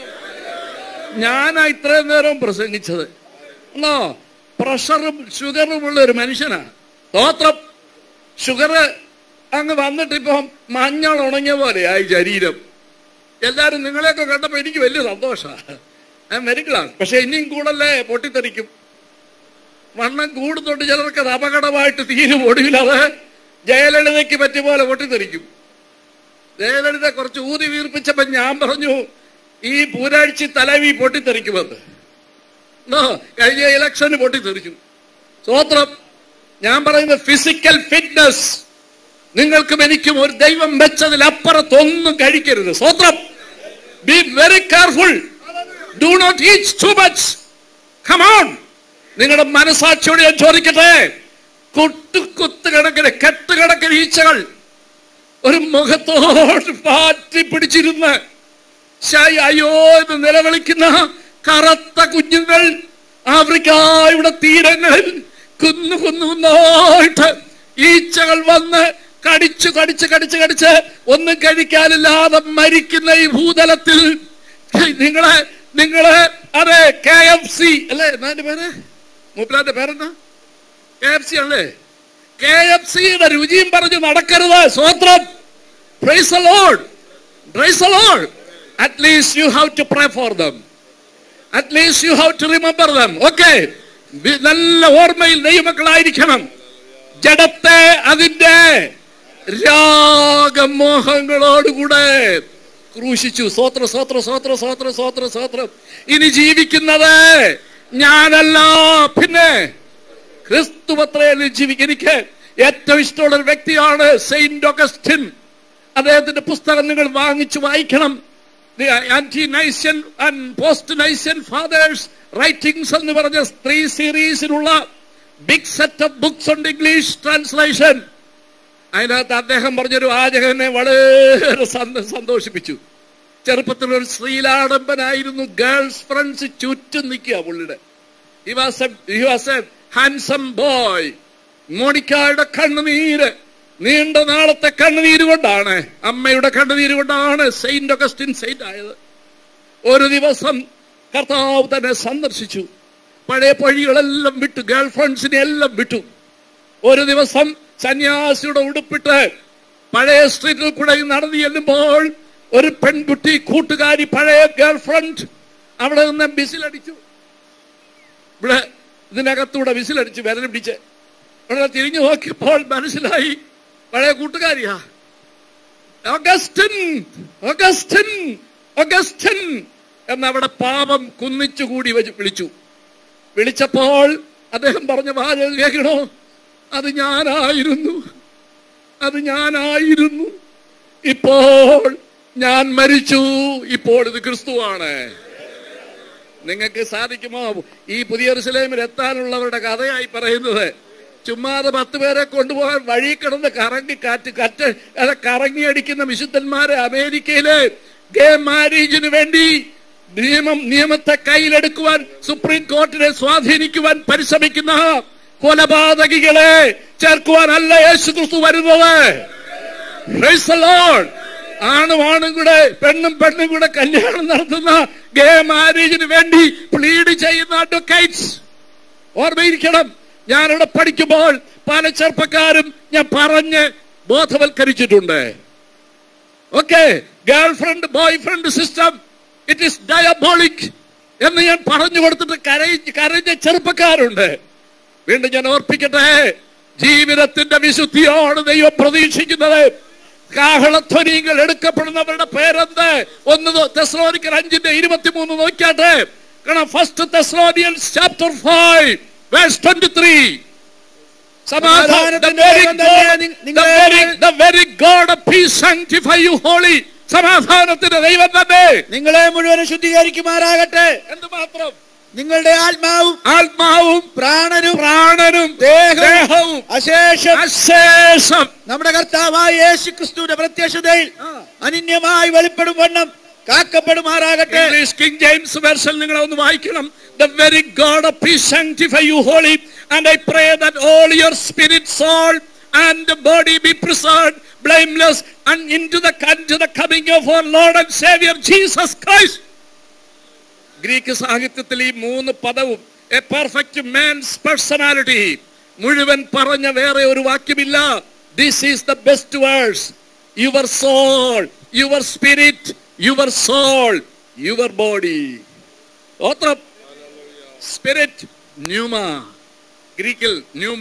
ഞാനാ ഇത്രയും നേരം പ്രസംഗിച്ചത് ആണോ പ്രഷറും ഷുഗറും ഉള്ള ഒരു മനുഷ്യനാ സ്തോത്രം ഷുഗർ അങ്ങ് വന്നിട്ട് ഇപ്പം മഞ്ഞൾ ഉണങ്ങിയ പോലെയായി ശരീരം എല്ലാരും നിങ്ങളെയൊക്കെ കണ്ടപ്പോ എനിക്ക് വലിയ സന്തോഷമാണ് ഞാൻ മെരിക്കളാണ് പക്ഷെ ഇനിയും കൂടല്ലേ പൊട്ടിത്തെറിക്കും വണ്ണം കൂടുന്നുണ്ട് ചിലർക്ക് അത് അപകടമായിട്ട് തീരും ഒടുവിൽ അത് ജയലളിതയ്ക്ക് പറ്റിയ പോലെ പൊട്ടിത്തെറിക്കും ജയലളിത കുറച്ച് ഊതി വീർപ്പിച്ചപ്പോ ഞാൻ പറഞ്ഞു ഈ പൂരാഴ്ച തലവി പൊട്ടിത്തെറിക്കുമെന്ന് നോ കഴിഞ്ഞ ഇലക്ഷന് പൊട്ടിത്തെറിച്ചു സ്വോത്രം ഞാൻ പറയുന്നത് ഫിസിക്കൽ ഫിറ്റ്നസ് നിങ്ങൾക്കും എനിക്കും ഒരു ദൈവം വെച്ചതിലപ്പുറത്തൊന്നും കഴിക്കരുത് സ്വോത്രം be very careful do not eat too much come on നിങ്ങളുടെ മനസാക്ഷിയോട് ഞാൻ ചോദിക്കട്ടെ കുത്തു കുത്ത് കണക്കിന് കെട്ട് കണക്കിന് ഈച്ചകൾ ഒരു മുഖത്തോട് പാറ്റി പിടിച്ചിരുന്ന് ശായി അയ്യോ എന്ന് നിലവിളിക്കുന്ന കറുത്ത കുഞ്ഞുങ്ങൾ ആഫ്രിക്കയുടെ തീരങ്ങളിൽ കുന്നു കുന്നു കുന്നായിട്ട് ഈച്ചകൾ വന്ന് കടിച്ചു കടിച്ച് കടിച്ച് കടിച്ച് ഒന്നും കഴിക്കാനില്ലാതെ മരിക്കുന്ന ഈ ഭൂതലത്തിൽ നിങ്ങളെ നിങ്ങളെ അതെ കെ എഫ് സി അല്ലേ എന്നാ അതിന്റെ പേര് മൂപ്പിലാന്റെ പേരെന്താ കെ എഫ് സി അല്ലേ കെ എഫ് സിയുടെ രുചിയും പറഞ്ഞു നടക്കരുത് സ്വോത്രം praise the Lord. Praise the Lord. At least you have to pray for them. At least you have to remember them. Okay. വി- നല്ല ഓർമ്മയിൽ ദൈവമക്കളായിരിക്കണം ജഡത്തെ അതിന്റെ രാഗമോഹങ്ങളോടുകൂടെ ക്രൂശിച്ചു സ്വോത്ര സ്വോത്ര സ്വോത്ര സ്വോത്ര സ്വോത്ര സ്വോത്രം ഇനി ജീവിക്കുന്നത് ഞാനല്ല പിന്നെ ക്രിസ്തുപത്രയിൽ ജീവിക്കും എനിക്ക് ഏറ്റവും ഇഷ്ടമുള്ള ഒരു വ്യക്തിയാണ് സെയിന്റ് ഒഗസ്റ്റിൻ അദ്ദേഹത്തിന്റെ പുസ്തകം നിങ്ങൾ വാങ്ങിച്ചു വായിക്കണം ante Nicene and post Nicene fathers writings എന്ന് പറഞ്ഞ ത്രീ സീരീസിലുള്ള ബിഗ് സെറ്റ് ഓഫ് ബുക്സ് ഉണ്ട് ഇംഗ്ലീഷ് ട്രാൻസ്ലേഷൻ അതിനകത്ത് അദ്ദേഹം പറഞ്ഞൊരു വാചകനെ വളരെ സന്ത- സന്തോഷിപ്പിച്ചു ചെറുപ്പത്തിൽ ഒരു ശ്രീലാടമ്പനായിരുന്നു ഗേൾസ് ഫ്രണ്ട്സ് ചുറ്റും നിൽക്കുക പുള്ളിയുടെ he was a he was a handsome boy മോണിക്കായുടെ കണ്ണുനീര് നീണ്ട നാളത്തെ കണ്ണുനീര് കൊണ്ടാണ് അമ്മയുടെ കണ്ണുനീര് കൊണ്ടാണ് സെയിന്റ് ഒഗസ്റ്റിൻ സെയിന്റ് ആയത് ഒരു ദിവസം കർത്താവ് തന്നെ സന്ദർശിച്ചു പഴയ പഴികളെല്ലാം വിട്ടു ഗേൾ ഫ്രണ്ട്സിനെ എല്ലാം വിട്ടു ഒരു ദിവസം സന്യാസിയുടെ ഉടുപ്പിട്ട് പഴയ സ്ട്രീറ്റിൽ കൂടെ നടന്നു ചെല്ലുമ്പോൾ ഒരു പെൺകുട്ടി കൂട്ടുകാരി പഴയ ഗേൾ ഫ്രണ്ട് അവിടെ നിന്ന് ബിസിലടിച്ചു ഇവിടെ ഇതിനകത്തൂടെ വിസിലടിച്ച് വിരൽ പിടിച്ച് ഇവിടെ തിരിഞ്ഞു നോക്കിയപ്പോൾ മനസ്സിലായി പഴയ കൂട്ടുകാരിയാ ഓഗസ്റ്റിൻ ഓഗസ്റ്റിൻ ഓഗസ്റ്റിൻ എന്നവിടെ പാപം കുന്നിച്ചുകൂടി വെച്ച് വിളിച്ചു വിളിച്ചപ്പോൾ അദ്ദേഹം പറഞ്ഞ വാചകം കേൾക്കണോ അത് ഞാനായിരുന്നു അത് ഞാനായിരുന്നു ഇപ്പോൾ ഞാൻ മരിച്ചു ഇപ്പോൾ ഇത് ക്രിസ്തുവാണ് നിങ്ങൾക്ക് സാധിക്കുമോ ഈ പുതിയ സിലേമിൽ എത്താനുള്ളവരുടെ കഥയായി പറയുന്നത് ചുമ്മാതെ പത്ത് പേരെ കൊണ്ടുപോകാൻ വഴി കിടന്ന് കറങ്ങി കാറ്റ് കറ്റ് അത് കറങ്ങി അടിക്കുന്ന വിശുദ്ധന്മാരെ അമേരിക്കയിലെ ഗേ മാരേജിന് വേണ്ടി നിയമം നിയമത്തെ കയ്യിലെടുക്കുവാൻ സുപ്രീം കോർട്ടിനെ സ്വാധീനിക്കുവാൻ പരിശ്രമിക്കുന്ന കൊലപാതകികളെ ചേർക്കുവാനല്ല യേശു ക്രിസ്തു വരുന്നത് Praise the Lord. ആണും ആണും കൂടെ പെണ്ണും പെണ്ണും കൂടെ കല്യാണം നടത്തുന്ന ഗേ മാരേജിന് വേണ്ടി പ്ലീഡ് ചെയ്യുന്ന അഡ്വക്കേറ്റ്സ് ഓർമ്മയിരിക്കണം ഞാനിവിടെ പഠിക്കുമ്പോൾ പല ചെറുപ്പക്കാരും ഞാൻ പറഞ്ഞ് ബോധവൽക്കരിച്ചിട്ടുണ്ട് okay girlfriend boyfriend system it is diabolic എന്ന് ഞാൻ പറഞ്ഞു കൊടുത്തിട്ട് കരയി കരഞ്ഞ ചെറുപ്പക്കാരുണ്ട് വീണ്ടും ഞാൻ ഓർപ്പിക്കട്ടെ ജീവിതത്തിന്റെ വിശുദ്ധിയാണ് ദൈവം പ്രതീക്ഷിക്കുന്നത് കാഹളധ്വനികൾ എടുക്കപ്പെടുന്നവരുടെ പേരെന്ത് ഒന്ന് തെസ്ലോനിക്കർ അഞ്ചിന്റെ ഇരുപത്തിമൂന്ന് നോക്കിയാട്ടെ കാരണം first Thessalonians chapter five verse twenty three സമാധാനത്തിന്റെ ദൈവം തന്നെ നി- നിങ്ങളെ very God of peace sanctify you holy സമാധാനത്തിന്റെ ദൈവം തന്നെ നിങ്ങളെ മുഴുവൻ ശുദ്ധീകരിക്കുമാറാകട്ടെ എന്തുമാത്രം നിങ്ങളുടെ ആത്മാവും ആത്മാവും പ്രാണനും പ്രാണനും ദേഹവും ദേഹവും അശേഷം അശേഷം നമ്മുടെ കർത്താവായ യേശു ക്രിസ്തുവിന്റെ പ്രത്യക്ഷതയിൽ അനന്യമായി വെളിപ്പെടും വണ്ണം കാക്കപ്പെടുമാറാകട്ടെ ഇംഗ്ലീഷ് കിങ് ജെയിംസ് വെർഷൻ നിങ്ങൾ ഒന്ന് വായിക്കണം the very God of peace sanctify you holy and I pray that all your spirit soul and body be preserved blameless and into the unto the coming of our Lord and Savior Jesus Christ ഗ്രീക്ക് സാഹിത്യത്തിൽ ഈ മൂന്ന് പദവും എ പെർഫെക്റ്റ് മാൻസ് പേഴ്സണാലിറ്റി മുഴുവൻ പറഞ്ഞ വേറെ ഒരു വാക്യമില്ല this is the best verse your soul your spirit your soul your body ഓത്രം സ്പിരിറ്റ് ന്യൂമ ഗ്രീക്കിൽ ന്യൂമ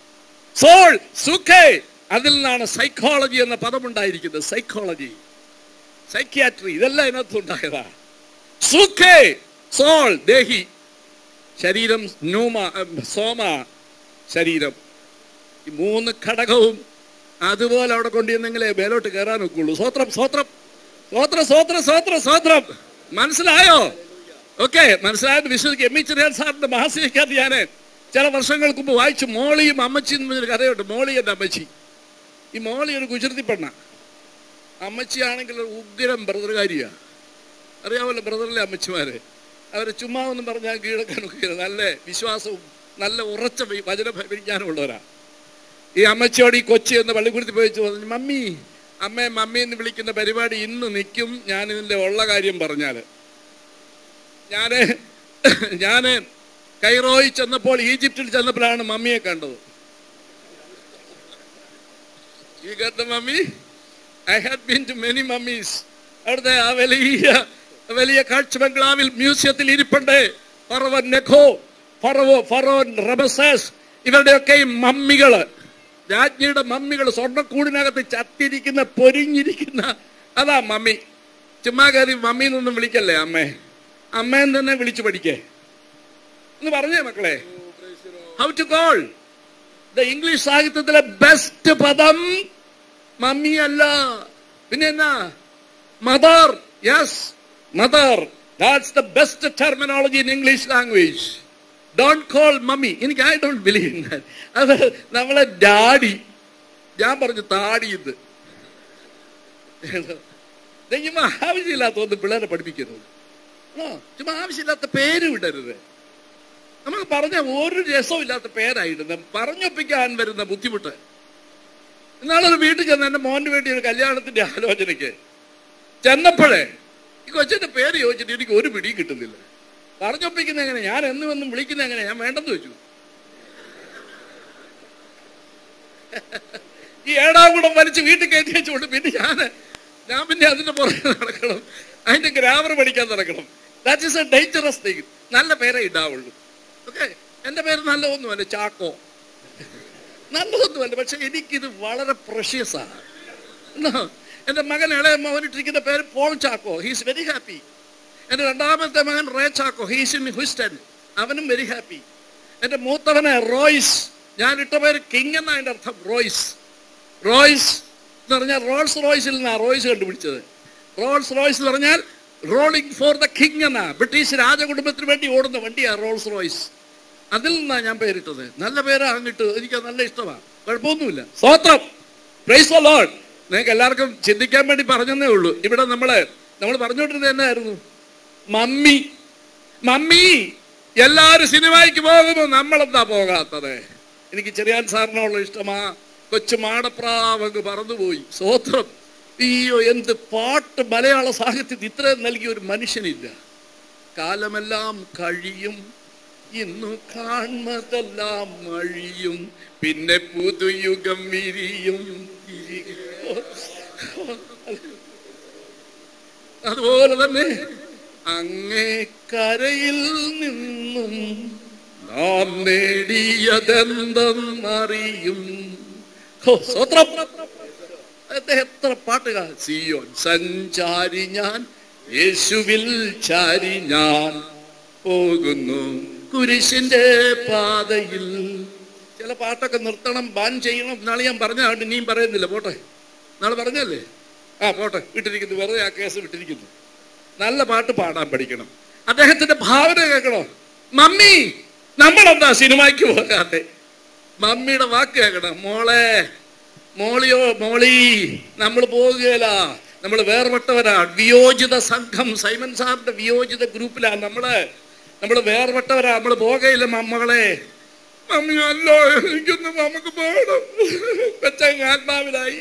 സോൾ സുഖേ അതിൽ നിന്നാണ് സൈക്കോളജി എന്ന പദമുണ്ടായിരിക്കുന്നത് സൈക്കോളജി സൈക്യാട്രി ഇതെല്ലാം ഇതിനകത്ത് ഉണ്ടായതാ സുഖേ സോൾ ദേഹി ശരീരം ന്യൂമ ഉം, സോമ ശരീരം ഈ മൂന്ന് ഘടകവും അതുപോലെ അവിടെ കൊണ്ടുവന്നെങ്കിലേ മേലോട്ട് കയറാൻ ഒക്കുള്ളൂ സ്വത്രം സ്വത്രം സ്വത്ര സ്വത്ര സ്വത്ര സ്വത്രം മനസ്സിലായോ ഓക്കെ മനസ്സിലായത് വിശ്വസിക്കുക എം ഇ ചെറിയാൻ സാറിന്റെ മഹാസിനിക്കകത്ത് ഞാൻ ചില വർഷങ്ങൾക്ക് മുമ്പ് വായിച്ചു മോളിയും അമ്മച്ചിയും എന്ന് പറഞ്ഞൊരു കഥയുണ്ട് മോളി എൻ്റെ അമ്മച്ചി ഈ മോളി ഒരു ഗുജറത്തി പെണ്ണ അമ്മച്ചിയാണെങ്കിൽ ഒരു ഉഗ്രം ബ്രദറുകാരിയാ അറിയാമല്ലോ ബ്രദറിലെ അമ്മച്ചിമാര് അവരെ ചുമ്മാ ഒന്നും പറഞ്ഞാൽ കീഴടക്കാനൊക്കെ നല്ല വിശ്വാസവും നല്ല ഉറച്ച വി- വചന വിജ്ഞാനമുള്ളവരാ ഈ അമ്മച്ചിയോട് ഈ കൊച്ചി എന്ന് പള്ളിക്കൂടത്തിൽ പോയി പറഞ്ഞു മമ്മി അമ്മയെ മമ്മി എന്ന് വിളിക്കുന്ന പരിപാടി ഇന്ന് നിൽക്കും ഞാൻ ഇതിന്റെ ഉള്ള കാര്യം പറഞ്ഞാല് ഞാന് ഞാന് കൈറോയിൽ ചെന്നപ്പോൾ ഈജിപ്തിൽ ചെന്നപ്പോഴാണ് മമ്മിയെ കണ്ടത് You got the mummy? I had been to many mummies. അവിടുത്തെ ആ വലിയ വലിയ കാഴ്ച ബംഗ്ലാവിൽ മ്യൂസിയത്തിൽ ഇരിപ്പുണ്ട് ഫറവൻ നെഖോ ഫറവോ ഫറോൻ റബസസ് ഇവരുടെയൊക്കെയും മമ്മികള് രാജ്ഞിയുടെ മമ്മികൾ സ്വർണ്ണക്കൂടിനകത്ത് ചത്തിരിക്കുന്ന പൊരിഞ്ഞിരിക്കുന്ന അതാ മമ്മി ചുമ്മാ കയറി മമ്മി എന്നൊന്നും വിളിക്കല്ലേ അമ്മേ അമ്മേൻ തന്നെ വിളിച്ചു പഠിക്കേ എന്ന് പറഞ്ഞേ മക്കളെ how to call the English സാഹിത്യത്തിലെ ബെസ്റ്റ് പദം മമ്മി അല്ല പിന്നെ എന്നാ mother yes mother that's the best terminology in English language don't call mummy എനിക്ക് ഐ ഡോണ്ട് ബിലീവ് അത് നമ്മളെ ഡാഡി ഞാൻ പറഞ്ഞു താടി ഇത് ചുമ്മാ ആവശ്യമില്ലാത്ത ഒന്ന് പിള്ളേരെ പഠിപ്പിക്കുന്നത് ആണോ ചുമ്മാ ആവശ്യമില്ലാത്ത പേര് വിടരുത് നമുക്ക് പറഞ്ഞ ഒരു രസവും ഇല്ലാത്ത പേരായിരുന്നു പറഞ്ഞൊപ്പിക്കാൻ വരുന്ന ബുദ്ധിമുട്ട് ഇന്നാളൊരു വീട്ടിൽ ചെന്ന് എന്റെ മോന്റെ വേണ്ടി ഒരു കല്യാണത്തിന്റെ ആലോചനയ്ക്ക് ചെന്നപ്പോഴേ ഈ കൊച്ചിന്റെ പേര് ചോദിച്ചിട്ട് എനിക്ക് ഒരു പിടിയും കിട്ടുന്നില്ല പറഞ്ഞൊപ്പിക്കുന്ന എങ്ങനെ ഞാൻ എന്നും എന്നും വിളിക്കുന്ന എങ്ങനെ ഞാൻ വേണ്ടെന്ന് വെച്ചു ഈ ഏഴാം കൂടം വലിച്ച് വീട്ടിൽ കയറ്റി വെച്ചുകൊണ്ട് പിന്നെ ഞാൻ ഞാൻ പിന്നെ അതിന്റെ പുറകെ നടക്കണം അതിന്റെ ഗ്രാമർ പഠിക്കാൻ നടക്കണം that is a dangerous thing നല്ല പേരേ ഇടാവുള്ളൂ ഓക്കെ എന്റെ പേര് നല്ലതൊന്നുമല്ല ചാക്കോ നല്ലതൊന്നുമല്ല പക്ഷെ എനിക്കിത് വളരെ പ്രഷ്യസാണ് എന്റെ മകൻ ഇളയ മോനിട്ടിരിക്കുന്ന പേര് Paul Chacko he's very happy എന്റെ രണ്ടാമത്തെ മകൻ Ray Chacko he's in Houston അവനും വെരി ഹാപ്പി എന്റെ മൂത്തവന് റോയ്സ് ഞാൻ ഇട്ട പേര് കിങ് എന്നാ അതിന്റെ അർത്ഥം റോയ്സ് റോയ്സ് എന്ന് പറഞ്ഞാൽ റോൾസ് റോയ്സിൽ നിന്നാണ് റോയ്സ് കണ്ടുപിടിച്ചത് റോൾസ് റോയ്സ് എന്ന് പറഞ്ഞാൽ റോളിംഗ് ഫോർ ദ കിങ് എന്നാ ബ്രിട്ടീഷ് രാജകുടുംബത്തിന് വേണ്ടി ഓടുന്ന വണ്ടിയാണ് റോൾസ് റോയ്സ് അതിൽ നിന്നാണ് ഞാൻ പേരിട്ടത് നല്ല പേരാ അങ്ങിട്ട് എനിക്ക് നല്ല ഇഷ്ടമാണ് കുഴപ്പമൊന്നുമില്ല സ്വത്രം പ്രൈസ് ലോഡ് നിങ്ങൾക്ക് എല്ലാവർക്കും ചിന്തിക്കാൻ വേണ്ടി പറഞ്ഞതേ ഉള്ളൂ ഇവിടെ നമ്മള് നമ്മൾ പറഞ്ഞുകൊണ്ടിരുന്നത് എന്നായിരുന്നു മമ്മി മമ്മി എല്ലാരും സിനിമയ്ക്ക് പോകുമ്പോ നമ്മളെന്താ പോകാത്തത് എനിക്ക് ചെറിയാൻ സാറിനുള്ള ഇഷ്ടമാ കൊച്ചു മാടപ്രാവങ്ങ് പറന്നുപോയി സ്വോത്രം അയ്യോ എന്ത് പാട്ട് മലയാള സാഹിത്യത്തിൽ ഇത്രയും നൽകിയ ഒരു മനുഷ്യനില്ല കാലമെല്ലാം കഴിയും ഇന്നു കാൺമതെല്ലാം മഴിയും പിന്നെ പുതുയുഗം വിരിയും അതുപോലെ തന്നെ അങ്ങേ കരയിൽ നിന്നും നാം നേടിയതെന്തെന്നറിയും ഹോ, സ്തോത്രം അദ്ദേഹം എത്ര പാട്ടുകാർ സിയോൻ സഞ്ചാരി ഞാൻ യേശുവിൽ ചാരി ഞാൻ പോകുന്നു കുരിശിന്റെ പാതയിൽ ചില പാട്ടൊക്കെ നിർത്തണം ബാൻ ചെയ്യണം നാളെ ഞാൻ പറഞ്ഞാണ്ട് ഇനിയും പറയുന്നില്ല പോട്ടെ നാളെ പറഞ്ഞല്ലേ ആ പോട്ടെ വിട്ടിരിക്കുന്നു വെറുതെ ആ കേസ് വിട്ടിരിക്കുന്നു നല്ല പാട്ട് പാടാൻ പഠിക്കണം അദ്ദേഹത്തിന്റെ ഭാവന കേൾക്കണോ മമ്മി നമ്മളെന്താ സിനിമയ്ക്ക് പോകാതെ മമ്മിയുടെ വാക്ക് കേൾക്കണം മോളെ മോളിയോ മോളി നമ്മൾ പോകുകയില്ല നമ്മൾ വേർപെട്ടവരാണ് വിയോജിത സംഘം സൈമൻ സാറിന്റെ വിയോജിത ഗ്രൂപ്പിലാണ് നമ്മള് നമ്മൾ വേർപെട്ടവരാ നമ്മൾ പോകുകയില്ല മമ്മകളെ മമ്മി അല്ലോ എനിക്കൊന്ന് നമുക്ക് പോകണം കൊച്ചങ്ങ് ആത്മാവിലായി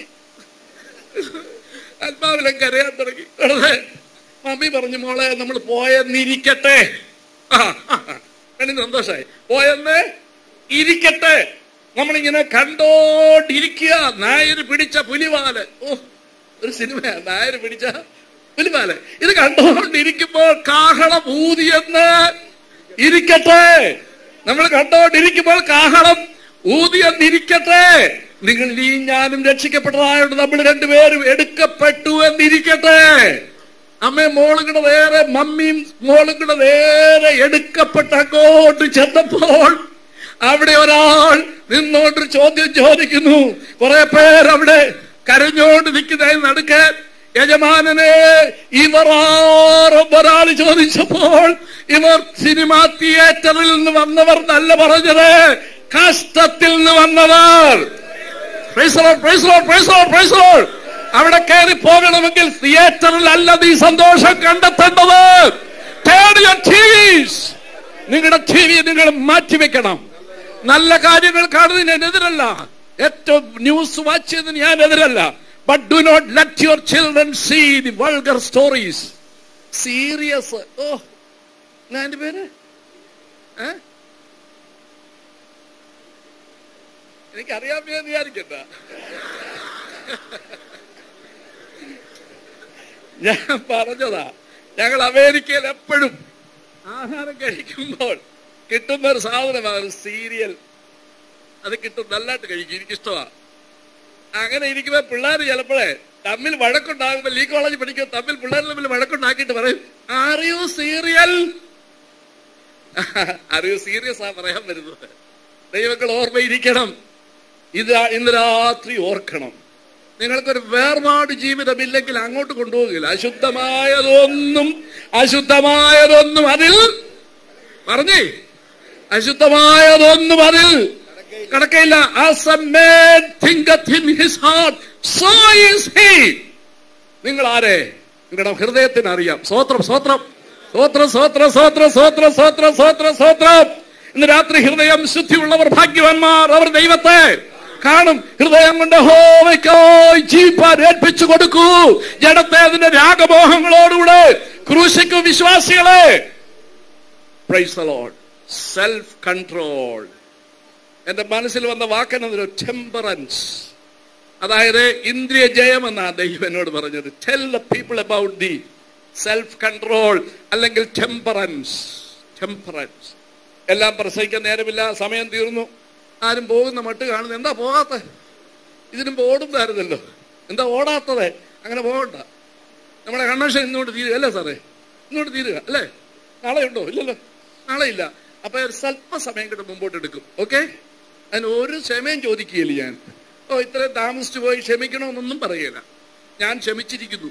ആത്മാവിലും കരയാൻ തുടങ്ങി വെറുതെ മമ്മി പറഞ്ഞു മോളെ നമ്മൾ പോയെന്നിരിക്കട്ടെ ആ ആ, ആ. എനിക്ക് സന്തോഷായി പോയെന്ന് ഇരിക്കട്ടെ നമ്മളിങ്ങനെ കണ്ടോണ്ടിരിക്കുക നായര് പിടിച്ച പുലിവാല് ഓ ഒരു സിനിമയാ നായര് പിടിച്ച പുലിവാല് ഇത് കണ്ടോണ്ടിരിക്കുമ്പോൾ കാഹളം ഊതിയെന്ന് ഇരിക്കട്ടെ നമ്മൾ കണ്ടോണ്ടിരിക്കുമ്പോൾ കാഹളം ഊതിയെന്നിരിക്കട്ടെ നിങ്ങൾ നീ ഞാനും രക്ഷിക്കപ്പെട്ടതായോണ്ട് നമ്മൾ രണ്ടുപേരും എടുക്കപ്പെട്ടു എന്നിരിക്കട്ടെ അമ്മ മോളും കൂടെ നേരെ മമ്മിയും മോളും കൂടെ നേരെ എടുക്കപ്പെട്ട അങ്ങോട്ട് ചെന്നപ്പോൾ അവിടെ ഒരാൾ നിന്നോണ്ടൊരു ചോദ്യം ചോദിക്കുന്നു കുറെ പേർ അവിടെ കരഞ്ഞോണ്ട് നിൽക്കുന്നതിന് നടുക്ക് യജമാനനെ ഇവർ ആറും ഒരാൾ ചോദിച്ചപ്പോൾ ഇവർ സിനിമാ തിയേറ്ററിൽ നിന്ന് വന്നവർ നല്ല പറഞ്ഞത് കഷ്ടത്തിൽ നിന്ന് വന്നവർ Praise the Lord, praise the Lord, praise the Lord, praise the Lord. അവിടെ കയറി പോകണമെങ്കിൽ തിയേറ്ററിൽ അല്ല നീ സന്തോഷം കണ്ടെത്തേണ്ടത് Turn your TVs. നിങ്ങളുടെ ടി വി നിങ്ങൾ മാറ്റിവെക്കണം നല്ല കാര്യങ്ങൾ കാണുന്നതിന് എതിരല്ല ഏറ്റവും ന്യൂസ് വാച്ച് ചെയ്യുന്നതിന് ഞാൻ എതിരല്ല but do not let your children see the vulgar stories serious ഓ ഞാൻ എൻ്റെ പേര് ഏ എനിക്കറിയാൻ വേണ്ടി വിചാരിക്കണ്ട ഞാൻ പറഞ്ഞതാ ഞങ്ങൾ അമേരിക്കയിൽ എപ്പോഴും ആഹാരം കഴിക്കുമ്പോൾ കിട്ടുന്ന ഒരു സാധനമാണ് ഒരു സീരിയൽ അത് കിട്ടും നല്ലതായിട്ട് കഴിക്കും എനിക്കിഷ്ടമാ അങ്ങനെ ഇരിക്കുമ്പോ പിള്ളേർ ചിലപ്പോഴേ തമ്മിൽ വഴക്കുണ്ടാകുമ്പോ ലീ കോളേജ് പഠിക്കുമ്പോൾ തമ്മിൽ പിള്ളേർ തമ്മിൽ വഴക്കുണ്ടാക്കിയിട്ട് പറയും അറിയൂ സീരിയൽ അറിയൂ സീരിയസ് ആ പറയാൻ വരുന്നത് ദൈവങ്ങൾ ഓർമ്മയിരിക്കണം ഇത് ഇന്ന് രാത്രി ഓർക്കണം നിങ്ങൾക്കൊരു വേർപാട് ജീവിതമില്ലെങ്കിൽ അങ്ങോട്ട് കൊണ്ടുപോകില്ല അശുദ്ധമായതൊന്നും അശുദ്ധമായതൊന്നും അതിൽ പറഞ്ഞേ അശുദ്ധമായതൊന്നും അതിൽ കടക്കയില്ല As a man thinketh in his heart, so is he. നിങ്ങൾ ആരെ നിങ്ങളുടെ ഹൃദയത്തിന് അറിയാം സ്വോത്രം സ്വോത്രം സ്വോത്രം സ്വോത്രം സ്വോത്രം സ്വോത്രം സ്വോത്രം സ്വോത്രം സ്വോത്രം ഇന്ന് രാത്രി ഹൃദയം ശുദ്ധിയുള്ളവർ ഭാഗ്യവാന്മാർ അവർ ദൈവത്തെ കാണും ഹൃദയം കൊണ്ട് ഹോമയ്ക്കായി ജീവിപ്പാൻ ഏൽപ്പിച്ചു കൊടുക്കൂ ജഡത്തെ അതിന്റെ രാഗമോഹങ്ങളോടുകൂടെ ക്രൂശിക്കൂ വിശ്വാസികളെ praise the Lord self control എന്റെ മനസ്സിൽ വന്ന വാക്കെന്നതൊരു ടെമ്പറൻസ് അതായത് ഇന്ദ്രിയ ജയം എന്നാ ദൈവം എന്നോട് പറഞ്ഞത് tell the people about the self control അല്ലെങ്കിൽ ടെമ്പറൻസ് ടെമ്പറൻസ് എല്ലാം പ്രസംഗിക്കാൻ നേരമില്ല സമയം തീർന്നു ആരും പോകുന്ന മട്ട് കാണുന്നു എന്താ പോകാത്ത ഇതിനും ഓടുന്നായിരുന്നല്ലോ എന്താ ഓടാത്തത് അങ്ങനെ പോകണ്ട നമ്മുടെ കൺവെൻഷൻ ഇന്നോട്ട് തീരുക അല്ലേ സാറേ ഇന്നോട്ട് തീരുക അല്ലേ നാളെ ഉണ്ടോ ഇല്ലല്ലോ നാളെ ഇല്ല അപ്പൊ ഒരു സ്വല്പസമയം കൂടെ മുമ്പോട്ട് എടുക്കും ഓക്കെ അതിന് ഒരു ക്ഷമയും ചോദിക്കുകയില്ല ഞാൻ ഓ ഇത്രയും താമസിച്ചു പോയി ക്ഷമിക്കണമെന്നൊന്നും പറയില്ല ഞാൻ ക്ഷമിച്ചിരിക്കുന്നു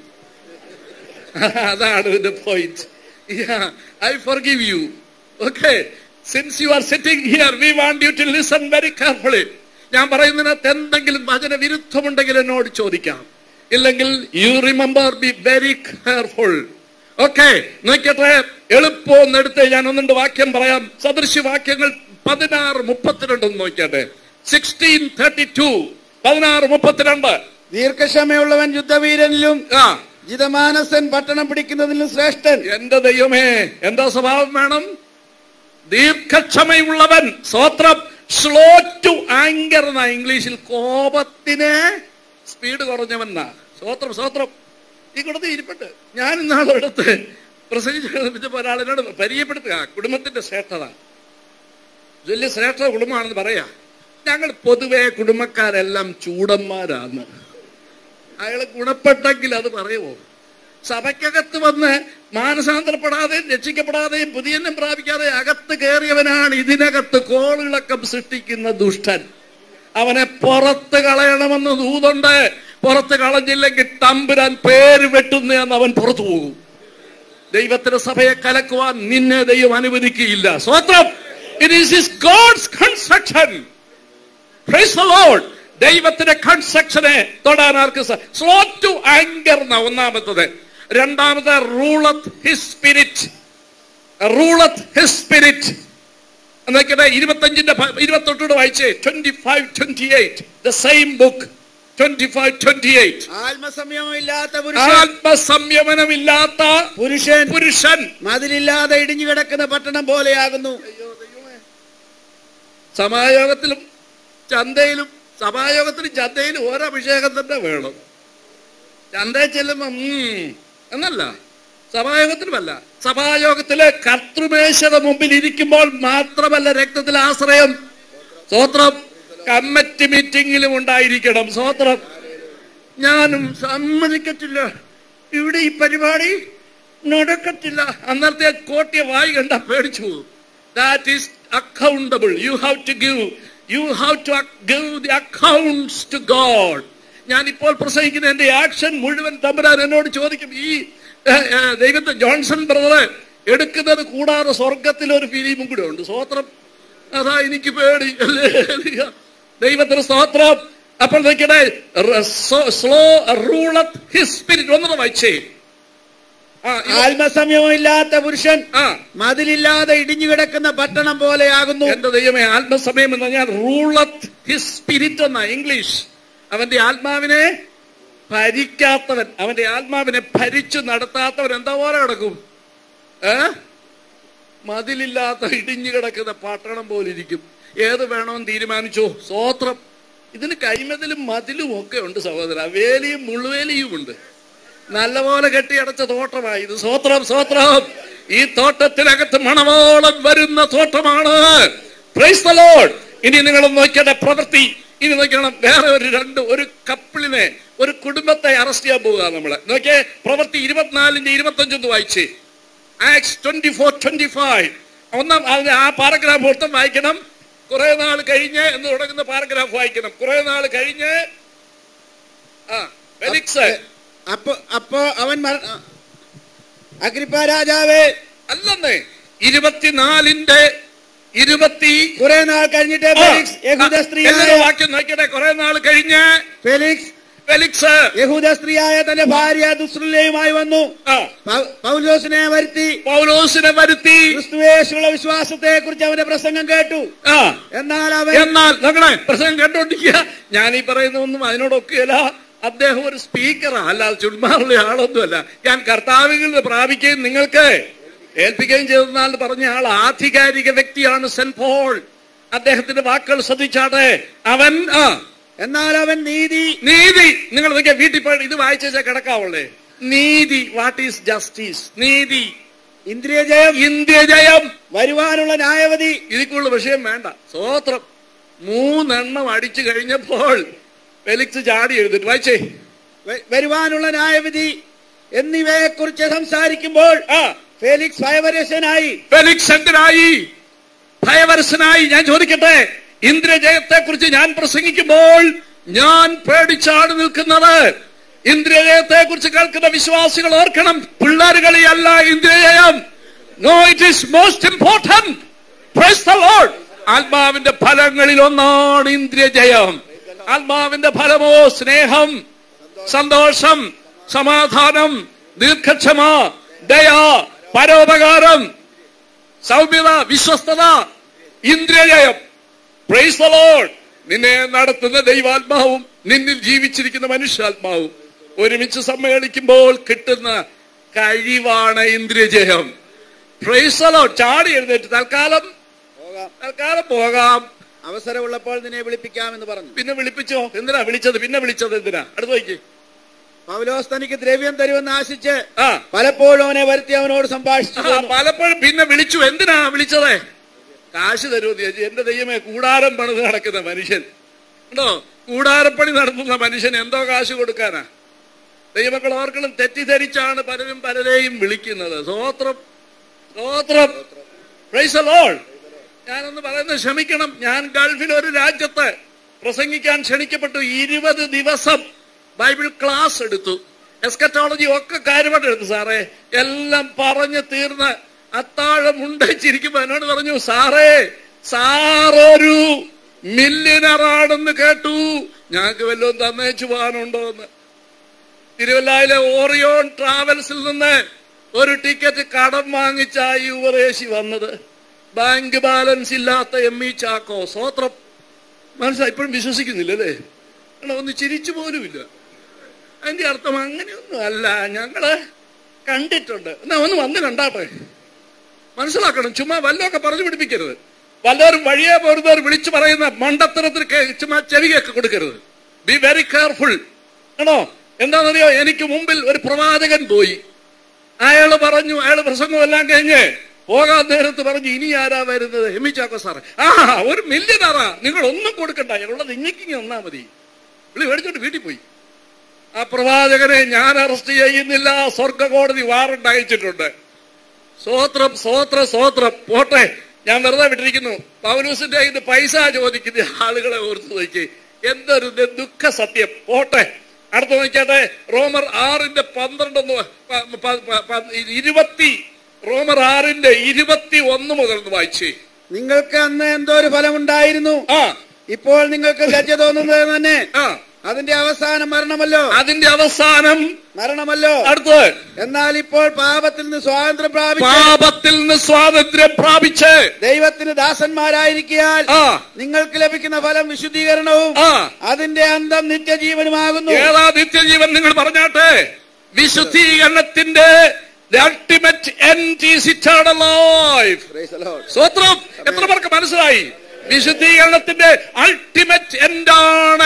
അതാണ് ഇതിന്റെ point I forgive you okay since you are sitting here we want you to listen very carefully ഞാൻ പറയുന്നതിനകത്ത് എന്തെങ്കിലും വചന വിരുദ്ധമുണ്ടെങ്കിൽ എന്നോട് ചോദിക്കാം ഇല്ലെങ്കിൽ you remember be very careful okay നോക്കട്ടെ എളുപ്പം എടുത്ത് ഞാൻ ഒന്നുണ്ട് വാക്യം പറയാം സദൃശ്യവാക്യങ്ങൾ പതിനാറ് മുപ്പത്തിരണ്ട് നോക്കട്ടെ സിക്സ്റ്റീൻ തേർട്ടി ടു പതിനാറ് മുപ്പത്തിരണ്ട് ദീർഘക്ഷമയുള്ളവൻ യുദ്ധവീരനിലും ആ ജിതമാനസൻ പട്ടണം പിടിക്കുന്നതിലും ശ്രേഷ്ഠൻ എന്റെ ദൈവമേ എന്താ സ്വഭാവം വേണം ദീർഘക്ഷമയുള്ളവൻ സ്വോത്രം സ്ലോ ടു ആങ്കർ എന്നാ ഇംഗ്ലീഷിൽ കോപത്തിന് സ്പീഡ് കുറഞ്ഞവനാ സ്വോത്രം സ്വോത്രം ഈ കൊടുത്ത് ഇരിപ്പുണ്ട് ഞാൻ ഇന്നാളെടുത്ത് പ്രസംഗിച്ചപ്പോൾ ഒരാളിനോട് പരിചയപ്പെടുത്തുക കുടുംബത്തിന്റെ ശ്രേഷ്ഠത വലിയ ശ്രേഷ്ഠ കുടുംബമാണെന്ന് പറയാ ഞങ്ങൾ പൊതുവെ കുടുംബക്കാരെല്ലാം ചൂടന്മാരാണ് അയാൾ ഗുണപ്പെട്ടെങ്കിൽ അത് പറയുമോ സഭയ്ക്കകത്ത് വന്ന് മാനസാന്തരപ്പെടാതെയും രക്ഷിക്കപ്പെടാതെയും പുതിയന്നം പ്രാപിക്കാതെ അകത്ത് കയറിയവനാണ് ഇതിനകത്ത് കോളിളക്കം സൃഷ്ടിക്കുന്ന ദുഷ്ടൻ അവനെ പുറത്ത് കളയണമെന്ന് ദൂതുണ്ട് പുറത്ത് കളഞ്ഞില്ലെങ്കിൽ തമ്പുരാൻ പേര് വെട്ടുന്നതെന്ന് അവൻ പുറത്തു പോകും ദൈവത്തിന്റെ സഭയെ കലക്കുവാൻ നിന്നെ ദൈവം അനുവദിക്കുകയില്ല സ്വത്രം it is is God's construction Praise the Lord. ദൈവത്തിന്റെ കൺസ്ട്രക്ഷനെ തൊടാൻ ആർക്ക് സ്ലോ ടു ആങ്കർ എന്ന ഒന്നാമത്തത് രണ്ടാമത് ruleth his spirit ruleth his spirit എന്നൊക്കെ ഇരുപത്തഞ്ചിന്റെ ഭ- ഇരുപത്തൊട്ടോട് വായിച്ചേ twenty five twenty eight the same book twenty five twenty eight ആത്മസംയമമില്ലാത്ത പുരുഷൻ ആത്മസംയമനമില്ലാത്ത പുരുഷൻ പുരുഷൻ മതിലില്ലാതെ ഇടിഞ്ഞു കിടക്കുന്ന പട്ടണം പോലെയാകുന്നു സമായോഗത്തിലും ചന്തയിലും സഭായോഗത്തിലും ചന്തയിലും ഓരോ അഭിഷേകം തന്നെ വേണം ചന്തയിൽ ചെല്ലുമ്പോ ഉം എന്നല്ല സഭായോഗത്തിലുമല്ല സഭായോഗത്തില് കർത്തൃമേശയുടെ മുമ്പിൽ ഇരിക്കുമ്പോൾ മാത്രമല്ല രക്തത്തിൽ ആശ്രയം സ്വോത്രം കമ്മിറ്റി മീറ്റിംഗിലും ഉണ്ടായിരിക്കണം സ്വോത്രം ഞാനും സമ്മതിക്കത്തില്ല ഇവിടെ ഈ പരിപാടി നടക്കത്തില്ല അന്നത്തെ കോട്ടിയ വായി കണ്ട പേടിച്ചു that is accountable you have to give you have to give the accounts to God ഞാൻ ഇപ്പോൾ പ്രസംഗിക്കുന്ന എന്റെ ആക്ഷൻ മുഴുവൻ തമ്പുരാൻ എന്നോട് ചോദിക്കും ഈ ഏഹ്, ഏഹ്, ദൈവത്തെ ജോൺസൺ ബ്രദർ എടുക്കുന്നത് കൂടാതെ സ്വർഗത്തിൽ ഒരു ഫിലിമും കൂടെ ഉണ്ട് സ്വോത്രം അതാ എനിക്ക് പേടി ഹല്ലേലൂയ. ദൈവത്തിന് സ്തോത്രം അപ്പോൾ നിൽക്കട്ടെ സ്ലോ റൂളത്ത് ഹിസ് സ്പിരിറ്റ് ഒന്നും വായിച്ചേ ആ ഇത് ആത്മസംയമമില്ലാത്ത പുരുഷൻ ആ മതിലില്ലാതെ ഇടിഞ്ഞു കിടക്കുന്ന പട്ടണം പോലെയാകുന്നു എന്റെ ദൈവമേ ആത്മസമയം എന്ന് പറഞ്ഞാൽ റൂളത്ത് ഹിസ് സ്പിരിറ്റ് എന്ന ഇംഗ്ലീഷ് അവന്റെ ആത്മാവിനെ ഭരിക്കാത്തവൻ അവന്റെ ആത്മാവിനെ ഭരിച്ചു നടത്താത്തവൻ എന്താ പോലെ കിടക്കും ഏ മതിലില്ലാത്ത ഇടിഞ്ഞു കിടക്കുന്ന പട്ടണം പോലെ ഇരിക്കും ഏത് വേണമെന്ന് തീരുമാനിച്ചോ സ്വോത്രം ഇതിന് കൈമതിലും മതിലും ഒക്കെ ഉണ്ട് സഹോദര വേലിയും മുള്ളുവേലിയും ഉണ്ട് നല്ലപോലെ കെട്ടിയടച്ച തോട്ടമായി ഇത് സ്വോത്രം സ്വോത്രം ഈ തോട്ടത്തിനകത്ത് മണമോളം വരുന്ന തോട്ടമാണ് Praise the Lord. ഇനി നിങ്ങൾ നോക്കിയുടെ പ്രവൃത്തി ഇനി നോക്കണം വേറെ ഒരു രണ്ട് ഒരു കപ്പിളിനെ ഒരു കുടുംബത്തെ അറസ്റ്റ് ചെയ്യാൻ പോവുക നമ്മള് നോക്കിയേ പ്രവൃത്തി ഇരുപത്തിനാലിന്റെ ഇരുപത്തഞ്ചൊന്ന് വായിച്ചേ Acts twenty four twenty five ഒന്നാം അതിന് ആ പാരഗ്രാഫ് മൊത്തം വായിക്കണം കുറെ നാൾ കഴിഞ്ഞ് എന്ന് തുടങ്ങുന്ന പാരഗ്രാഫ് വായിക്കണം കുറെ നാൾ കഴിഞ്ഞ് ആ ഫെലിക്സ് അപ്പൊ അപ്പൊ അവൻ മര- അഗ്രിപ്പ രാജാവേ അല്ലെന്നേ ഇരുപത്തിനാലിന്റെ ഇരുപത്തി കുറെ നാൾ കഴിഞ്ഞിട്ട് ആ, ഫെലിക്സ് യഹൂദ ആ, സ്ത്രീയായ എല്ലാവരും വാക്യം നോക്കിയട്ടെ കുറെ നാൾ കഴിഞ്ഞ് ഫെലിക്സ് ഫെലിക്സ് യഹൂദ സ്ത്രീയായ തന്റെ ഭാര്യ ദുസ്രുലയുമായി വന്നു ആ പൗ- പൗലോസിനെ വരുത്തി പൗലോസിനെ വരുത്തി ക്രിസ്തുവേശുള്ള വിശ്വാസത്തെ കുറിച്ച് അവന്റെ പ്രസംഗം കേട്ടു ആ എന്നാൽ അവൻ എന്നാൽ നോക്കണേ പ്രസംഗം കേട്ടോണ്ടിരിക്കുക ഞാൻ ഈ പറയുന്നതൊന്നും അതിനോടൊക്കെയല്ല അദ്ദേഹം ഒരു സ്പീക്കറാ അല്ലാതെ ചുമ്മാറുള്ള ആളൊന്നുമല്ല ഞാൻ കർത്താവിൽ നിന്ന് പ്രാപിക്കുകയും നിങ്ങൾക്ക് ഏൽപ്പിക്കുകയും ചെയ്തെന്നാൽ പറഞ്ഞ ആൾ ആധികാരിക വ്യക്തിയാണ് സെന്റ് പോൾ അദ്ദേഹത്തിന്റെ വാക്കുകൾ ശ്രദ്ധിച്ചാട്ടെ അവൻ ആ എന്നാൽ അവൻ നീതി നീതി നിങ്ങൾ നോക്കിയാൽ വീട്ടിൽ പോയി ഇത് വായിച്ചാൽ കിടക്കാവുള്ളേ നീതി വാട്ട് ഈസ് ജസ്റ്റിസ് നീതി ഇന്ദ്രിയജയം ഇന്ത്യ ജയം വരുവാനുള്ള ന്യായവതി ഇതിക്കുള്ള വിഷയം വേണ്ട സ്വോത്രം മൂന്നെണ്ണം അടിച്ചു കഴിഞ്ഞപ്പോൾ ഫെലിക്സ് ചാടി എഴുതിട്ട് വായിച്ചേ വ- വരുവാനുള്ള ന്യായവിധി എന്നിവയെ കുറിച്ച് സംസാരിക്കുമ്പോൾ ആ ഫെലിക്സ് ഭയപരശനായി ഫെലിക്സ് എന്തിനായി ഭയവരസനായി ഞാൻ ചോദിക്കട്ടെ ഇന്ദ്രജയത്തെ കുറിച്ച് ഞാൻ പ്രസംഗിക്കുമ്പോൾ ഞാൻ പേടിച്ചാണ് നിൽക്കുന്നത് ഇന്ദ്രജയത്തെ കുറിച്ച് കേൾക്കുന്ന വിശ്വാസികൾ ഓർക്കണം പിള്ളേരുകളിയല്ല ഇന്ദ്രജയം no it is most important ആത്മാവിന്റെ ഫലങ്ങളിൽ ഒന്നാണ് ഇന്ദ്രിയജയം ആത്മാവിന്റെ ഫലമോ സ്നേഹം സന്തോഷം സമാധാനം ദീർഘക്ഷമ ദയ പരോപകാരം സൗമ്യത വിശ്വസ്തത ഇന്ദ്രിയജയം പ്രൈസ് the Lord. നിന്നെ നടത്തുന്ന ദൈവാത്മാവും നിന്നിൽ ജീവിച്ചിരിക്കുന്ന മനുഷ്യാത്മാവും ഒരുമിച്ച് സമ്മേളിക്കുമ്പോൾ കിട്ടുന്ന കഴിവാണ് ഇന്ദ്രിയജയം പ്രൈസ് the Lord. ചാടി എഴുന്നേറ്റ് തൽക്കാലം പോകാം തൽക്കാലം പോകാം അവസരമുള്ളപ്പോൾ നിന്നെ വിളിപ്പിക്കാമെന്ന് പറഞ്ഞു പിന്നെ വിളിപ്പിച്ചോ എന്തിനാ വിളിച്ചത് പിന്നെ വിളിച്ചത് എന്തിനാ അടുത്ത് നോക്കി പൗലോസ് തനിക്ക് ദ്രവ്യം തരുമെന്ന് ആശിച്ച് ആ പലപ്പോഴും അവനെ വരുത്തി അവനോട് സംഭാഷിച്ചു ആ, പോന്നു. പലപ്പോഴും പിന്നെ വിളിച്ചു എന്തിനാ വിളിച്ചത് കാശ് തരുമോ ചേച്ചി എന്റെ ദൈവമേ കൂടാരം പണിത് നടക്കുന്ന മനുഷ്യൻ ഉണ്ടോ കൂടാരപ്പണി നടത്തുന്ന മനുഷ്യൻ എന്തോ കാശ് കൊടുക്കാനാ ദൈവമക്കൾ ഓർക്കണം തെറ്റിദ്ധരിച്ചാണ് പലരും പലരെയും വിളിക്കുന്നത് സ്വോത്രം സ്വോത്രം Praise the Lord. ഞാനൊന്ന് പറയുന്നത് ക്ഷമിക്കണം ഞാൻ ഗൾഫിൽ ഒരു രാജ്യത്ത് പ്രസംഗിക്കാൻ ക്ഷണിക്കപ്പെട്ടു ഇരുപത് ദിവസം ബൈബിൾ ക്ലാസ് എടുത്തു എസ്കറ്റോളജി ഒക്കെ കാര്യമായിട്ട് എടുത്തു സാറേ എല്ലാം പറഞ്ഞ് തീർന്ന് അത്താഴം ഉണ്ടച്ചിരിക്കുമ്പോ എന്നോട് പറഞ്ഞു സാറേ സാറൊരു മില്യനറാണെന്ന് കേട്ടു ഞങ്ങൾക്ക് വല്ലതും തന്നേച്ചു പോകാനുണ്ടോ എന്ന് തിരുവല്ലായിലെ ഓറിയോൺ ട്രാവൽസിൽ നിന്ന് ഒരു ടിക്കറ്റ് കടം വാങ്ങിച്ച ആ യുവറേശി വന്നത് ബാങ്ക് ബാലൻസ് ഇല്ലാത്ത എം ഇ ചാക്കോ സ്വോത്രം മനസ്സിലായി ഇപ്പോഴും വിശ്വസിക്കുന്നില്ല അല്ലേ കാരണം ഒന്ന് ചിരിച്ചു പോലുമില്ല അതിന്റെ അർത്ഥം അങ്ങനെയൊന്നും അല്ല ഞങ്ങള് കണ്ടിട്ടുണ്ട് എന്നാ ഒന്ന് വന്ന് കണ്ടാട്ടെ മനസ്സിലാക്കണം ചുമ്മാ വല്ലതൊക്കെ പറഞ്ഞു പിടിപ്പിക്കരുത് വല്ലവരും വഴിയെ പോരുന്നവർ വിളിച്ചു പറയുന്ന മണ്ടത്തരത്തിൽ കേ- ചുമ്മാ ചെവി കേക്ക് കൊടുക്കരുത് ബി വെരി കെയർഫുൾ ആണോ എന്താണെന്നറിയോ എനിക്ക് മുമ്പിൽ ഒരു പ്രവാചകൻ പോയി അയാള് പറഞ്ഞു അയാള് പ്രസംഗമെല്ലാം കഴിഞ്ഞ് പോകാൻ നേരത്ത് പറഞ്ഞു ഇനി ആരാ വരുന്നത് എം ഇ ചാക്കോ സാറ് ആ ഒരു മില്യനാറാ നിങ്ങൾ ഒന്നും കൊടുക്കണ്ട ഞങ്ങളുടെ ഇങ്ങക്കിങ്ങി വന്നാ മതി വിളി മേടിച്ചോണ്ട് വീട്ടിൽ പോയി ആ പ്രവാചകനെ ഞാൻ അറസ്റ്റ് ചെയ്യുന്നില്ല സ്വർഗ കോടതി വാറണ്ട് അയച്ചിട്ടുണ്ട് സ്വോത്രം സ്വോത്ര സ്വോത്രം പോട്ടെ ഞാൻ വെറുതെ വിട്ടിരിക്കുന്നു പൗലൂസിന്റെ ഇത് പൈസ ചോദിക്കുന്ന ആളുകളെ ഓർത്ത് നോക്കി എന്തൊരു ദ- ദുഃഖ സത്യം പോട്ടെ അടുത്ത നോക്കിയാട്ടെ റോമർ ആറിന്റെ പന്ത്രണ്ടൊന്ന് പ- പ- പ- പ- ഇരുപത്തി റോമർ ആറിന്റെ ഇരുപത്തി ഒന്ന് മുതൽ ഒന്ന് വായിച്ചേ നിങ്ങൾക്ക് അന്ന് എന്തോ ഒരു ഫലമുണ്ടായിരുന്നു ആ ഇപ്പോൾ നിങ്ങൾക്ക് ലജ്ജ തോന്നുന്നത് തന്നെ ആ അതിന്റെ അവസാനം മരണമല്ലോ അതിന്റെ അവസാനം മരണമല്ലോ അടുത്ത് എന്നാൽ ഇപ്പോൾ പാപത്തിൽ നിന്ന് സ്വാതന്ത്ര്യം പ്രാപിച്ച് പാപത്തിൽ നിന്ന് സ്വാതന്ത്ര്യം പ്രാപിച്ച് ദൈവത്തിന് ദാസന്മാരായിരിക്കാൻ ആ നിങ്ങൾക്ക് ലഭിക്കുന്ന ഫലം വിശുദ്ധീകരണവും ആ അതിന്റെ അന്തം നിത്യജീവനുമാകുന്നു ഏതാ നിത്യജീവൻ നിങ്ങൾ പറഞ്ഞാട്ടെ വിശുദ്ധീകരണത്തിന്റെ ultimate end is eternal life Praise the Lord. സ്വത്രം എത്ര പേർക്ക് മനസ്സിലായി വിശുദ്ധീകരണത്തിന്റെ അൾട്ടിമേറ്റ് എന്താണ്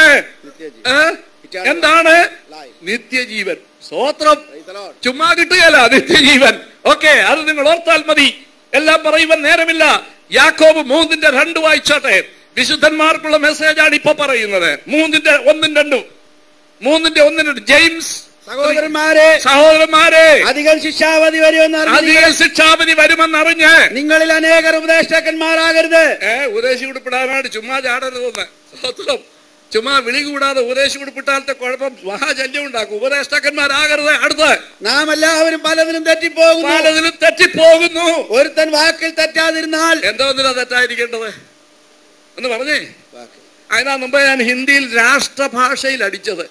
ഏ? എന്താണ് നിത്യജീവൻ സ്വത്രം Praise the Lord. ചുമ്മാ കിട്ടുകയല്ല നിത്യജീവൻ ഓക്കെ അത് നിങ്ങൾ ഓർത്താൽ മതി എല്ലാം പറയുവാൻ നേരമില്ല യാക്കോബ് മൂന്നിന്റെ രണ്ട് വായിച്ചോട്ടെ വിശുദ്ധന്മാർക്കുള്ള മെസ്സേജാണ് ഇപ്പൊ പറയുന്നത് മൂന്നിന്റെ ഒന്നും രണ്ടും മൂന്നിന്റെ ഒന്നും രണ്ടും ജെയിംസ് സഹോദരന്മാരെ സഹോദരന്മാരെ അധികം ശിക്ഷാവധി വരുമെന്ന് അറിഞ്ഞ് അധിക ശിക്ഷാപതി വരുമെന്നറിഞ്ഞ് നിങ്ങളിൽ അനേകർ ഉപദേഷ്ടാക്കന്മാരാകരുത് ഏ ഉപദേശി ഉടുപ്പിടാനായിട്ട് ചുമ്മാ ചാടരുതെന്ന് സ്വത്രം ചുമ്മാ വിളി കൂടാതെ ഉപദേശി ഉടുപ്പിട്ടാലത്തെ കുഴപ്പം മഹാശല്യം ഉണ്ടാക്കും ഉപദേഷ്ടാക്കന്മാരാകരുത് അടുത്ത് നാം എല്ലാവരും പലതിനും തെറ്റിപ്പോകുന്നു പലതിലും തെറ്റിപ്പോകുന്നു ഒരുത്തൻ വാക്കിൽ തെറ്റാതിരുന്നാൽ എന്തോന്നിനാ തെറ്റായിരിക്കേണ്ടത് എന്ന് പറഞ്ഞേ അതിനാ മുമ്പ് ഞാൻ ഹിന്ദിയിൽ രാഷ്ട്രഭാഷയിൽ അടിച്ചത്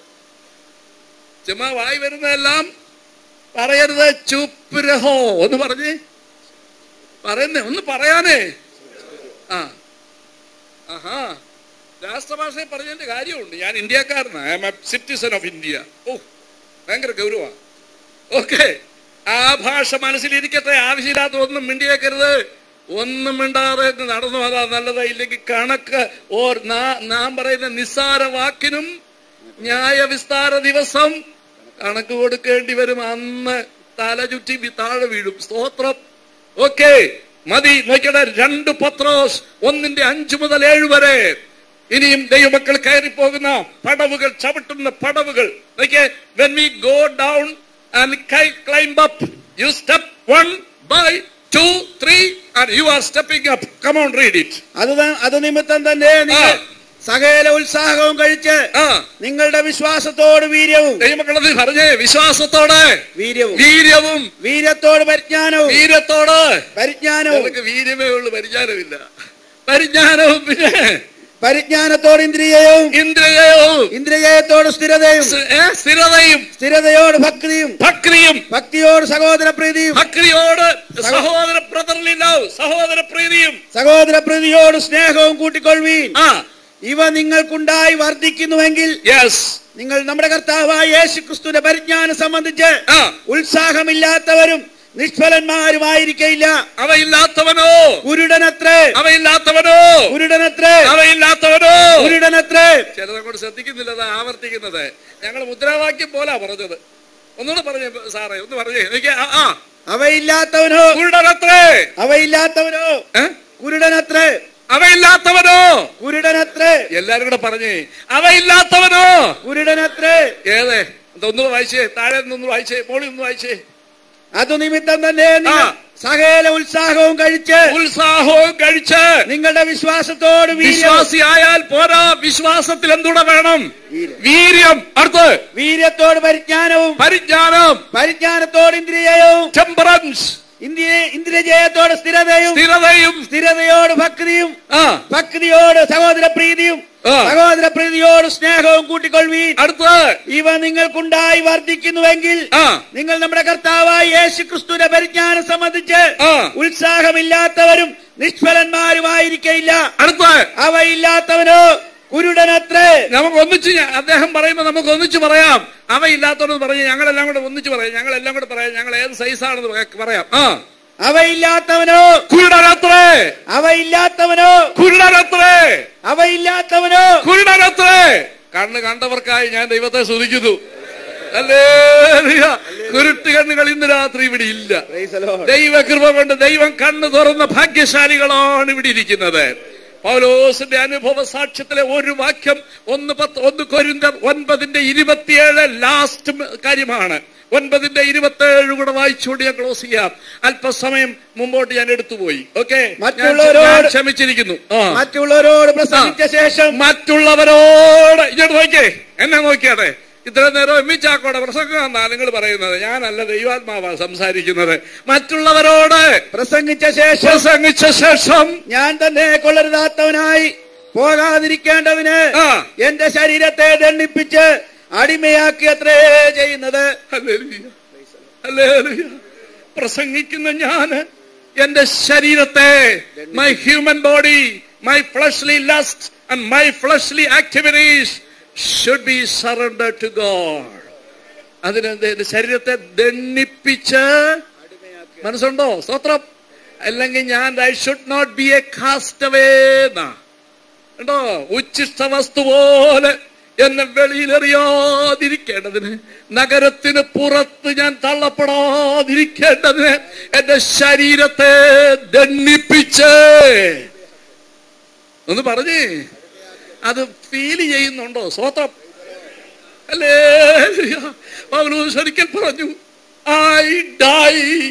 ചുമ്മാ വായി വരുന്നതെല്ലാം പറയരുത് ചുപ്പ് രഹോ ഒന്ന് പറഞ്ഞേ പറയുന്നേ ഒന്ന് പറയാനേ ആ ആഹാ രാഷ്ട്രഭാഷയിൽ പറഞ്ഞതിന്റെ കാര്യമുണ്ട് ഞാൻ ഇന്ത്യക്കാരനാണ് I M a citizen of India ഓ ഭയങ്കര ഗൗരവ ഓക്കെ ആ ഭാഷ മനസ്സിലിരിക്കട്ടെ ആവശ്യമില്ലാത്ത ഒന്നും മിണ്ടിയേക്കരുത് ഒന്നും മിണ്ടാതെ അങ്ങ് നടന്നു അതാ നല്ലതാ ഇല്ലെങ്കിൽ കണക്ക് ഓർ നാ- നാം പറയുന്ന നിസ്സാര വാക്കിനും ന്യായവിസ്താര ദിവസം കണക്ക് കൊടുക്കേണ്ടി വരും അന്ന് തല ചുറ്റി വി- താഴെ വീഴും സ്തോത്രം ഓക്കെ മതി നോക്കട്ടെ രണ്ട് പത്രോസ് ഒന്നിന്റെ അഞ്ചു മുതൽ ഏഴ് വരെ ഇനിയും ദൈവമക്കൾ കയറി പോകുന്ന പടവുകൾ ചവിട്ടുന്ന പടവുകൾ നോക്കിയേ when we go down and climb up you step one by two three and you are stepping up come on read it അത് ത- അത് നിമിത്തം തന്നെ നിങ്ങൾ ആ. സകല ഉത്സാഹവും കഴിച്ച് ആ നിങ്ങളുടെ വിശ്വാസത്തോട് വീര്യവും ദൈവമക്കളത് പറഞ്ഞേ വിശ്വാസത്തോടെ വീര്യവും വീര്യവും വീര്യത്തോട് പരിജ്ഞാനവും വീര്യത്തോട് പരിജ്ഞാനവും നമുക്ക് വീര്യമേ ഉള്ളൂ പരിജ്ഞാനമില്ല പരിജ്ഞാനവും പിന്നെ പരിജ്ഞാനത്തോട് ഇന്ദ്രിയവും ഇന്ദ്രിയവും ഇന്ദ്രിയത്തോട് സ്ഥിരതയും സ്- ഏ, സ്ഥിരതയും സ്ഥിരതയോട് ഭക്തിയും ഭക്തിയും ഭക്തിയോട് സഹോദര പ്രീതിയും ഭക്തിയോട് സഹോദര ബ്രദർലി ലവ് സഹോദര പ്രീതിയും സഹോദര പ്രീതിയോട് സ്നേഹവും കൂട്ടിക്കൊള്ളുവീൻ ആ ഇവ നിങ്ങൾക്കുണ്ടായി വർദ്ധിക്കുന്നുവെങ്കിൽ യെസ് നിങ്ങൾ നമ്മുടെ കർത്താവായ യേശു ക്രിസ്തുവിന്റെ പരിജ്ഞാനം സംബന്ധിച്ച് ആ ഉത്സാഹമില്ലാത്തവരും നിഷ്ഫലന്മാരുമായിരിക്കയില്ല അവയില്ലാത്തവനോ കുരുടനത്രേ അവയില്ലാത്തവനോ കുരുടനത്രേ അവയില്ലാത്തവനോ കുരുടനത്രേ ചിലരെ കൊണ്ട് ശ്രദ്ധിക്കുന്നില്ല അത് ആവർത്തിക്കുന്നത് ഞങ്ങൾ മുദ്രാവാക്യം പോലാ പറഞ്ഞത് ഒന്നുകൂടെ പറഞ്ഞേ സാറേ ഒന്ന് പറഞ്ഞേ എനിക്ക് ആ ആ അവയില്ലാത്തവനോ കുരുടനത്രേ അവയില്ലാത്തവനോ ഏ? കുരുടനത്രേ അവയില്ലാത്തവനോ കുരുടനത്രേ എല്ലാരും കൂടെ പറഞ്ഞേ അവയില്ലാത്തവനോ കുരുടനത്രേ ഏതേ അതൊന്ന് വായിച്ചേ താഴെ നിന്ന് വായിച്ചേ മോളിൽ നിന്ന് വായിച്ചേ അതു നിമിത്തം തന്നെ നിങ്ങൾ ആ. സകല ഉത്സാഹവും കഴിച്ച് ഉത്സാഹവും കഴിച്ച് നിങ്ങളുടെ വിശ്വാസത്തോട് വീര്യം വിശ്വാസിയായാൽ പോരാ വിശ്വാസത്തിൽ എന്തുകൂടെ വേണം വീര്യം. വീര്യം അടുത്ത് വീര്യത്തോട് പരിജ്ഞാനവും പരിജ്ഞാനം പരിജ്ഞാനത്തോട് ഇന്ദ്രിയവും ടെമ്പറൻസ് ഇന്ദ്രിയ ഇന്ദ്രിയജയത്തോട് സ്ഥിരതയും സ്ഥിരതയും സ്ഥിരതയോട് ഭക്തിയും ആ ഭക്തിയോട് സഹോദര പ്രീതിയും ആ. സഹോദര പ്രീതിയോട് സ്നേഹവും കൂട്ടിക്കൊള്ളുവീൻ അടുത്ത് ഇവ നിങ്ങൾക്കുണ്ടായി വർദ്ധിക്കുന്നുവെങ്കിൽ ആ നിങ്ങൾ നമ്മുടെ കർത്താവായ യേശു ക്രിസ്തുവിന്റെ പരിജ്ഞാനം സംബന്ധിച്ച് ആ. ഉത്സാഹമില്ലാത്തവരും നിഷ്ഫലന്മാരുമായിരിക്കയില്ല അടുത്ത് അവയില്ലാത്തവനോ കുരുടനത്രേ നമുക്ക് ഒന്നിച്ച് ഞ- അദ്ദേഹം പറയുമ്പോ നമുക്ക് ഒന്നിച്ച് പറയാം അവയില്ലാത്തവരെന്ന് പറഞ്ഞ് ഞങ്ങളെല്ലാം കൂടെ ഒന്നിച്ച് പറയാം ഞങ്ങളെല്ലാം കൂടെ പറയാം ഞങ്ങൾ ഏത് സൈസാണെന്ന് പറ- പറയാം ആ അവയില്ലാത്തവനോ കുരുടനത്രേ അവയില്ലാത്തവനോ കുരുടനത്രേ അവയില്ലാത്തവനോ കുരുടനത്രേ കണ്ണ് കണ്ടവർക്കായി ഞാൻ ദൈവത്തെ സ്തുതിക്കുന്നു അല്ലേ കുരുട്ട് കണ്ണുകൾ ഇന്ന് രാത്രി ഇവിടെ ഇല്ല ദൈവകൃപ കൊണ്ട് ദൈവം കണ്ണ് തുറന്ന ഭാഗ്യശാലികളാണ് ഇവിടെ ഇരിക്കുന്നത് പൗലോസിന്റെ അനുഭവ സാക്ഷ്യത്തിലെ ഒരു വാക്യം ഒന്ന് പത്ത് ഒന്ന് കൊരിന്തർ ഒൻപതിന്റെ ഇരുപത്തിയേഴ് ലാസ്റ്റ് കാര്യമാണ് ഒൻപതിന്റെ ഇരുപത്തിയേഴ് കൂടെ വായിച്ചുകൊണ്ട് ഞാൻ ക്ലോസ് ചെയ്യാം അല്പസമയം മുമ്പോട്ട് ഞാൻ എടുത്തുപോയി ഓക്കെ മറ്റുള്ളവരോട് ക്ഷമിച്ചിരിക്കുന്നു ആ മറ്റുള്ളവരോട് പ്രസംഗിച്ച ശേഷം മറ്റുള്ളവരോട് ഇങ്ങോട്ട് നോക്കിയേ എന്നെ നോക്കിയാട്ടെ ഇത്ര നേരം എമ്മിച്ചാക്കോടെ പ്രസംഗം എന്നാ നിങ്ങൾ പറയുന്നത് ഞാനല്ല ദൈവാത്മാവാ സംസാരിക്കുന്നത് മറ്റുള്ളവരോട് പ്രസംഗിച്ച ശേഷം പ്രസംഗിച്ച ശേഷം ഞാൻ തന്നെ കൊള്ളരുതാത്തവനായി പോകാതിരിക്കേണ്ടതിന് ആ. എന്റെ ശരീരത്തെ ദണ്ഡിപ്പിച്ച് അടിമയാക്കി അത്രേ ചെയ്യുന്നത് ഹല്ലേലൂയ. ഹല്ലേലൂയ. പ്രസംഗിക്കുന്ന ഞാന് എന്റെ ശരീരത്തെ my human body my fleshly lust and my fleshly activities should be surrender to God അതിന് എന്ത് എന്റെ ശരീരത്തെ ദണ്ണിപ്പിച്ച് മനസ്സുണ്ടോ സ്തോത്രം അല്ലെങ്കിൽ ഞാൻ I should not be a castaway എന്നാ ഉണ്ടോ ഉച്ചിഷ്ട വസ്തു പോലെ എന്നെ വെളിയിലെറിയാതിരിക്കേണ്ടതിന് നഗരത്തിന് പുറത്ത് ഞാൻ തള്ളപ്പെടാതിരിക്കേണ്ടതിന് എന്റെ ശരീരത്തെ ദണ്ണിപ്പിച്ച് ഒന്ന് പറഞ്ഞേ അത് ഫീൽ ചെയ്യുന്നുണ്ടോ സ്വതം അല്ലേ പൗലോസ് ഒരിക്കൽ പറഞ്ഞു ഐ ഡൈ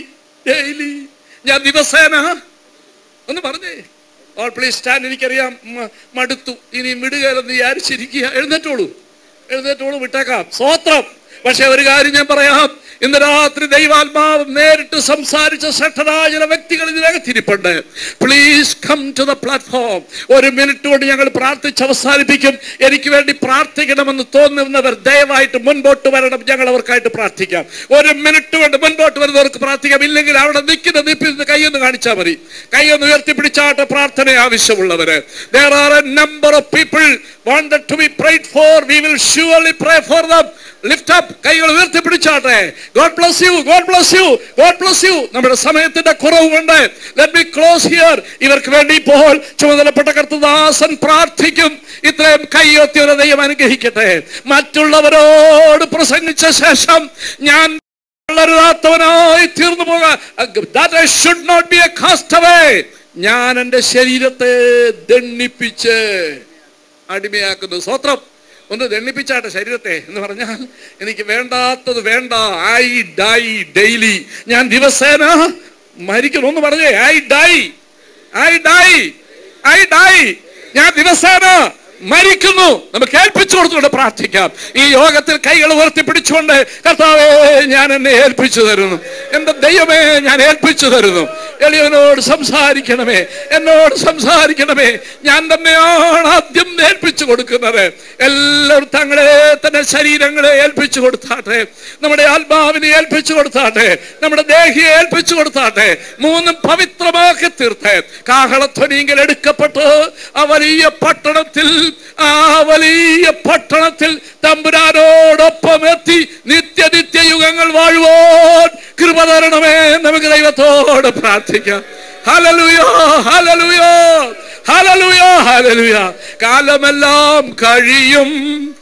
ഡെയിലി ഞാൻ ദിവസേന ഒന്ന് പറഞ്ഞേ ഓൾ പ്ലീസ് സ്റ്റാൻഡ് എനിക്കറിയാം മ- മടുത്തു ഇനി വിടുകയെന്ന് വിചാരിച്ചിരിക്കുക എഴുന്നേറ്റോളൂ എഴുന്നേറ്റോളൂ വിട്ടേക്കാം സ്വോത്രം പക്ഷെ ഒരു കാര്യം ഞാൻ പറയാം ഇന്ന് രാത്രി ദൈവാത്മാവ് നേരിട്ട് സംസാരിച്ച ശ്രദ്ധരായ ചില വ്യക്തികൾ ഇതിനകത്തിരിപ്പുണ്ട് please come to the platform ഒരു മിനിറ്റ് കൊണ്ട് ഞങ്ങൾ പ്രാർത്ഥിച്ച് അവസാനിപ്പിക്കും എനിക്ക് വേണ്ടി പ്രാർത്ഥിക്കണമെന്ന് തോന്നുന്നവർ ദയവായിട്ട് മുൻപോട്ട് വരണം ഞങ്ങൾ അവർക്കായിട്ട് പ്രാർത്ഥിക്കാം ഒരു മിനിറ്റ് കൊണ്ട് മുൻപോട്ട് വരുന്നവർക്ക് പ്രാർത്ഥിക്കാം ഇല്ലെങ്കിൽ അവിടെ നിൽക്കുന്ന നിപ്പിന്ന് കൈയൊന്ന് കാണിച്ചാൽ മതി കൈയൊന്ന് ഉയർത്തിപ്പിടിച്ചാട്ട് പ്രാർത്ഥന ആവശ്യമുള്ളവര് there are a number of people wanted to be prayed for we will surely pray for them lift up കൈകൾ ഉയർത്തിപ്പിടിച്ചാട്ടെ God bless you God bless you God bless you നമ്മുടെ സമയത്തിന്റെ കുറവുണ്ട് ലെറ്റ് ബി ക്ലോസ് ഹിയർ ഇവർക്ക് വേണ്ടി ഇപ്പോൾ ചുമതലപ്പെട്ട കർത്തദാസൻ പ്രാർത്ഥിക്കും ഇത്രയും കൈയൊത്തിയൊരു ദൈവം അനുഗ്രഹിക്കട്ടെ മറ്റുള്ളവരോട് പ്രസംഗിച്ച ശേഷം ഞാൻ വളരുതാത്തവനായി തീർന്നു പോകാൻ that I should not be a castaway ഞാൻ എന്റെ ശരീരത്തെ ദണ്ണിപ്പിച്ച് അടിമയാക്കുന്നു സ്വത്രം ഒന്ന് ദണ്ണിപ്പിച്ചാട്ടെ ശരീരത്തെ എന്ന് പറഞ്ഞാൽ എനിക്ക് വേണ്ടാത്തത് വേണ്ട ഐ ഡൈ ഡെയിലി ഞാൻ ദിവസേന മരിക്കുന്നു ഒന്ന് പറഞ്ഞേ I die I die I die ഞാൻ ദിവസേന മരിക്കുന്നു നമുക്ക് ഏൽപ്പിച്ചു കൊടുത്തുകൊണ്ട് പ്രാർത്ഥിക്കാം ഈ യോഗത്തിൽ കൈകൾ ഉയർത്തിപ്പിടിച്ചുകൊണ്ട് കർത്താവേ ഞാൻ എന്നെ ഏൽപ്പിച്ചു തരുന്നു എന്റെ ദൈവമേ ഞാൻ ഏൽപ്പിച്ചു തരുന്നു എളിയവനോട് സംസാരിക്കണമേ എന്നോട് സംസാരിക്കണമേ ഞാൻ തന്നെയാണ് ആദ്യം ഏൽപ്പിച്ചു കൊടുക്കുന്നത് എല്ലാവരും തങ്ങളെ തന്നെ ശരീരങ്ങളെ ഏൽപ്പിച്ചു കൊടുത്താട്ടെ നമ്മുടെ ആത്മാവിനെ ഏൽപ്പിച്ചു കൊടുത്താട്ടെ നമ്മുടെ ദേഹിയെ ഏൽപ്പിച്ചു കൊടുത്താട്ടെ മൂന്നും പവിത്രമാക്കി തീർത്ത് കാഹളധ്വനിയിൽ എടുക്കപ്പെട്ട് ആ വലിയ പട്ടണത്തിൽ ആ വലിയ പട്ടണത്തിൽ തമ്പുരാനോടൊപ്പം എത്തി നിത്യനിത്യ യുഗങ്ങൾ വാഴുവാൻ കൃപ തരണമേ നമുക്ക് ദൈവത്തോട് പ്രാർത്ഥിക്കാം ഹലലുയോ ഹലലുയോ ഹലലുയോ ഹലലുയ കാലമെല്ലാം കഴിയും